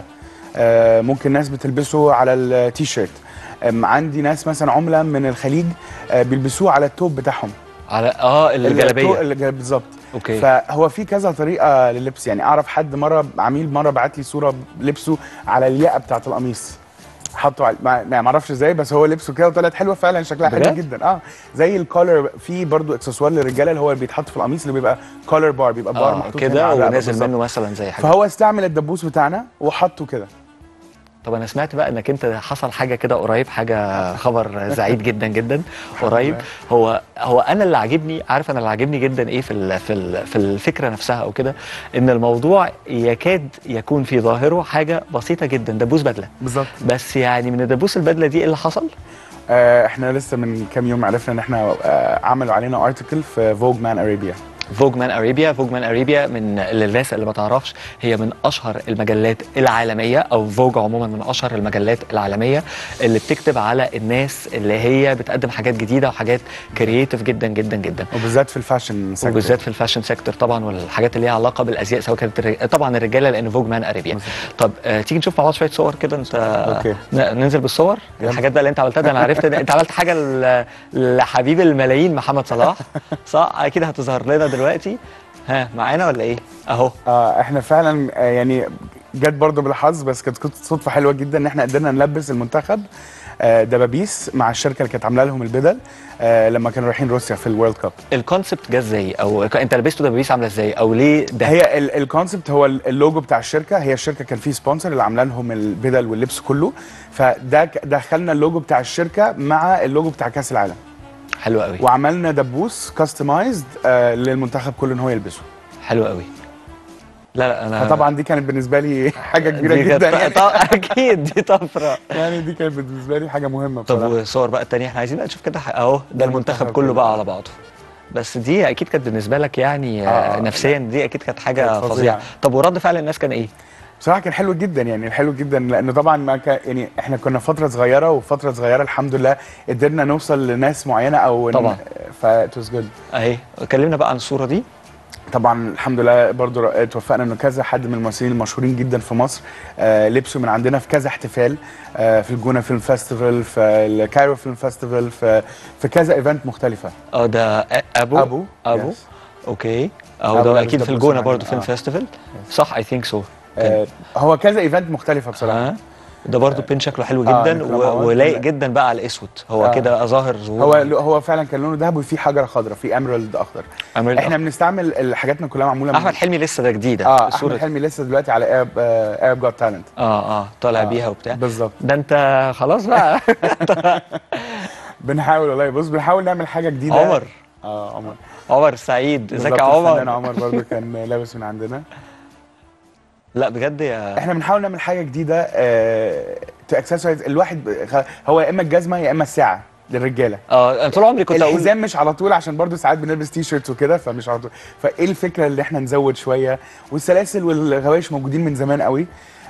آه ممكن ناس بتلبسه على التي شيرت آم، عندي ناس مثلا عمله من الخليج آه بيلبسوه على التوب بتاعهم على اه الجلابيه الجلابيه بالظبط اوكي فهو في كذا طريقه لللبس يعني اعرف حد مره عميل مره بعت لي صوره لبسه على الياقه بتاعه القميص حطه على ما ما اعرفش ازاي بس هو لبسه كده وطلعت حلوه فعلا شكلها حلو بجد؟ جدا اه زي الكولر في برضو اكسسوار للرجاله اللي هو بيتحط في القميص اللي بيبقى كولر بار بيبقى بار اه محطوط هنا كده على الرقبة ونازل بالظبط. منه مثلا زي حاجه فهو استعمل الدبوس بتاعنا وحطه كده طب انا سمعت بقى انك انت حصل حاجه كده قريب حاجه خبر سعيد جدا جدا قريب هو هو انا اللي عاجبني عارف انا اللي عاجبني جدا ايه في ال في ال في الفكره نفسها او كده ان الموضوع يكاد يكون في ظاهره حاجه بسيطه جدا دبوس بدله بالظبط بس يعني من الدبوس البدله دي ايه اللي حصل آه احنا لسه من كام يوم عرفنا ان احنا آه عملوا علينا ارتكل في فوج مان اريبيا فوج مان اريبيا فوج مان اريبيا من للناس اللي ما تعرفش هي من اشهر المجلات العالميه او فوج عموما من اشهر المجلات العالميه اللي بتكتب على الناس اللي هي بتقدم حاجات جديده وحاجات كرييتيف جدا جدا جدا وبالذات في الفاشن سيكتور وبالذات في الفاشن سيكتور طبعا والحاجات اللي ليها علاقه بالازياء سواء كانت الرج... طبعا الرجاله لان فوج مان اريبيا طب آه تيجي نشوف مع بعض شويه صور كده انت أوكي. ن- ننزل بالصور الحاجات بقى اللي انت عملتها ده انا عرفت إن انت عملت حاجه ل- لحبيب الملايين محمد صلاح صح اكيد هتظهر لنا دلوقتي ها معانا ولا ايه اهو آه احنا فعلا آه يعني جت برضه بالحظ بس كانت كانت صدفه حلوه جدا ان احنا قدرنا نلبس المنتخب آه دبابيس مع الشركه اللي كانت عامله لهم البدل آه لما كانوا رايحين روسيا في الورلد كاب الكونسبت جه ازاي او ك- انت لبسته دبابيس عامله ازاي او ليه ده هي ال- الكونسبت هو ال- اللوجو بتاع الشركه هي الشركه كان فيه سبونسر اللي عامله لهم البدل واللبس كله فده ك- دخلنا اللوجو بتاع الشركه مع اللوجو بتاع كاس العالم حلو قوي وعملنا دبوس كاستمايزد آه للمنتخب كله ان هو يلبسه حلو قوي لا لا انا فطبعا دي كانت بالنسبه لي حاجه كبيره دي كانت- جدا يعني طب- اكيد دي طفره يعني دي كانت بالنسبه لي حاجه مهمه طب بصراحه والصور بقى التانية احنا عايزين بقى نشوف كده ح- اهو ده المنتخب كله بقى على بعضه بس دي اكيد كانت بالنسبه لك يعني آه، آه آه، نفسيا دي اكيد كانت حاجه كانت فظيعة. فظيعه طب ورد فعل الناس كان ايه بصراحه كان حلو جدا يعني حلو جدا لانه طبعا ما كان يعني احنا كنا فتره صغيره وفتره صغيره الحمد لله قدرنا نوصل لناس معينه او طبعا. ف it was good اهي كلمنا بقى عن الصوره دي طبعا الحمد لله برضو ر- اتوفقنا انه كذا حد من الممثلين المشهورين جدا في مصر آه لبسوا من عندنا في كذا احتفال آه في الجونه فيلم فيستيفال في الكايرو فيلم فيستيفال في في كذا ايفنت مختلفه اه ده أ- ابو أبو، ابو yes. اوكي اهو أبو ده لابس اكيد في دبوس الجونه معانا. برضه فيلم آه. فيستيفال صح اي ثينك سو آه هو كذا ايفنت مختلفه بصراحه آه. ده برضه بين شكله حلو آه، جدا نكرم و- عوض. ولايق جدا بقى على الاسود هو آه. كده ظاهر ظهور هو هو فعلا كان لونه ذهبي وفيه حجره خضراء في اميرالد اخضر Emerald احنا بنستعمل حاجاتنا كلها معموله من- احمد حلمي لسه ده جديده اه الصورة احمد حلمي لسه دلوقتي على ارب ارب جوت تالنت اه اه طالع آه، بيها وبتاع بالظبط ده انت خلاص بقى بنحاول والله بص بنحاول نعمل حاجه جديده عمر. اه عمر عمر سعيد ازيك بالظبط، يا الفنان عمر عمر برضه كان لابس من عندنا لا بجد يا احنا بنحاول نعمل حاجه جديده تو اكسسوارز الواحد ب- خ- هو يا اما الجزمه يا اما الساعه للرجاله اه انا طول عمري كنت اقول الحزام مش على طول عشان برضو ساعات بنلبس تي شيرتس وكده فمش على طول فايه الفكره اللي احنا نزود شويه والسلاسل والغوايش موجودين من زمان قوي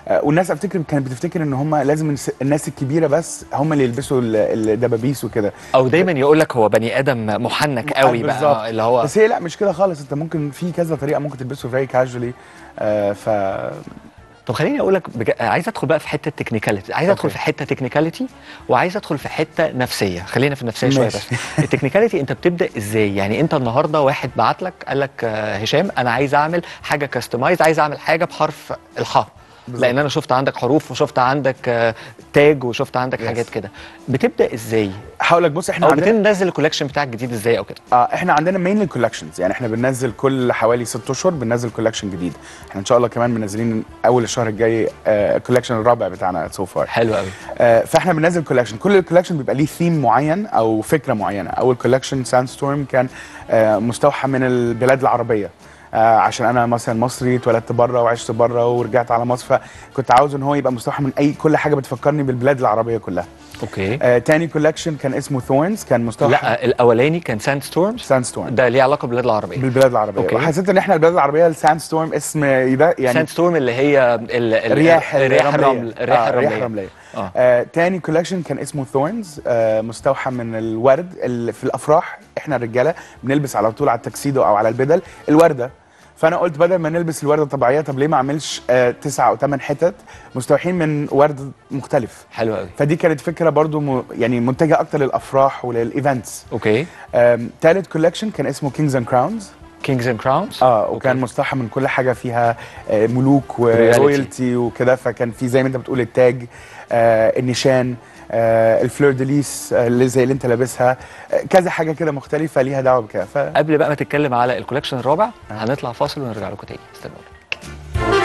آه، والناس افتكر كانت بتفتكر ان هم لازم الس- الناس الكبيره بس هم اللي يلبسوا ال- الدبابيس وكده او دايما يقول لك هو بني ادم محنك قوي بالظبط. بقى اللي هو بس هي لا مش كده خالص انت ممكن في كذا طريقه ممكن تلبسه فيري كاجولي آه ف طب خليني اقول لك بج... عايز ادخل بقى في حته تكنيكاليتي عايز ادخل في حته تكنيكاليتي وعايز ادخل في حته نفسيه خلينا في النفسيه شويه ماشي. بس التكنيكاليتي انت بتبدا ازاي يعني انت النهارده واحد بعت لك قال لك آه، هشام انا عايز اعمل حاجه كاستمايز عايز اعمل حاجه بحرف الحاء بالظبط. لان انا شفت عندك حروف وشفت عندك آه، تاج وشفت عندك حاجات كده بتبدا ازاي هقول لك بص احنا او عندنا بتنزل الكولكشن بتاعك جديد ازاي او كده اه احنا عندنا مينلي كولكشنز يعني احنا بننزل كل حوالي ست اشهر بننزل كولكشن جديد احنا ان شاء الله كمان منزلين اول الشهر الجاي الكولكشن الرابع بتاعنا سو فار حلو قوي آه فاحنا بننزل كولكشن كل الكولكشن بيبقى ليه ثيم معين او فكره معينه اول كولكشن ساند ستورم كان آه مستوحى من البلاد العربيه آه عشان انا مثلا مصري اتولدت بره وعشت بره ورجعت على مصر فكنت عاوز ان هو يبقى مستوحى من اي كل حاجه بتفكرني بالبلاد العربيه كلها اوكي آه تاني كولكشن كان اسمه ثورنز كان مستوحى لا الاولاني كان ساند ستورمز ساند ستورم ده ليه علاقه بالبلاد العربيه بالبلاد العربيه أوكي. وحسيت ان احنا البلاد العربيه الساند ستورم اسم ده يعني ساند ستورم اللي هي ال- ال- رياح الرياح الرملية. الرمل الرياح آه، الرمليه رياح رمليه اه آه، تاني كولكشن كان اسمه ثورنز آه مستوحى من الورد اللي في الافراح احنا الرجاله بنلبس على طول على التكسيدو او على البدل الورده فانا قلت بدل ما نلبس الورده الطبيعيه طب ليه ما اعملش آه تسعة او ثمان حتت مستوحين من ورد مختلف حلو قوي فدي كانت فكره برضو م... يعني متجهه اكتر للافراح وللايفنتس اوكي ثالث كولكشن كان اسمه كينجز اند كراونز كينجز اند كراونز اه وكان مستوحى من كل حاجه فيها آه، ملوك ورويالتي وكده فكان في زي ما انت بتقول التاج آه النشان آه الفلور ديليس آه اللي زي اللي انت لابسها آه كذا حاجه كده مختلفه ليها دعوه بكده ف... قبل بقى ما تتكلم على الكولكشن الرابع هنطلع فاصل ونرجع لكم تاني استنوا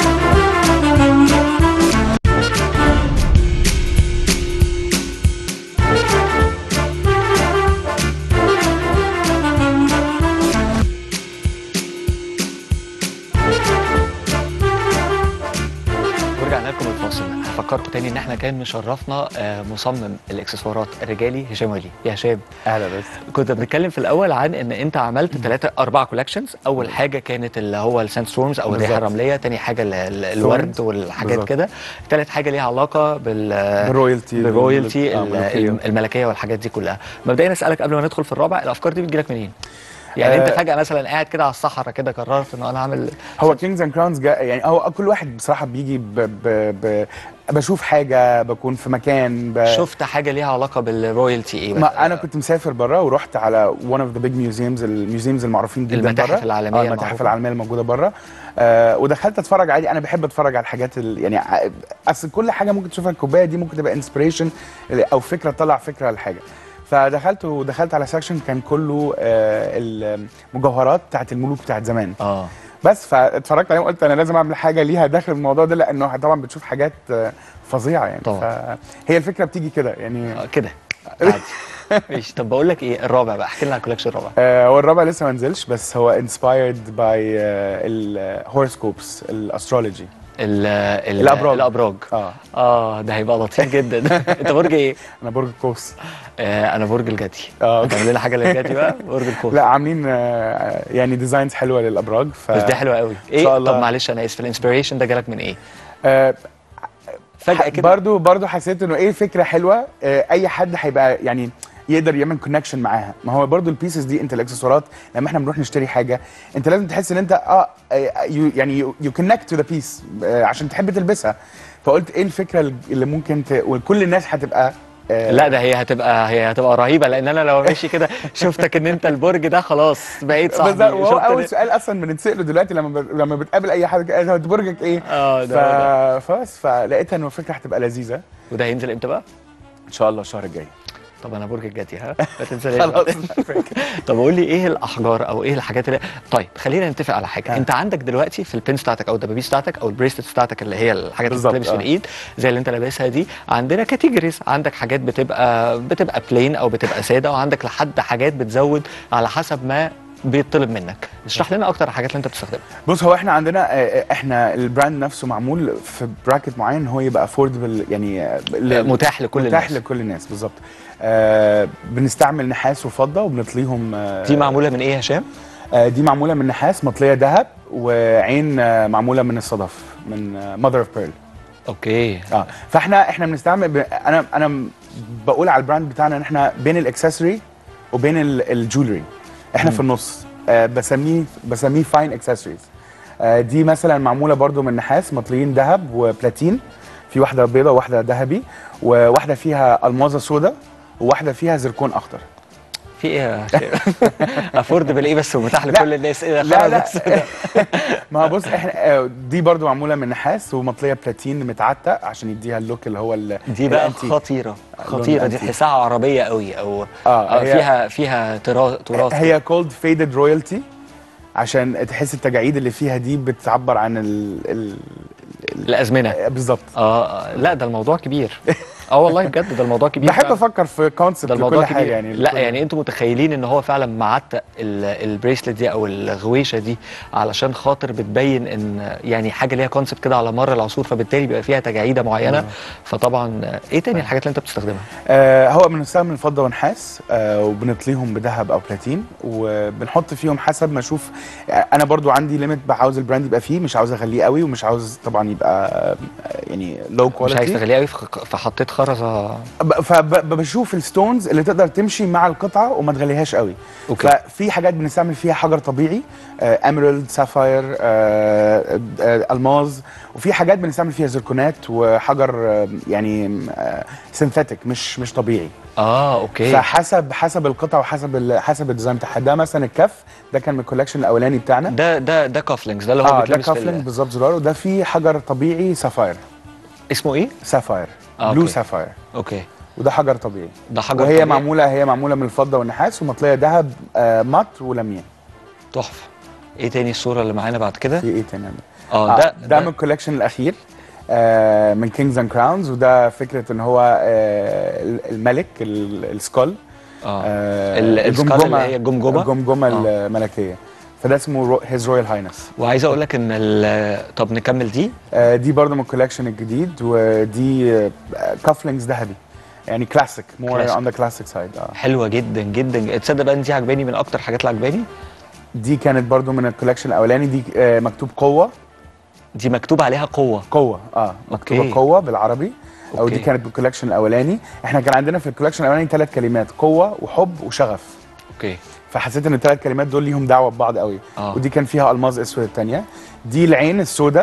ورجعنا لكم الفاصل هفكركم تاني ان احنا كان مشرفنا آه، مصمم الاكسسوارات الرجالي هشام ولي يا هشام اهلا بس كنت بنتكلم في الاول عن ان انت عملت ثلاثة اربع كولكشنز اول حاجه كانت اللي هو الساند ستورمز او الريحه بالظبط. الرمليه تاني حاجه ال- ال- الورد Thorns. والحاجات بالظبط. كده ثالث حاجه ليها علاقه بال بالرويالتي بالرويالتي آه، ال- ملوكية. الم- الملكيه والحاجات دي كلها مبدئيا اسالك قبل ما ندخل في الرابع الافكار دي بتجيلك منين يعني آه، انت فجاه مثلا قاعد كده على الصحراء كده قررت ان انا اعمل هو كينجز اند كراونز يعني هو كل واحد بصراحه بيجي ب... ب... ب... بشوف حاجه بكون في مكان ب... شفت حاجه ليها علاقه بالرويالتي ايه بقى؟ ما انا كنت مسافر بره ورحت على one of the big museums الميوزيمز المعروفين جدا المتاحف بره العالمية آه المتاحف المعروفة. العالميه الموجوده بره آه ودخلت اتفرج عادي انا بحب اتفرج على الحاجات ال... يعني ع- اصل كل حاجه ممكن تشوفها الكوبايه دي ممكن تبقى انسبريشن او فكره تطلع فكره لحاجه فدخلت ودخلت على سكشن كان كله آه المجوهرات بتاعت الملوك بتاعت زمان اه بس فاتفرجت عليهم قلت انا لازم اعمل حاجه ليها داخل الموضوع ده لانه طبعا بتشوف حاجات آه، فظيعه يعني طبعا. فهي الفكره بتيجي كده يعني كده عادي ماشي طب بقول لك ايه الرابع بقى احكي لنا على الكولكشن الرابع آه، هو الرابع لسه ما نزلش بس هو انسبايرد باي الهورسكوبس الاسترولوجي ال ال الأبراج. الابراج اه اه ده هيبقى لطيف جدا انت برج ايه؟ انا برج القوس آه انا برج الجدي اه هتعمل لنا حاجه للجدي بقى برج القوس لا عاملين آه، يعني ديزاينز حلوه للابراج ف... بس دي حلوه قوي ايه ان شاء الله طب معلش انا اسف الانسبيريشن ده جالك من ايه؟ آه، فجاه كده برضو برضو حسيت انه ايه فكره حلوه آه، اي حد هيبقى يعني يقدر يعمل كونكشن معاها ما هو برضو البيسز دي انت الاكسسوارات لما احنا بنروح نشتري حاجه انت لازم تحس ان انت اه آه، you- يعني يو كونكت تو ذا بيس عشان تحب تلبسها فقلت ايه الفكره اللي ممكن ت... وكل الناس هتبقى آه، لا ده هي هتبقى هي هتبقى رهيبه لان انا لو ماشي كده شفتك ان انت البرج ده خلاص بقيت صاحبي بالظبط وهو شفت اول إن- سؤال اصلا بنتساله دلوقتي لما ب... لما بتقابل اي حد كده، هو أنت برجك ايه؟ اه ده ف... فبس فلقيتها انه الفكره هتبقى لذيذه وده هينزل امتى بقى؟ ان شاء الله الشهر الجاي طب انا برج الجدي ها ما تنساش خلاص طب قول لي ايه الاحجار او ايه الحاجات اللي طيب خلينا نتفق على حاجه آه. انت عندك دلوقتي في البنس بتاعتك او الدبابيس بتاعتك او البريسلتس بتاعتك اللي هي الحاجات اللي بالظبط، بتلبس في آه. الايد زي اللي انت لابسها دي عندنا كاتيجوريز عندك حاجات بتبقى بتبقى بلين او بتبقى ساده وعندك لحد حاجات بتزود على حسب ما بيطلب منك اشرح لنا اكتر الحاجات اللي انت بتستخدمها بص هو احنا عندنا آه، آه، احنا البراند نفسه معمول في براكت معين هو يبقى افوردبل يعني آه، ل- متاح لكل متاح الناس. لكل الناس بالظبط آه بنستعمل نحاس وفضه وبنطليهم آه دي معموله من ايه يا هشام آه دي معموله من نحاس مطليه ذهب وعين آه معموله من الصدف من ماذر اوف بيرل اوكي اه فاحنا احنا بنستعمل ب... انا انا م- بقول على البراند بتاعنا ان احنا بين الاكسسوري وبين ال- الجولري احنا مم. في النص آه بسميه بسميه فاين اكسسوارز آه دي مثلا معموله برضو من نحاس مطليين ذهب وبلاتين في واحده بيضه وواحده ذهبي وواحده فيها المازه سودا وواحده فيها زركون اخضر في ايه يا افوردبل ايه بس ومتاح لكل الناس ايه لا لا خلاص كده. ما هو بص احنا آه، دي برضو معموله من نحاس ومطليه بلاتين متعتق عشان يديها اللوك اللي هو ال- دي بقى الأنتيك. خطيره اللون خطيره دي الأنتيك. تحسها عربيه قوي او آه، آه هي- فيها فيها تراث تراث هي كولد فيدد رويالتي عشان تحس التجاعيد اللي فيها دي بتعبر عن ال, ال الازمنه بالظبط اه لا ده الموضوع كبير اه والله بجد ده الموضوع كبير بحب فعلاً. افكر في كونسبت ده الموضوع لكل كبير حاجه يعني لا لكل- يعني انتوا متخيلين ان هو فعلا معتق ال- البريسلت دي او الغويشه دي علشان خاطر بتبين ان يعني حاجه ليها كونسبت كده على مر العصور فبالتالي بيبقى فيها تجاعيده معينه آه. فطبعا آه، ايه تاني الحاجات اللي انت بتستخدمها آه هو بنستعمل فضه ونحاس آه وبنطليهم بذهب او بلاتين وبنحط فيهم حسب ما اشوف آه، انا برضو عندي ليميت عاوز البراند يبقى فيه مش عاوز اخليه قوي ومش عاوز طبعا يبقى آه، يعني لو مش كواليتي عايز تغليه قوي فخ- فحطيت خرزه فبشوف الستونز اللي تقدر تمشي مع القطعه وما تغليهاش قوي أوكي. ففي حاجات بنستعمل فيها حجر طبيعي اميرالد سافاير الماظ وفي حاجات بنستعمل فيها زركونات وحجر آه، يعني سينثيتك مش مش طبيعي اه اوكي فحسب حسب القطعه وحسب ال- حسب الديزاين بتاعها ده مثلا الكف ده كان من الكولكشن الاولاني بتاعنا ده ده ده كافلينجز ده اللي هو اه ده بيتلبس في ال- كافلينج بالظبط زرار وده فيه حجر طبيعي سافاير اسمه ايه؟ سافاير آه، بلو أوكي. سافاير اوكي وده حجر طبيعي ده حجر وهي طبيعي. معموله هي معموله من الفضه والنحاس ومطليه ذهب آه مات ولميان تحفه ايه تاني الصوره اللي معانا بعد كده في ايه تاني اه ده ده من الكولكشن الاخير آه من كينجز اند كراونز وده فكره ان هو آه الملك ال- السكول اه ال- السكال اللي هي الجمجمة؟ الجمجمه آه. الملكيه فده اسمه هيز رويال هاينس وعايز اقول لك ان ال- طب نكمل دي آه دي برضه من الكولكشن الجديد ودي كافلينجز ذهبي يعني كلاسيك مور كلاسيك. اون ذا كلاسيك سايد اه حلوه جدا جدا تصدق بقى ان دي عجباني من اكتر حاجات اللي عجباني دي كانت برضو من الكولكشن الاولاني دي آه مكتوب قوه دي مكتوب عليها قوه قوه اه مكتوبه أوكي. قوه بالعربي او أوكي. دي كانت بالكولكشن الاولاني احنا كان عندنا في الكولكشن الاولاني ثلاث كلمات قوه وحب وشغف اوكي فحسيت ان الثلاث كلمات دول ليهم دعوه ببعض قوي آه. ودي كان فيها الماظ اسود الثانيه دي العين السوداء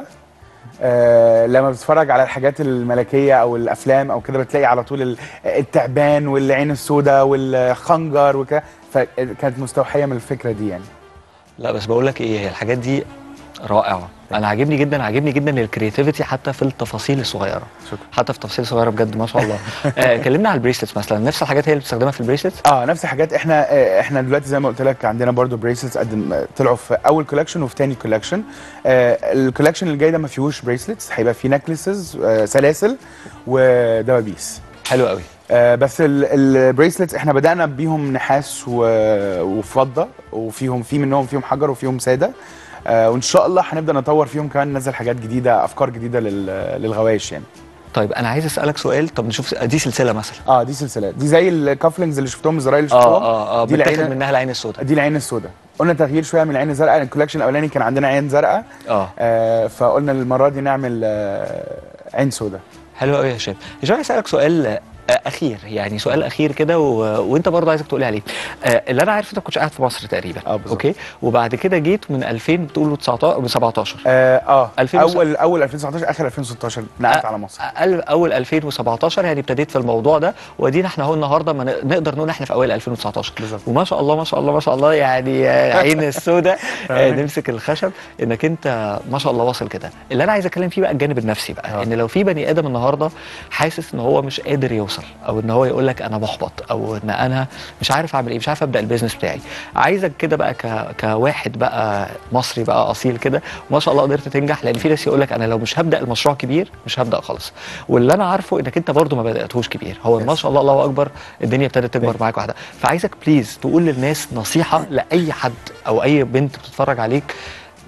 آه لما بتتفرج على الحاجات الملكيه او الافلام او كده بتلاقي على طول ال- التعبان والعين السوداء والخنجر وكده فكانت مستوحيه من الفكره دي يعني لا بس بقول لك ايه هي الحاجات دي رائعه انا عاجبني جدا عاجبني جدا الكرياتيفيتي حتى في التفاصيل الصغيره شكرا. حتى في التفاصيل الصغيره بجد ما شاء الله آه كلمنا على البريسلتس مثلا نفس الحاجات هي اللي بتستخدمها في البريسلتس اه نفس الحاجات احنا آه، احنا دلوقتي زي ما قلت لك عندنا برضو بريسلتس قدم آه، طلعوا في اول كولكشن وفي تاني كولكشن آه الكولكشن اللي جاي ده ما فيهوش بريسلتس هيبقى فيه نكلسز آه سلاسل ودبابيس حلو قوي آه بس البريسلتس احنا بدانا بيهم نحاس و- وفضه وفيهم في منهم فيهم حجر وفيهم ساده آه وان شاء الله هنبدا نطور فيهم كمان ننزل حاجات جديده افكار جديده لل- للغوايش يعني طيب انا عايز اسالك سؤال طب نشوف دي سلسله مثلا اه دي سلسلات دي زي الكافلينجز اللي شفتهم الزراير اللي اه شفتهم اه اه دي بتاخد العين منها العين السوداء دي العين السوداء قلنا تغيير شويه من العين الزرقاء الكولكشن الاولاني كان عندنا عين زرقاء اه آه فقلنا المره دي نعمل آه عين سوداء حلو قوي يا هشام هشام عايز اسالك سؤال آه، اخير يعني سؤال اخير كده و... وانت برضه عايزك تقولي عليه آه اللي انا عارف انت كنتش قاعد في مصر تقريبا اه بالظبط. اوكي وبعد كده جيت من 2000 بتقولوا 19 17 اه, آه 2000 اول اول 2019 اخر 2016 نقلت على مصر أقل اول 2017 يعني ابتديت في الموضوع ده وادينا احنا اهو النهارده ما ن- نقدر نقول احنا في اوائل 2019 بالظبط. وما شاء الله ما شاء الله ما شاء الله يعني آه، عين السوداء آه، نمسك الخشب انك انت ما شاء الله واصل كده اللي انا عايز اتكلم فيه بقى الجانب النفسي بقى آه. ان لو في بني ادم النهارده حاسس ان هو مش قادر يوصل او ان هو يقول لك انا محبط او ان انا مش عارف اعمل ايه مش عارف ابدا البيزنس بتاعي عايزك كده بقى ك... كواحد بقى مصري بقى اصيل كده ما شاء الله قدرت تنجح لان في ناس يقول لك انا لو مش هبدا المشروع كبير مش هبدا خالص واللي انا عارفه انك انت برضو ما بداتهوش كبير هو ما شاء الله الله اكبر الدنيا ابتدت تكبر معاك واحده فعايزك بليز تقول للناس نصيحه لاي حد او اي بنت بتتفرج عليك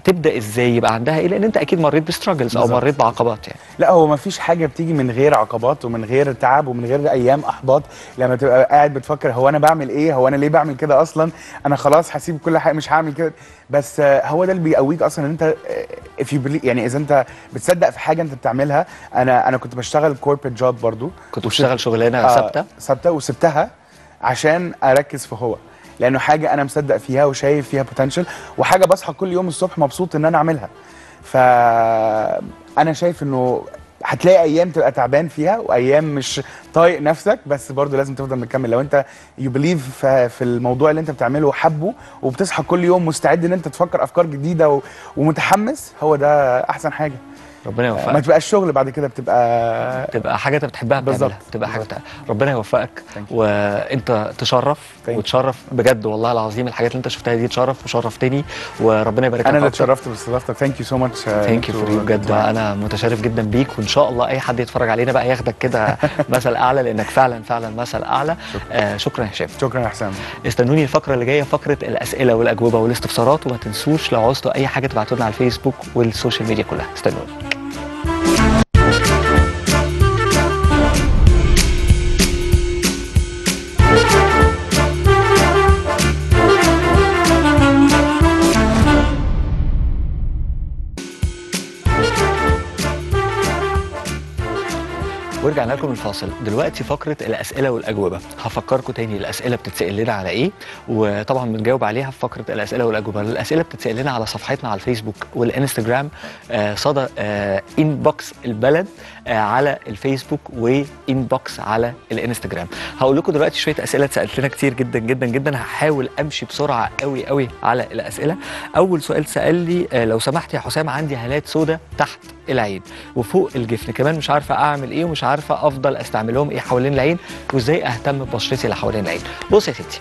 تبدا ازاي يبقى عندها ايه لان انت اكيد مريت بستراجلز او بالظبط. مريت بعقبات يعني لا هو ما فيش حاجه بتيجي من غير عقبات ومن غير تعب ومن غير ايام احباط لما تبقى قاعد بتفكر هو انا بعمل ايه هو انا ليه بعمل كده اصلا انا خلاص هسيب كل حاجه مش هعمل كده بس آه، هو ده اللي بيقويك اصلا ان انت آه، if you believe يعني اذا انت بتصدق في حاجه انت بتعملها انا انا كنت بشتغل كوربريت جوب برضو كنت بتشتغل شغلانه ثابته ثابته وسبتها عشان اركز في هو لانه حاجه انا مصدق فيها وشايف فيها بوتنشال وحاجه بصحى كل يوم الصبح مبسوط ان انا اعملها فانا شايف انه هتلاقي ايام تبقى تعبان فيها وايام مش طايق نفسك بس برضو لازم تفضل مكمل لو انت يو بليف في الموضوع اللي انت بتعمله وحبه وبتصحى كل يوم مستعد ان انت تفكر افكار جديده و- ومتحمس هو ده احسن حاجه ربنا يوفقك ما تبقاش شغل بعد كده بتبقى تبقى حاجه انت بتحبها بالظبط. بتعملها تبقى حاجه بتاع. ربنا يوفقك وانت تشرف وتشرف بجد والله العظيم الحاجات اللي انت شفتها دي تشرف وشرفتني وربنا يبارك لك انا اللي أكتر. اتشرفت باستضافتك ثانك يو سو ماتش ثانك يو فور يو بجد انا متشرف جدا بيك وان شاء الله اي حد يتفرج علينا بقى ياخدك كده مثل اعلى لانك فعلا فعلا مثل اعلى آه شكرا يا هشام شكرا يا حسام استنوني الفقره اللي جايه فقره الاسئله والاجوبه والاستفسارات وما تنسوش لو عوزتوا اي حاجه تبعتوا لنا على الفيسبوك والسوشيال ميديا كلها استنوني ورجعنا لكم الفاصل دلوقتي فقره الاسئله والاجوبه هفكركم تاني الاسئله بتتسال لنا على ايه وطبعا بنجاوب عليها في فقره الاسئله والاجوبه الاسئله بتتسال لنا على صفحتنا على الفيسبوك والانستجرام آه صدى آه انبوكس البلد آه على الفيسبوك وانبوكس على الانستجرام هقول لكم دلوقتي شويه اسئله اتسالت لنا كتير جدا جدا جدا هحاول امشي بسرعه قوي قوي على الاسئله اول سؤال سال لي آه لو سمحت يا حسام عندي هالات سودة تحت العين وفوق الجفن كمان مش عارفه اعمل ايه ومش عارفه افضل استعملهم ايه حوالين العين وازاي اهتم ببشرتي اللي حوالين العين بص يا ستي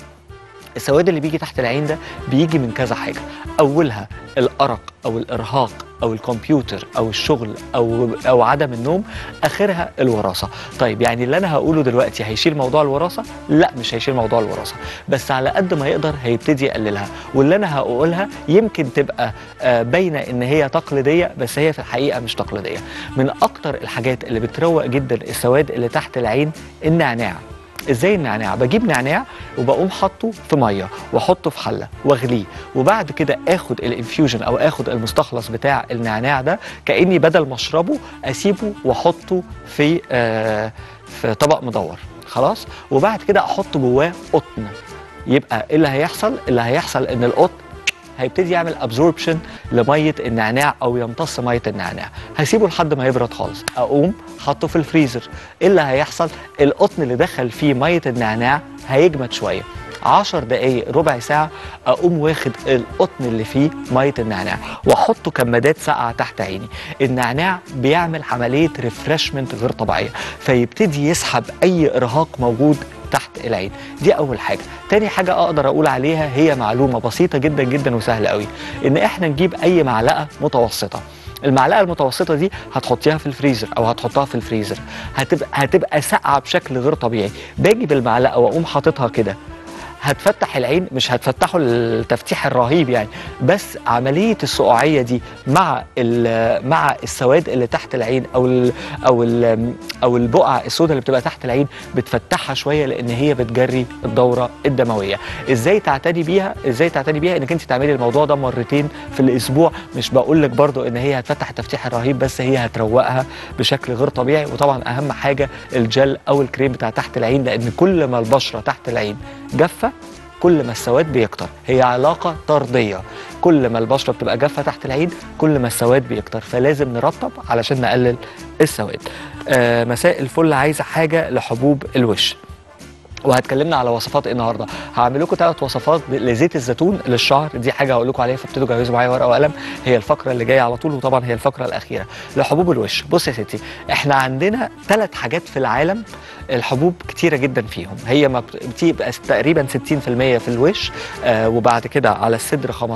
السواد اللي بيجي تحت العين ده بيجي من كذا حاجه اولها الارق او الارهاق او الكمبيوتر او الشغل او او عدم النوم اخرها الوراثه طيب يعني اللي انا هقوله دلوقتي هيشيل موضوع الوراثه لا مش هيشيل موضوع الوراثه بس على قد ما يقدر هيبتدي يقللها واللي انا هقولها يمكن تبقى آه، باينه ان هي تقليديه بس هي في الحقيقه مش تقليديه من اكتر الحاجات اللي بتروق جدا السواد اللي تحت العين النعناع ازاي النعناع بجيب نعناع وبقوم حاطه في ميه واحطه في حله واغليه وبعد كده اخد الانفيوجن او اخد المستخلص بتاع النعناع ده كاني بدل ما اشربه اسيبه واحطه في آه في طبق مدور خلاص وبعد كده احط جواه قطن يبقى ايه اللي هيحصل اللي هيحصل ان القطن هيبتدي يعمل ابزوربشن لميه النعناع او يمتص ميه النعناع هسيبه لحد ما يبرد خالص اقوم حاطه في الفريزر ايه اللي هيحصل القطن اللي دخل فيه ميه النعناع هيجمد شويه 10 دقايق ربع ساعة أقوم واخد القطن اللي فيه مية النعناع وأحطه كمادات ساقعة تحت عيني النعناع بيعمل عملية ريفرشمنت غير طبيعية فيبتدي يسحب أي إرهاق موجود تحت العين دي اول حاجه تاني حاجه اقدر اقول عليها هي معلومه بسيطه جدا جدا وسهله قوي ان احنا نجيب اي معلقه متوسطه المعلقه المتوسطه دي هتحطيها في الفريزر او هتحطها في الفريزر هتبقى هتبقى ساقعه بشكل غير طبيعي باجي بالمعلقه واقوم حاططها كده هتفتح العين مش هتفتحه التفتيح الرهيب يعني بس عمليه السقوعيه دي مع ال- مع السواد اللي تحت العين او ال او ال او البقع السوداء اللي بتبقى تحت العين بتفتحها شويه لان هي بتجري الدوره الدمويه ازاي تعتني بيها ازاي تعتني بيها انك انت تعملي الموضوع ده مرتين في الاسبوع مش بقول لك برضو ان هي هتفتح التفتيح الرهيب بس هي هتروقها بشكل غير طبيعي وطبعا اهم حاجه الجل او الكريم بتاع تحت العين لان كل ما البشره تحت العين جافه كل ما السواد بيكتر هي علاقه طرديه كل ما البشره بتبقى جافه تحت العين كل ما السواد بيكتر فلازم نرطب علشان نقلل السواد آه مساء الفل عايزه حاجه لحبوب الوش وهتكلمنا على وصفات إيه النهارده هعمل لكم ثلاث وصفات لزيت الزيتون للشعر دي حاجه هقول لكم عليها فابتدوا جهزوا معايا ورقه وقلم هي الفقره اللي جايه على طول وطبعا هي الفقره الاخيره لحبوب الوش بص يا ستي احنا عندنا ثلاث حاجات في العالم الحبوب كتيره جدا فيهم هي ما بت- بتبقى تقريبا 60% في الوش آه وبعد كده على الصدر 15%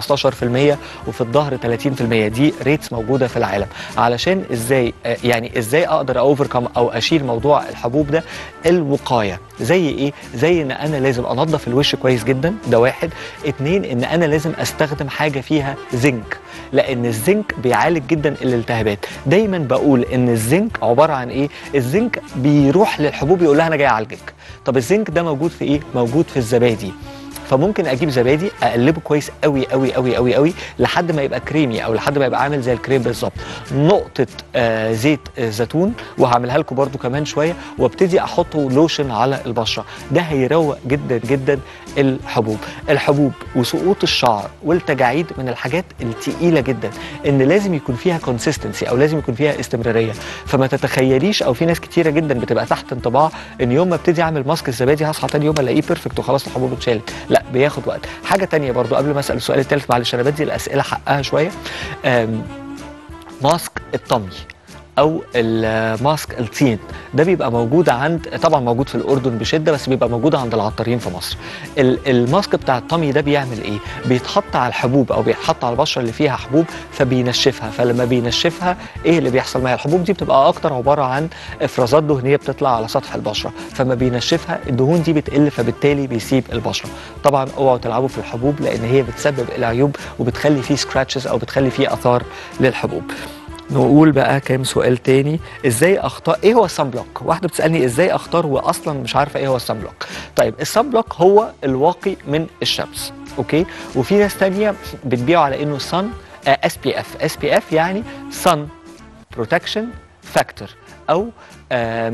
وفي الظهر 30% دي ريتس موجوده في العالم علشان ازاي آه يعني ازاي اقدر اوفركم او اشيل موضوع الحبوب ده الوقايه زي ايه زي ان انا لازم انظف الوش كويس جدا ده واحد اتنين ان انا لازم استخدم حاجه فيها زنك لان الزنك بيعالج جدا الالتهابات دايما بقول ان الزنك عباره عن ايه الزنك بيروح للحبوب يقول لها انا جاي اعالجك طب الزنك ده موجود في ايه موجود في الزبادي فممكن اجيب زبادي اقلبه كويس قوي قوي قوي قوي قوي لحد ما يبقى كريمي او لحد ما يبقى عامل زي الكريم بالظبط نقطه آه زيت آه زيتون وهعملها لكم برده كمان شويه وابتدي احطه لوشن على البشره ده هيروق جدا جدا الحبوب الحبوب وسقوط الشعر والتجاعيد من الحاجات التقيله جدا ان لازم يكون فيها كونسيستنسي او لازم يكون فيها استمراريه فما تتخيليش او في ناس كتيره جدا بتبقى تحت انطباع ان يوم ما ابتدي اعمل ماسك الزبادي هصحى تاني يوم الاقيه بيرفكت وخلاص الحبوب اتشالت لا بياخد وقت حاجه تانية برضو قبل ما اسال السؤال الثالث معلش انا بدي الاسئله حقها شويه آم، ماسك الطمي او الماسك التين ده بيبقى موجود عند طبعا موجود في الاردن بشده بس بيبقى موجود عند العطارين في مصر ال- الماسك بتاع الطمي ده بيعمل ايه بيتحط على الحبوب او بيتحط على البشره اللي فيها حبوب فبينشفها فلما بينشفها ايه اللي بيحصل معاها الحبوب دي بتبقى اكتر عباره عن افرازات دهنيه بتطلع على سطح البشره فما بينشفها الدهون دي بتقل فبالتالي بيسيب البشره طبعا اوعوا تلعبوا في الحبوب لان هي بتسبب العيوب وبتخلي فيه سكراتشز او بتخلي فيه اثار للحبوب نقول بقى كام سؤال تاني ازاي اختار ايه هو الصن بلوك واحده بتسالني ازاي اختار واصلا مش عارفه ايه هو الصن بلوك طيب الصن بلوك هو الواقي من الشمس اوكي وفي ناس تانية بتبيعه على انه صن اس بي اف اس بي اف يعني صن بروتكشن فاكتور او آم،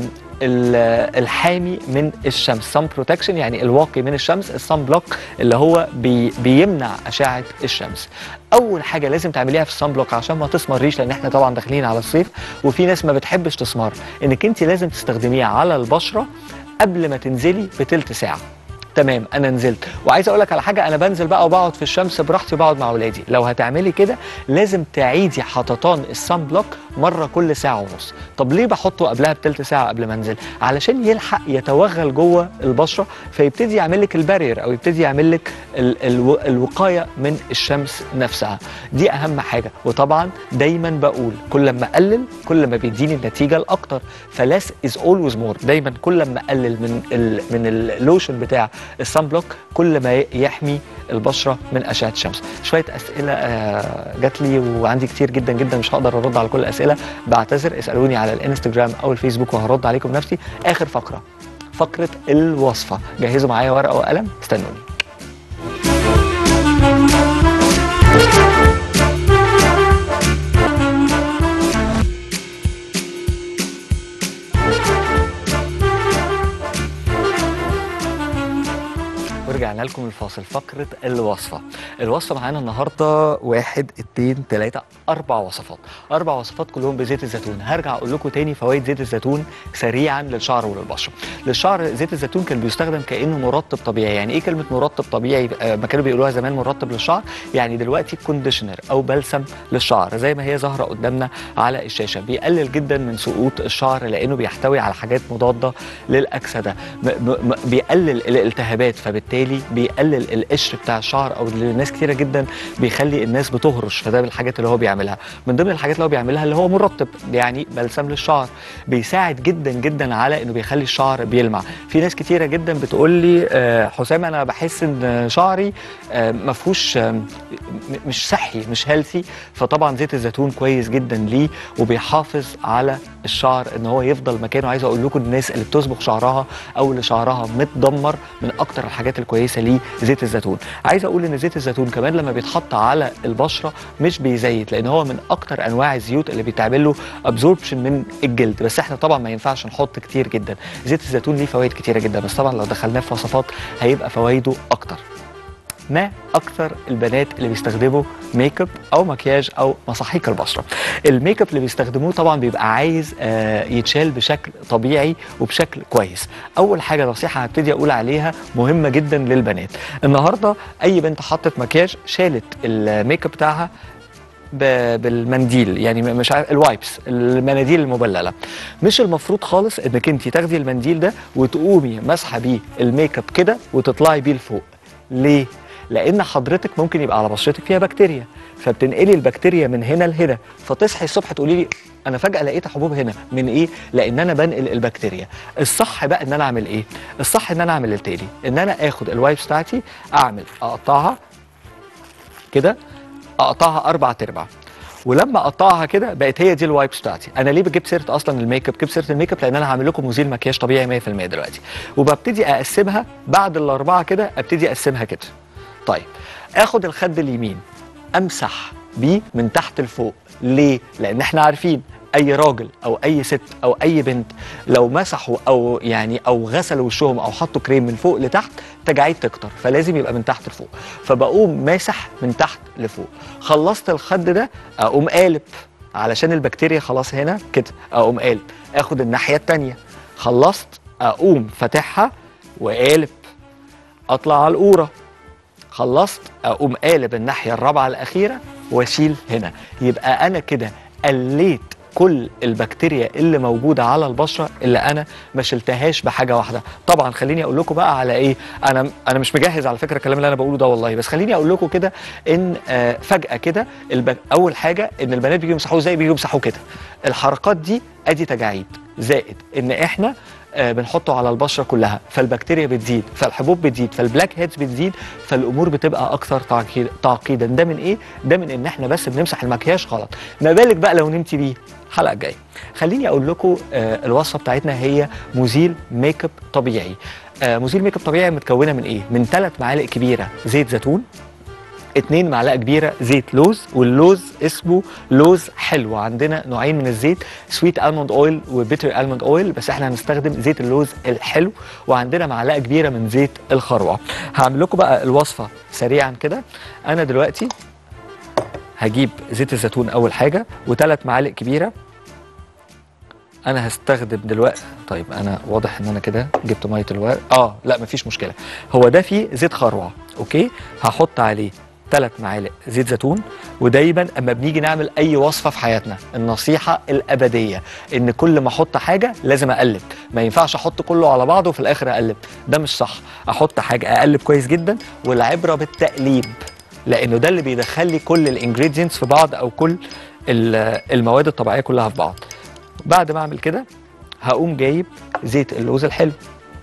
ال- الحامي من الشمس صن بروتكشن يعني الواقي من الشمس الصن بلوك اللي هو بي بيمنع اشعه الشمس اول حاجه لازم تعمليها في الصن بلوك عشان ما تسمريش لان احنا طبعا داخلين على الصيف وفي ناس ما بتحبش تسمر انك انت لازم تستخدميها على البشره قبل ما تنزلي بتلت ساعه تمام انا نزلت وعايز اقول لك على حاجه انا بنزل بقى وبقعد في الشمس براحتي وبقعد مع اولادي لو هتعملي كده لازم تعيدي حططان الصن بلوك مره كل ساعه ونص طب ليه بحطه قبلها بتلت ساعه قبل ما انزل علشان يلحق يتوغل جوه البشره فيبتدي يعمل لك البارير او يبتدي يعمل لك ال الو الوقايه من الشمس نفسها دي اهم حاجه وطبعا دايما بقول كل ما اقلل كل ما بيديني النتيجه الاكتر فلاس از اولويز مور دايما كل ما اقلل من ال من اللوشن بتاع الصن بلوك كل ما ي- يحمي البشره من اشعه الشمس شويه اسئله آه، جات لي وعندي كتير جدا جدا مش هقدر ارد على كل الاسئله بعتذر اسالوني على الانستجرام او الفيسبوك وهرد عليكم بنفسي اخر فقره فقره الوصفه جهزوا معايا ورقه وقلم استنوني ورجعنا لكم الفاصل فقرة الوصفة الوصفة معانا النهاردة واحد اتنين تلاتة أربع وصفات أربع وصفات كلهم بزيت الزيتون هرجع أقول لكم تاني فوائد زيت الزيتون سريعا للشعر وللبشرة للشعر زيت الزيتون كان بيستخدم كأنه مرطب طبيعي يعني إيه كلمة مرطب طبيعي آه، ما كانوا بيقولوها زمان مرطب للشعر يعني دلوقتي كونديشنر أو بلسم للشعر زي ما هي ظاهرة قدامنا على الشاشة بيقلل جدا من سقوط الشعر لأنه بيحتوي على حاجات مضادة للأكسدة م- م- م- بيقلل الالتهابات فبالتالي بيقلل القشر بتاع الشعر او اللي ناس كتيره جدا بيخلي الناس بتهرش فده من الحاجات اللي هو بيعملها من ضمن الحاجات اللي هو بيعملها اللي هو مرطب يعني بلسم للشعر بيساعد جدا جدا على انه بيخلي الشعر بيلمع في ناس كتيره جدا بتقول لي آه، حسام انا بحس ان شعري آه، ما فيهوش آه، م- مش صحي مش هيلثي فطبعا زيت الزيتون كويس جدا ليه وبيحافظ على الشعر ان هو يفضل مكانه عايز اقول لكم الناس اللي بتصبغ شعرها او اللي شعرها متدمر من اكتر الحاجات الكويسه ليه زيت الزيتون عايز اقول ان زيت الزيتون كمان لما بيتحط على البشره مش بيزيت لان هو من اكتر انواع الزيوت اللي بيتعمل له ابزوربشن من الجلد بس احنا طبعا ما ينفعش نحط كتير جدا زيت الزيتون ليه فوائد كتيره جدا بس طبعا لو دخلناه في وصفات هيبقى فوائده اكتر ما اكثر البنات اللي بيستخدموا ميك اب او مكياج او مساحيق البشره الميك اب اللي بيستخدموه طبعا بيبقى عايز آه، يتشال بشكل طبيعي وبشكل كويس اول حاجه نصيحه هبتدي اقول عليها مهمه جدا للبنات النهارده اي بنت حطت مكياج شالت الميك اب بتاعها ب- بالمنديل يعني م- مش عارف الوايبس المناديل المبلله مش المفروض خالص انك انت تاخدي المنديل ده وتقومي مسحه بيه الميك اب كده وتطلعي بيه لفوق ليه لان حضرتك ممكن يبقى على بشرتك فيها بكتيريا فبتنقلي البكتيريا من هنا لهنا فتصحي الصبح تقولي لي انا فجاه لقيت حبوب هنا من ايه لان انا بنقل البكتيريا الصح بقى ان انا اعمل ايه الصح ان انا اعمل التالي ان انا اخد الوايبس بتاعتي اعمل اقطعها كده اقطعها اربع ارباع ولما اقطعها كده بقت هي دي الوايبس بتاعتي انا ليه جبت سيره اصلا الميك اب جبت سيره الميك اب لان انا هعمل لكم مزيل مكياج طبيعي 100% دلوقتي وببتدي اقسمها بعد الاربعه كده ابتدي اقسمها كده طيب اخد الخد اليمين امسح بيه من تحت لفوق ليه لان احنا عارفين اي راجل او اي ست او اي بنت لو مسحوا او يعني او غسلوا وشهم او حطوا كريم من فوق لتحت تجاعيد تكتر فلازم يبقى من تحت لفوق فبقوم ماسح من تحت لفوق خلصت الخد ده اقوم قالب علشان البكتيريا خلاص هنا كده اقوم قالب اخد الناحيه التانية خلصت اقوم فاتحها وقالب اطلع على القوره خلصت اقوم قالب الناحيه الرابعه الاخيره واشيل هنا يبقى انا كده قليت كل البكتيريا اللي موجوده على البشره اللي انا ما شلتهاش بحاجه واحده طبعا خليني اقول لكم بقى على ايه انا انا مش مجهز على فكره الكلام اللي انا بقوله ده والله بس خليني اقول لكم كده ان آه فجاه كده الب... اول حاجه ان البنات بيجوا يمسحوه ازاي بيجوا يمسحوه كده الحركات دي ادي تجاعيد زائد ان احنا آه، بنحطه على البشره كلها فالبكتيريا بتزيد فالحبوب بتزيد فالبلاك هيدز بتزيد فالامور بتبقى اكثر تعقيد- تعقيدا ده من ايه ده من ان احنا بس بنمسح المكياج غلط ما بالك بقى لو نمتي بيه الحلقه الجايه خليني اقول لكم آه، الوصفه بتاعتنا هي مزيل ميك اب طبيعي آه، مزيل ميك اب طبيعي متكونه من ايه من ثلاث معالق كبيره زيت زيتون اتنين معلقه كبيره زيت لوز واللوز اسمه لوز حلو عندنا نوعين من الزيت سويت الموند اويل وبيتر الموند اويل بس احنا هنستخدم زيت اللوز الحلو وعندنا معلقه كبيره من زيت الخروع هعمل لكم بقى الوصفه سريعا كده انا دلوقتي هجيب زيت الزيتون اول حاجه وثلاث معالق كبيره انا هستخدم دلوقتي طيب انا واضح ان انا كده جبت ميه الورق اه لا مفيش مشكله هو ده فيه زيت خروع اوكي هحط عليه ثلاث معالق زيت زيتون ودايما اما بنيجي نعمل اي وصفه في حياتنا النصيحه الابديه ان كل ما احط حاجه لازم اقلب ما ينفعش احط كله على بعضه وفي الاخر اقلب ده مش صح احط حاجه اقلب كويس جدا والعبره بالتقليب لانه ده اللي بيدخل لي كل الانجريدينتس في بعض او كل ال- المواد الطبيعيه كلها في بعض بعد ما اعمل كده هقوم جايب زيت اللوز الحلو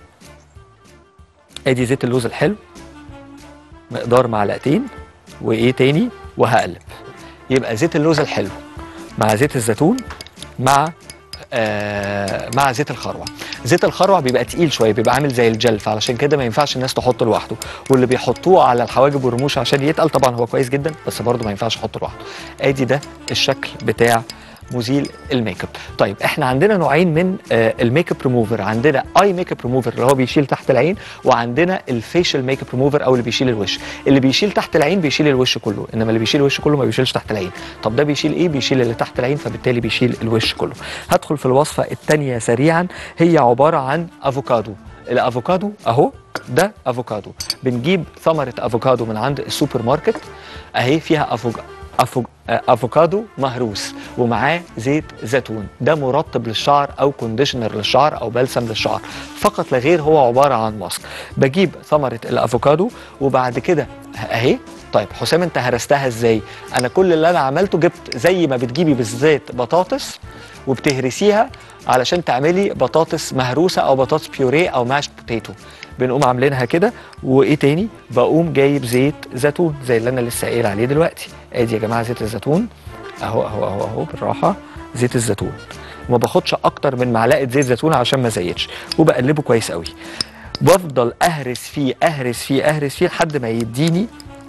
ادي زيت اللوز الحلو مقدار معلقتين وايه تاني وهقلب يبقى زيت اللوز الحلو مع زيت الزيتون مع آه مع زيت الخروع زيت الخروع بيبقى تقيل شويه بيبقى عامل زي الجل فعلشان كده ما ينفعش الناس تحطه لوحده واللي بيحطوه على الحواجب والرموش عشان يتقل طبعا هو كويس جدا بس برضه ما ينفعش احطه لوحده ادي ده الشكل بتاع مزيل الميك اب طيب احنا عندنا نوعين من آه الميك اب ريموفر عندنا اي ميك اب ريموفر اللي هو بيشيل تحت العين وعندنا الفيشل ميك اب ريموفر او اللي بيشيل الوش اللي بيشيل تحت العين بيشيل الوش كله انما اللي بيشيل الوش كله ما بيشيلش تحت العين طب ده بيشيل ايه بيشيل اللي تحت العين فبالتالي بيشيل الوش كله هدخل في الوصفه الثانيه سريعا هي عباره عن افوكادو الافوكادو اهو ده افوكادو بنجيب ثمره افوكادو من عند السوبر ماركت اهي فيها افوكادو أفو... افوكادو مهروس ومعاه زيت زيتون ده مرطب للشعر او كونديشنر للشعر او بلسم للشعر فقط لا غير هو عباره عن ماسك بجيب ثمره الافوكادو وبعد كده اهي طيب حسام انت هرستها ازاي انا كل اللي انا عملته جبت زي ما بتجيبي بالزيت بطاطس وبتهرسيها علشان تعملي بطاطس مهروسه او بطاطس بيوريه او ماش بوتيتو بنقوم عاملينها كده وايه تاني بقوم جايب زيت زيتون زي اللي انا لسه قايل عليه دلوقتي ادي يا جماعه زيت الزيتون اهو اهو اهو اهو بالراحه زيت الزيتون وما باخدش اكتر من معلقه زيت زيتون عشان ما زيتش وبقلبه كويس قوي بفضل اهرس فيه اهرس فيه اهرس فيه لحد ما يديني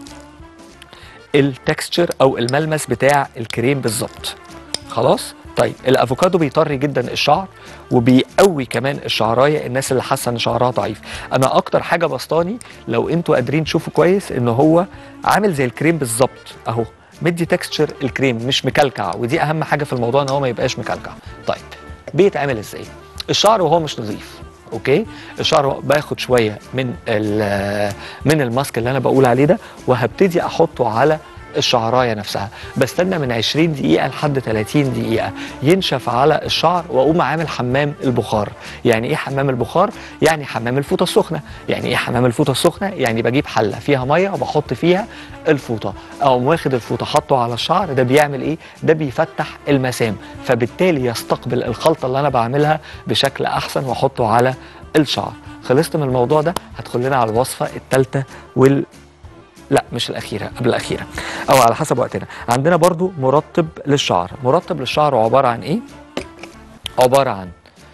التكستشر او الملمس بتاع الكريم بالظبط خلاص طيب الافوكادو بيطري جدا الشعر وبيقوي كمان الشعرايه الناس اللي حاسه ان شعرها ضعيف انا اكتر حاجه بسطاني لو انتوا قادرين تشوفوا كويس ان هو عامل زي الكريم بالظبط اهو مدي تكستشر الكريم مش مكلكع ودي اهم حاجه في الموضوع ان هو ما يبقاش مكلكع طيب بيتعمل ازاي الشعر وهو مش نظيف اوكي الشعر باخد شويه من ال- من الماسك اللي انا بقول عليه ده وهبتدي احطه على الشعرايه نفسها بستنى من 20 دقيقه لحد 30 دقيقه ينشف على الشعر واقوم عامل حمام البخار يعني ايه حمام البخار يعني حمام الفوطه السخنه يعني ايه حمام الفوطه السخنه يعني بجيب حله فيها ميه وبحط فيها الفوطه او واخد الفوطه حاطه على الشعر ده بيعمل ايه ده بيفتح المسام فبالتالي يستقبل الخلطه اللي انا بعملها بشكل احسن واحطه على الشعر خلصت من الموضوع ده هدخل لنا على الوصفه الثالثه وال لا مش الأخيرة قبل الأخيرة أو على حسب وقتنا عندنا برضو مرطب للشعر مرطب للشعر عبارة عن إيه؟ عبارة عن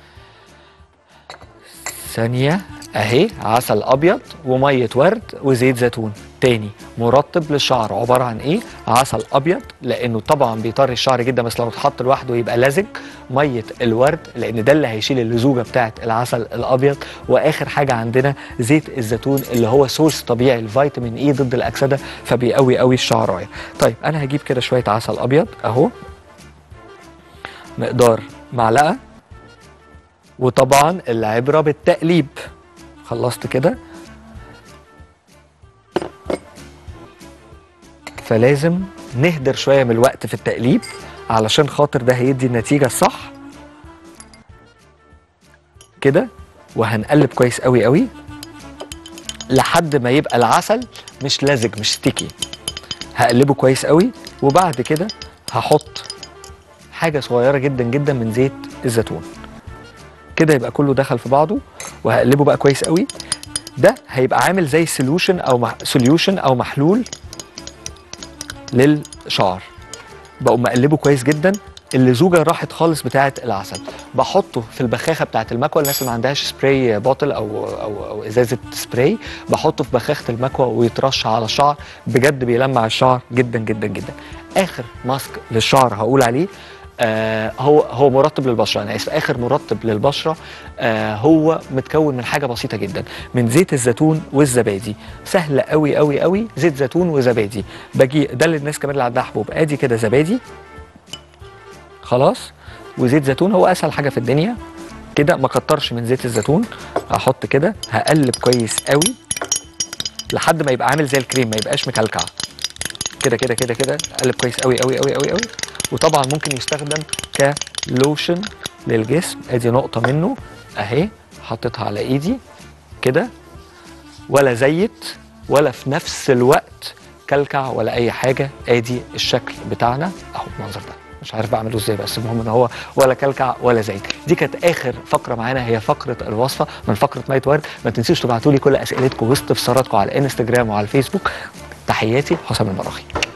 ثانية أهي عسل أبيض ومية ورد وزيت زيتون تاني مرطب للشعر عبارة عن إيه؟ عسل أبيض لأنه طبعا بيطري الشعر جدا بس لو اتحط لوحده يبقى لزج مية الورد لأن ده اللي هيشيل اللزوجة بتاعة العسل الأبيض وآخر حاجة عندنا زيت الزيتون اللي هو سورس طبيعي الفيتامين إي ضد الأكسدة فبيقوي قوي الشعراية طيب أنا هجيب كده شوية عسل أبيض أهو مقدار معلقة وطبعا العبرة بالتقليب خلصت كده فلازم نهدر شوية من الوقت في التقليب علشان خاطر ده هيدي النتيجة الصح كده وهنقلب كويس قوي قوي لحد ما يبقى العسل مش لازج مش ستيكي هقلبه كويس قوي وبعد كده هحط حاجة صغيرة جدا جدا من زيت الزيتون كده يبقى كله دخل في بعضه وهقلبه بقى كويس قوي ده هيبقى عامل زي سوليوشن او مح... سوليوشن او محلول للشعر بقوم مقلبه كويس جدا اللزوجه راحت خالص بتاعه العسل بحطه في البخاخه بتاعه المكوى الناس اللي ما عندهاش سبراي بوتل او او او ازازه سبراي بحطه في بخاخه المكوى ويترش على الشعر بجد بيلمع الشعر جدا جدا جدا اخر ماسك للشعر هقول عليه آه هو هو مرطب للبشره انا اسف اخر مرطب للبشره آه هو متكون من حاجه بسيطه جدا من زيت الزيتون والزبادي سهله قوي قوي قوي زيت زيتون وزبادي باجي ده للناس كمان اللي عندها حبوب ادي كده زبادي خلاص وزيت زيتون هو اسهل حاجه في الدنيا كده ما كترش من زيت الزيتون هحط كده هقلب كويس قوي لحد ما يبقى عامل زي الكريم ما يبقاش مكلكع كده كده كده كده قلب كويس قوي قوي قوي قوي قوي وطبعا ممكن يستخدم كلوشن للجسم ادي نقطه منه اهي حطيتها على ايدي كده ولا زيت ولا في نفس الوقت كلكع ولا اي حاجه ادي الشكل بتاعنا اهو المنظر ده مش عارف بعمله ازاي بس المهم ان هو ولا كلكع ولا زيت دي كانت اخر فقره معانا هي فقره الوصفه من فقره مايت وورد ما تنسوش تبعتوا لي كل اسئلتكم واستفساراتكم على الانستجرام وعلى الفيسبوك تحياتي حسام المراخي